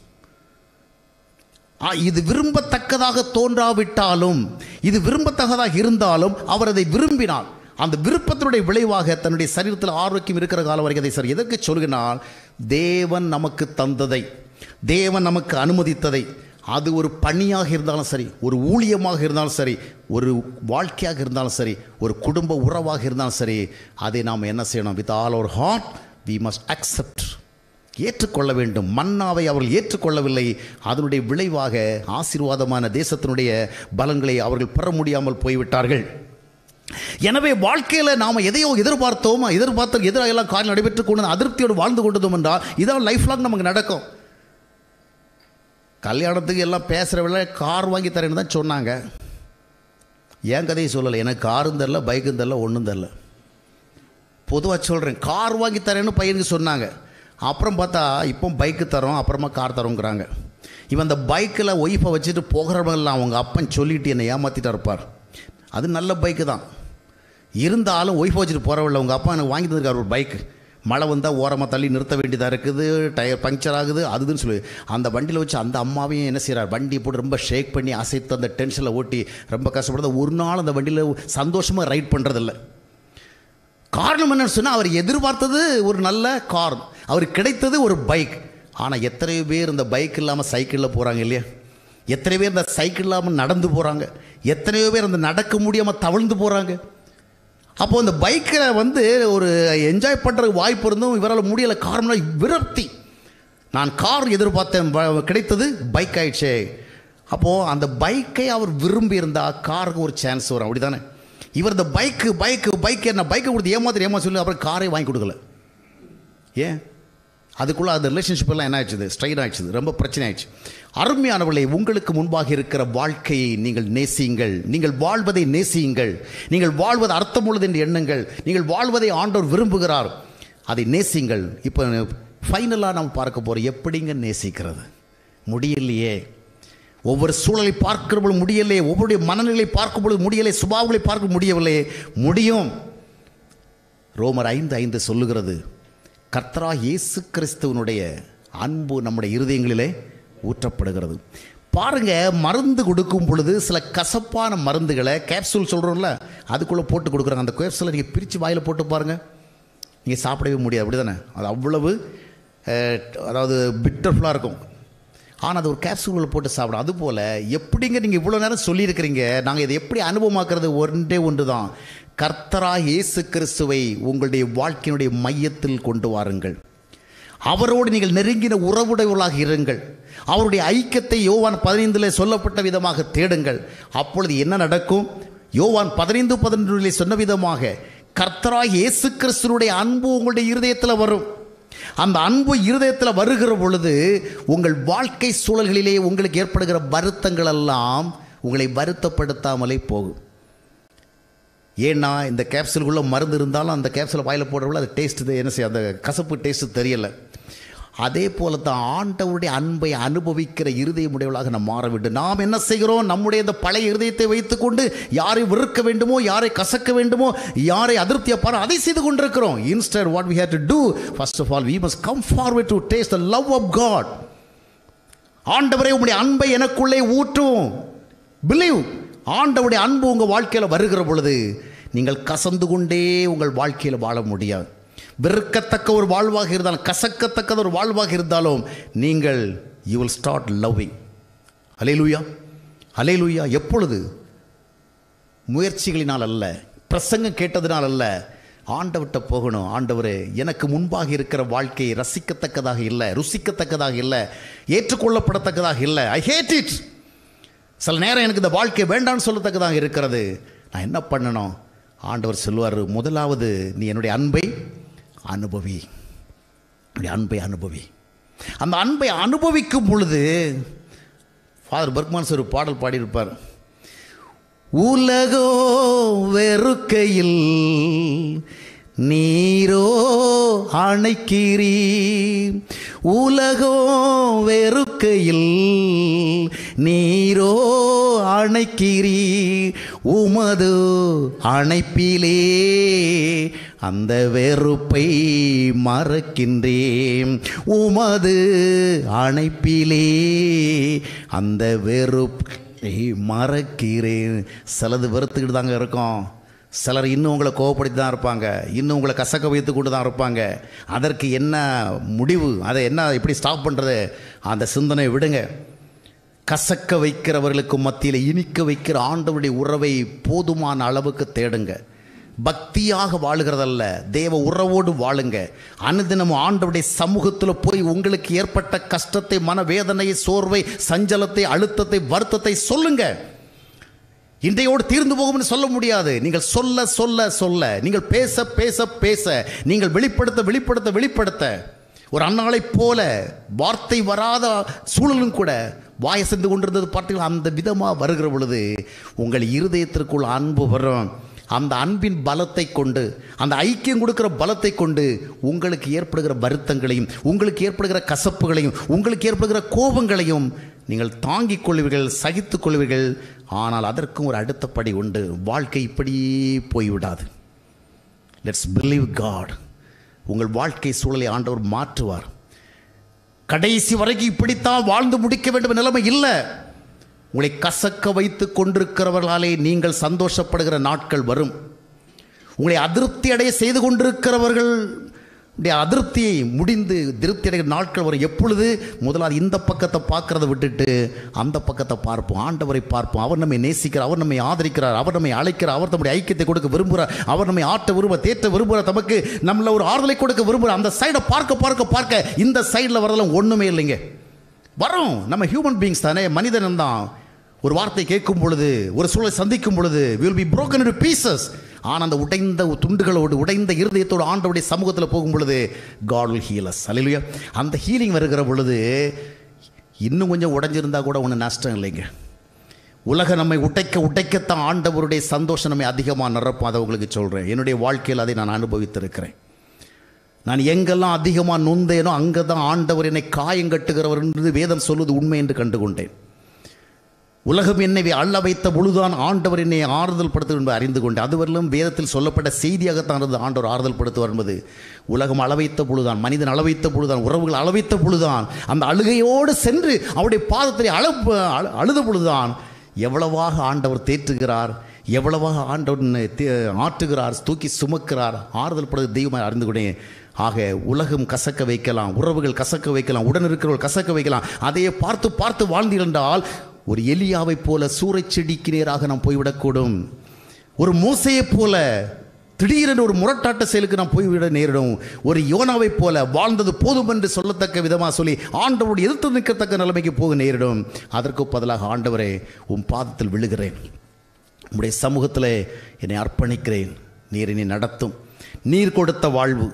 இது விரும்பத்தக்கதாக தோன்றாவிட்டாலும் இது விரும்பத்தக்கதாக இருந்தாலும் அவர் அதை விரும்பினார் அந்த விருப்பத்தினுடைய விளைவாக தன்னுடைய சரீரத்தில் ஆரோக்கியம் இருக்கிற காலம் வரைக்கும் அதை சார் எதற்கு சொல்கிறால் தேவன் நமக்கு தந்ததை தேவன் நமக்கு அனுமதித்ததை அது ஒரு பணியாக இருந்தாலும் சரி ஒரு ஊழியமாக இருந்தாலும் சரி ஒரு வாழ்க்கையாக இருந்தாலும் சரி ஒரு குடும்ப உறவாக இருந்தாலும் சரி அதை நாம் என்ன செய்யணும் with all our heart we must accept ஏற்றுக்கொள்ள வேண்டும் மன்னாவை அவர்கள் ஏற்றுக்கொள்ளவில்லை அதனுடைய விளைவாக ஆசீர்வாதமான தேசத்தினுடைய பலன்களை அவர்கள் பெற முடியாமல் போய்விட்டார்கள் எனவே வாழ்க்கையில் நாம் எதையோ எதிர்பார்த்தோம் எதிர்பார்த்த எதிராக எல்லாம் காரியம் நடைபெற்று கொண்டு அதிருப்தியோடு வாழ்ந்து கொண்டதும் என்றால் இதான் லைஃப் லாங் நமக்கு நடக்கும் கல்யாணத்துக்கு எல்லாம் பேசுகிறவங்கள கார் வாங்கி தரேன்னு தான் சொன்னாங்க ஏன் கதையை சொல்லலை எனக்கு காரும் தெரில பைக்கும் தெரில ஒன்றும் தெரில பொதுவாக சொல்கிறேன் கார் வாங்கி தரேன்னு பையனுக்கு சொன்னாங்க அப்புறம் பார்த்தா இப்போ பைக்கு தரோம் அப்புறமா கார் தரோங்கிறாங்க இவன் அந்த பைக்கில் ஒய்ஃபை வச்சுட்டு போகிறவங்கெல்லாம் அவங்க அப்பன் சொல்லிட்டு என்னை ஏமாற்றிட்டு இருப்பார் அது நல்ல பைக்கு தான் இருந்தாலும் ஒய்ஃபை வச்சுட்டு போகிறவள்ள உங்கள் அப்பா எனக்கு வாங்கி தந்திருக்கார் ஒரு பைக்கு மழை வந்தால் ஓரமாக தள்ளி நிறுத்த வேண்டியதாக இருக்குது டயர் பங்க்சர் ஆகுது அதுன்னு சொல்லி அந்த வண்டியில் வச்சு அந்த அம்மாவையும் என்ன செய்கிறார் வண்டியை போட்டு ரொம்ப ஷேக் பண்ணி அசைத்து அந்த டென்ஷனில் ஓட்டி ரொம்ப கஷ்டப்படுறது ஒரு நாள் அந்த வண்டியில் சந்தோஷமாக ரைட் பண்ணுறதில்ல காரணம் என்னன்னு சொன்னால் அவர் எதிர்பார்த்தது ஒரு நல்ல கார் அவருக்கு கிடைத்தது ஒரு பைக் ஆனால் எத்தனை பேர் இந்த பைக் இல்லாமல் சைக்கிளில் போகிறாங்க இல்லையா எத்தனை பேர் இந்த சைக்கிள் இல்லாமல் நடந்து போகிறாங்க எத்தனையோ பேர் அந்த நடக்க முடியாமல் தவழ்ந்து போகிறாங்க அப்போது இந்த பைக்கில் வந்து ஒரு என்ஜாய் பண்ணுறதுக்கு வாய்ப்பு இருந்தும் இவரால் முடியலை காரணம் விரக்தி நான் கார் எதிர்பார்த்தேன் வ- கிடைத்தது பைக் ஆயிடுச்சே அப்போது அந்த பைக்கை அவர் விரும்பி இருந்தால் காருக்கு ஒரு சான்ஸ் வரும் அப்படி தானே இவர் இந்த பைக்கு பைக்கு பைக் என்ன பைக்கை கொடுத்து ஏமாத்திர ஏமா சொல்லி அப்புறம் காரை வாங்கி கொடுக்கல ஏன் அதுக்குள்ளே அந்த ரிலேஷன்ஷிப் எல்லாம் என்ன ஆயிடுச்சு ஸ்ட்ரைன் ஆயிடுச்சு ரொம்ப பிரச்சனை ஆயிடுச்சு அருமையானவர்களே உங்களுக்கு முன்பாக இருக்கிற வாழ்க்கையை நீங்கள் நேசியுங்கள் நீங்கள் வாழ்வதை நேசியுங்கள் நீங்கள் வாழ்வது அர்த்தமுள்ளது என்று எண்ணுங்கள் நீங்கள் வாழ்வதை ஆண்டவர் விரும்புகிறார் அதை நேசியுங்கள் இப்போ ஃபைனலாக நம்ம பார்க்க போகிறோம் எப்படிங்க நேசிக்கிறது முடியலையே ஒவ்வொரு சூழலை பார்க்கிற பொழுது முடியலையே ஒவ்வொருடைய மனநிலை பார்க்கும் பொழுது முடியலை சுபாவங்களை பார்க்க முடியவில்லையே முடியும் ரோமர் ஐந்து ஐந்து சொல்லுகிறது கர்த்தரா இயேசு கிறிஸ்துவனுடைய அன்பு நம்முடைய இருதயங்களிலே ஊற்றப்படுகிறது பாருங்க மருந்து கொடுக்கும் பொழுது சில கசப்பான மருந்துகளை கேப்சூல் சொல்கிறோம்ல அதுக்குள்ளே போட்டு கொடுக்குறாங்க அந்த கேப்சூலை நீங்கள் பிரித்து வாயில் போட்டு பாருங்கள் நீங்கள் சாப்பிடவே முடியாது அப்படி தானே அது அவ்வளவு அஹ், அதாவது பிட்டர்ஃபுல்லாக இருக்கும் ஆனால் அது ஒரு கேப்சூலில் போட்டு சாப்பிடும் அதுபோல் எப்படிங்க நீங்கள் இவ்வளோ நேரம் சொல்லியிருக்கிறீங்க நாங்கள் இதை எப்படி அனுபவமாக்குறது ஒன்றே ஒன்று தான் கர்த்தரா இயேசு கிறிஸ்துவை உங்களுடைய வாழ்க்கையினுடைய மையத்தில் கொண்டு வாருங்கள் அவரோடு நீங்கள் நெருங்கின உறவுடையவர்களாக இருங்கள் அவருடைய ஐக்கியத்தை யோவான் பதினைந்தில் சொல்லப்பட்ட விதமாக தேடுங்கள் அப்பொழுது என்ன நடக்கும் யோவான் பதினைந்து பதினொன்றிலே சொன்ன விதமாக கர்த்தராய் இயேசு கிறிஸ்துனுடைய அன்பு உங்களுடைய இருதயத்தில் வரும் அந்த அன்பு இருதயத்தில் வருகிற பொழுது உங்கள் வாழ்க்கை சூழல்களிலே உங்களுக்கு ஏற்படுகிற வருத்தங்கள் எல்லாம் உங்களை வருத்தப்படுத்தாமலே போகும் ஏன்னா இந்த கேப்சூலுக்குள்ளே மருந்து இருந்தாலும் அந்த கேப்சூலை வாயில் போடுறவங்கள அது டேஸ்ட்டு என்ன செய்ய அந்த கசப்பு டேஸ்ட்டு தெரியலை அதே போல தான் ஆண்டவருடைய அன்பை அனுபவிக்கிற இருதயமுடையவளாக நாம் மாற வேண்டும் நாம் என்ன செய்கிறோம் நம்முடைய இந்த பழைய இருதயத்தை வைத்துக்கொண்டு யாரை வெறுக்க வேண்டுமோ யாரை கசக்க வேண்டுமோ யாரை அதிருப்தியப்பாரோ அதை செய்து கொண்டிருக்கிறோம் instead what we have to do first of all we must come forward to taste the love of God ஆண்டவரே உங்களுடைய அன்பை எனக்குள்ளே ஊற்றும் பிலீவ் ஆண்டவருடைய அன்பு உங்கள் வாழ்க்கையில் வருகிற பொழுது நீங்கள் கசந்து கொண்டே உங்கள் வாழ்க்கையில் வாழ முடியாது வெறுக்கத்தக்க ஒரு வாழ்வாக இருந்தாலும் கசக்கத்தக்க ஒரு வாழ்வாக இருந்தாலும் நீங்கள் யூ வில் ஸ்டார்ட் லவ்விங் அலையலூயா அலையலூயா எப்பொழுது முயற்சிகளினால் அல்ல பிரசங்கம் கேட்டதினால் அல்ல ஆண்டவர்கிட்ட போகணும் ஆண்டவரே எனக்கு முன்பாக இருக்கிற வாழ்க்கை ரசிக்கத்தக்கதாக இல்லை ருசிக்கத்தக்கதாக இல்லை ஏற்றுக்கொள்ளப்படத்தக்கதாக இல்லை ஐ ஹேட் இட் சில நேரம் எனக்கு இந்த வாழ்க்கை வேண்டாம்னு சொல்லத்தக்கதாக இருக்கிறது நான் என்ன பண்ணணும் ஆண்டவர் சொல்லுவார் முதலாவது நீ என்னுடைய அன்பை அனுபவி என்னுடைய அன்பை அனுபவி அந்த அன்பை அனுபவிக்கும் பொழுது ஃபாதர் பர்க்மான்ஸ் ஒரு பாடல் பாடியிருப்பார் உலகோ வெறுக்கையில் நீரோ அணைக்கிறீ உலகோ வெறுக்கையில் நீரோ அணைக்கிறீ உமது அணைப்பிலே அந்த வெறுப்பை மறக்கின்றேன் உமது அணைப்பிலே அந்த வெறுப்பை மறக்கிறேன் சிலது வெறுத்துக்கிட்டு தாங்க இருக்கோம் சிலர் இன்னும் உங்களை கோவப்படுத்தி தான் இருப்பாங்க இன்னும் உங்களை கசக்க வைத்து கொண்டு தான் இருப்பாங்க அதற்கு என்ன முடிவு அதை என்ன எப்படி ஸ்டாப் பண்ணுறது அந்த சிந்தனை விடுங்க கசக்க வைக்கிறவர்களுக்கு மத்தியில் இனிக்க வைக்கிற ஆண்டவருடைய உறவை போதுமான அளவுக்கு தேடுங்க பக்தியாக வாழுகிறதல்ல தேவ உறவோடு வாழுங்க அனுதினமும் ஆண்டவருடைய சமூகத்தில் போய் உங்களுக்கு ஏற்பட்ட கஷ்டத்தை மனவேதனையை சோர்வை சஞ்சலத்தை அழுத்தத்தை வருத்தத்தை சொல்லுங்க இன்றையோடு தீர்ந்து போகும்னு சொல்ல முடியாது நீங்கள் சொல்ல சொல்ல சொல்ல நீங்கள் பேச பேச பேச நீங்கள் வெளிப்படுத்த வெளிப்படுத்த வெளிப்படுத்த ஒரு அன்னாளைப் போல வார்த்தை வராத சூழலும் கூட வாய சென்று கொண்டிருந்தது பார்த்தீங்கன்னா அந்த விதமாக வருகிற பொழுது உங்கள் இருதயத்திற்குள் அன்பு வரும் அந்த அன்பின் பலத்தை கொண்டு அந்த ஐக்கியம் கொடுக்கிற பலத்தை கொண்டு உங்களுக்கு ஏற்படுகிற வருத்தங்களையும் உங்களுக்கு ஏற்படுகிற கசப்புகளையும் உங்களுக்கு ஏற்படுகிற கோபங்களையும் நீங்கள் தாங்கிக் கொள்வீர்கள் சகித்துக் கொள்வீர்கள் ஆனால் அதற்கும் ஒரு அடுத்த படி உண்டு வாழ்க்கை இப்படியே போய்விடாது லெட்ஸ் பிலீவ் காட் உங்கள் வாழ்க்கை சூழலை ஆண்டவர் மாற்றுவார் கடைசி வரைக்கும் இப்படித்தான் வாழ்ந்து முடிக்க வேண்டும் என்ற நிலைமை இல்லை உங்களை கசக்க வைத்து கொண்டிருக்கிறவர்களாலே நீங்கள் சந்தோஷப்படுகிற நாட்கள் வரும் உங்களை அதிருப்தி அடைய செய்து கொண்டிருக்கிறவர்கள் உடைய அதிருப்தியை முடிந்து திருப்தி அடைகிற நாட்கள் வரும் எப்பொழுது முதலாவது இந்த பக்கத்தை பார்க்கறத விட்டுட்டு அந்த பக்கத்தை பார்ப்போம் ஆண்டவரை பார்ப்போம் அவர் நம்மை நேசிக்கிறார் அவர் நம்மை ஆதரிக்கிறார் அவர் நம்மை அழைக்கிறார் அவர் நம்முடைய ஐக்கியத்தை கொடுக்க விரும்புகிறார் அவர் நம்மை ஆட்ட விரும்ப தேற்ற விரும்புகிறார் நமக்கு நம்மள ஒரு ஆறுதலை கொடுக்க விரும்புகிறார் அந்த சைடை பார்க்க பார்க்க பார்க்க இந்த சைடில் வரதெல்லாம் ஒன்றுமே இல்லைங்க வரும் நம்ம ஹியூமன் பீயிங்ஸ் தானே மனிதன் தான் ஒரு வார்த்தை கேட்கும் பொழுது ஒரு சூழலை சந்திக்கும் பொழுது will be broken into pieces ஆனால் அந்த உடைந்த துண்டுகளோடு உடைந்த இருதயத்தோடு ஆண்டவருடைய சமூகத்தில் போகும் பொழுது காட் will heal us அல்லேலூயா அந்த ஹீலிங் வருகிற பொழுது இன்னும் கொஞ்சம் உடைஞ்சிருந்தா கூட ஒன்றும் நஷ்டம் இல்லைங்க உலக நம்மை உடைக்க உடைக்கத்தான் ஆண்டவருடைய சந்தோஷம் நம்மை அதிகமாக நிரப்பும் அதை உங்களுக்கு சொல்கிறேன் என்னுடைய வாழ்க்கையில் அதை நான் அனுபவித்திருக்கிறேன் நான் எங்கெல்லாம் அதிகமாக நொந்தேனோ அங்கே தான் ஆண்டவர் என்னை காயங்கட்டுகிறவர் என்று வேதம் சொல்வது உண்மை என்று கண்டுகொண்டேன் உலகம் என்னை அள்ள வைத்த பொழுதுதான் ஆண்டவர் என்னை ஆறுதல் படுத்தும் என்பதை அறிந்து கொண்டேன் அதுவரையிலும் வேதத்தில் சொல்லப்பட்ட செய்தியாகத்தான் இருந்தது ஆண்டவர் ஆறுதல் படுத்துவார் என்பது உலகம் அளவைத்த பொழுதுதான் மனிதன் அளவைத்த பொழுதுதான் உறவுகள் அளவைத்த பொழுதுதான் அந்த அழுகையோடு சென்று அவருடைய பாதத்தில் அழ அழு- அழுத பொழுதுதான் எவ்வளவாக ஆண்டவர் தேற்றுகிறார் எவ்வளவாக ஆண்டவர் என்னை தே- ஆற்றுகிறார் தூக்கி சுமக்கிறார் ஆறுதல் படுத்த தெய்வமாக அறிந்து கொண்டேன் ஆக உலகம் கசக்க வைக்கலாம் உறவுகள் கசக்க வைக்கலாம் உடன் இருக்கிறவர்கள் கசக்க வைக்கலாம் அதையே பார்த்து பார்த்து வாழ்ந்திருந்தால் ஒரு எலியாவைப் போல சூறைச் செடிக்கு நேராக நாம் போய்விடக்கூடும் ஒரு மோசையைப் போல திடீரென ஒரு முரட்டாட்ட செயலுக்கு நாம் போய்விட நேரிடும் ஒரு யோனாவைப் போல வாழ்ந்தது போதும் என்று சொல்லத்தக்க விதமாக சொல்லி ஆண்டவரோடு எதிர்த்து நிற்கத்தக்க நிலைமைக்கு போக நேரிடும் அதற்கு பதிலாக ஆண்டவரே உன் பாதத்தில் விழுகிறேன் உம்முடைய சமூகத்தில் என்னை அர்ப்பணிக்கிறேன் நீர் என்னை நடத்தும் நீர் கொடுத்த வாழ்வு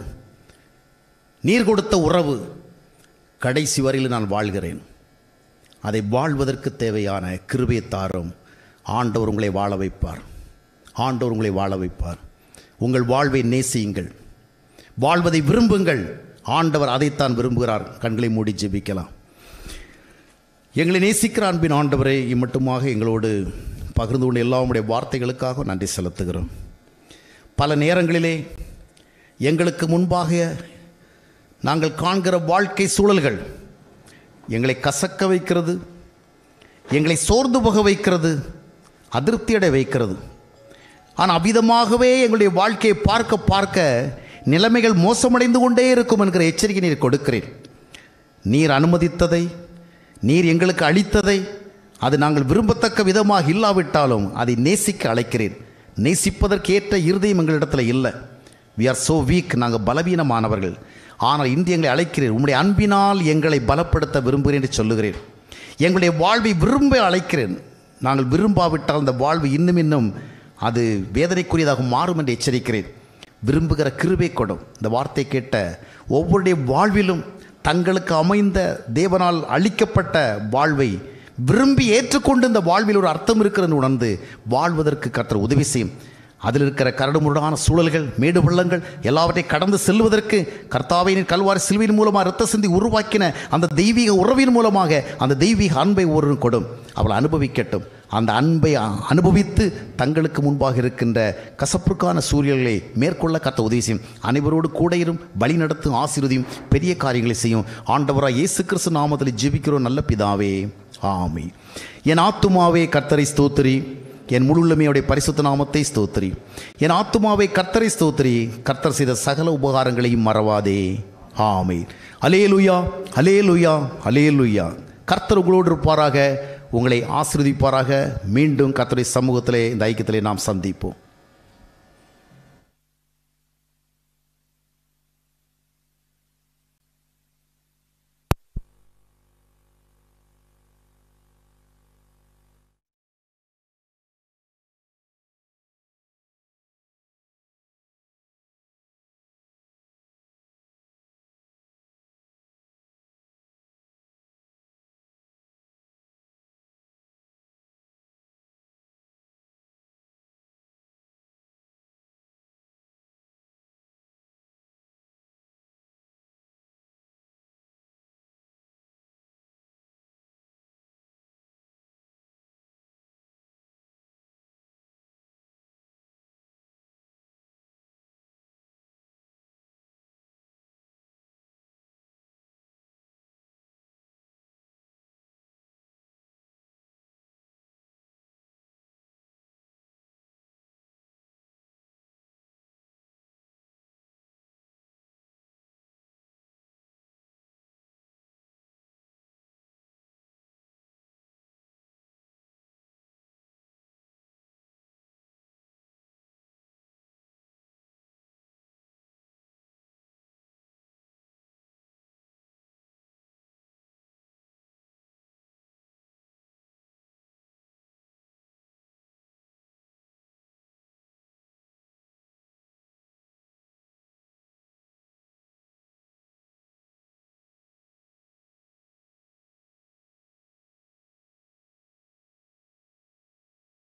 நீர் கொடுத்த உறவு கடைசி வரையில் நான் வாழ்கிறேன் அதை வாழ்வதற்கு தேவையான கிருபையை தாரும் ஆண்டவர் உங்களை வாழ வைப்பார் ஆண்டவர் உங்களை வாழ வைப்பார் உங்கள் வாழ்வை நேசியுங்கள் வாழ்வதை விரும்புங்கள் ஆண்டவர் அதைத்தான் விரும்புகிறார் கண்களை மூடி ஜெபிக்கலாம் எங்களை நேசிக்கிற அன்பின் ஆண்டவரை இம்மட்டுமாக எங்களோடு பகிர்ந்து கொண்ட எல்லா உம்முடைய வார்த்தைகளுக்காக நன்றி செலுத்துகிறோம் பல நேரங்களிலே எங்களுக்கு முன்பாக நாங்கள் காண்கிற வாழ்க்கை சூழல்கள் எங்களை கசக்க வைக்கிறது எங்களை சோர்ந்து போக வைக்கிறது அதிருப்தியடை வைக்கிறது ஆனால் அவ்விதமாகவே எங்களுடைய வாழ்க்கையை பார்க்க பார்க்க நிலைமைகள் மோசமடைந்து கொண்டே இருக்கும் என்கிற எச்சரிக்கை நீர் கொடுக்கிறேன் நீர் அனுமதித்ததை நீர் எங்களுக்கு அளித்ததை அது நாங்கள் விரும்பத்தக்க விதமாக இல்லாவிட்டாலும் அதை நேசிக்க அழைக்கிறேன் நேசிப்பதற்கேற்ற இருதயம் எங்களிடத்தில் இல்லை வி ஆர் so வீக் நாங்கள் பலவீனமானவர்கள் ஆனால் இன்று எங்களை அழைக்கிறேன் உம்முடைய அன்பினால் எங்களை பலப்படுத்த விரும்புகிறேன் என்று சொல்லுகிறேன் எங்களுடைய வாழ்வை விரும்ப அழைக்கிறேன் நாங்கள் விரும்பாவிட்டால் அந்த வாழ்வு இன்னும் இன்னும் அது வேதனைக்குரியதாக மாறும் என்று எச்சரிக்கிறேன் விரும்புகிற கிருபை கொடும் இந்த வார்த்தை கேட்ட ஒவ்வொருடைய வாழ்விலும் தங்களுக்கு அமைந்த தேவனால் அளிக்கப்பட்ட வாழ்வை விரும்பி ஏற்றுக்கொண்டு இந்த வாழ்வில் ஒரு அர்த்தம் இருக்கிறது உணர்ந்து வாழ்வதற்கு கர்த்தர் உதவி செய்யும் அதில் இருக்கிற கரடுமுரடான சூழல்கள் மேடு பள்ளங்கள் எல்லாவற்றையும் கடந்து செல்வதற்கு கர்த்தாவின் கல்வாரி சிலுவையின் மூலமாக இரத்த சிந்தி உருவாக்கின அந்த தெய்வீக உறவின் மூலமாக அந்த தெய்வீக அன்பை ஒரு கொடும் அவள் அனுபவிக்கட்டும் அந்த அன்பை அ- அனுபவித்து தங்களுக்கு முன்பாக இருக்கின்ற கசப்புக்கான சூரியல்களை மேற்கொள்ள கத்த உதவி செய்யும் அனைவரோடு கூட இரும் வழி நடத்தும் ஆசீர்வதியும் பெரிய காரியங்களை செய்யும் ஆண்டவராக இயேசு கிறிஸ்து நாமத்தில் ஜெபிக்கிறோம் நல்ல பிதாவே ஆமே என் ஆத்துமாவே கர்த்தரை ஸ்தோத்திரி என் முழுள்ளமையுடைய பரிசுத்த நாமத்தை ஸ்தோத்திரி என் ஆத்துமாவை கர்த்தரை ஸ்தோத்திரி கர்த்தர் செய்த சகல உபகாரங்களையும் மறவாதே ஆமே அலேலுயா அலேலுயா அலேலுயா கர்த்தர் உங்களோடு இருப்பாராக உங்களை ஆசீர்வதிப்பாராக மீண்டும் கர்த்தருடைய சமூகத்திலே இந்த ஐக்கியத்திலே நாம் சந்திப்போம்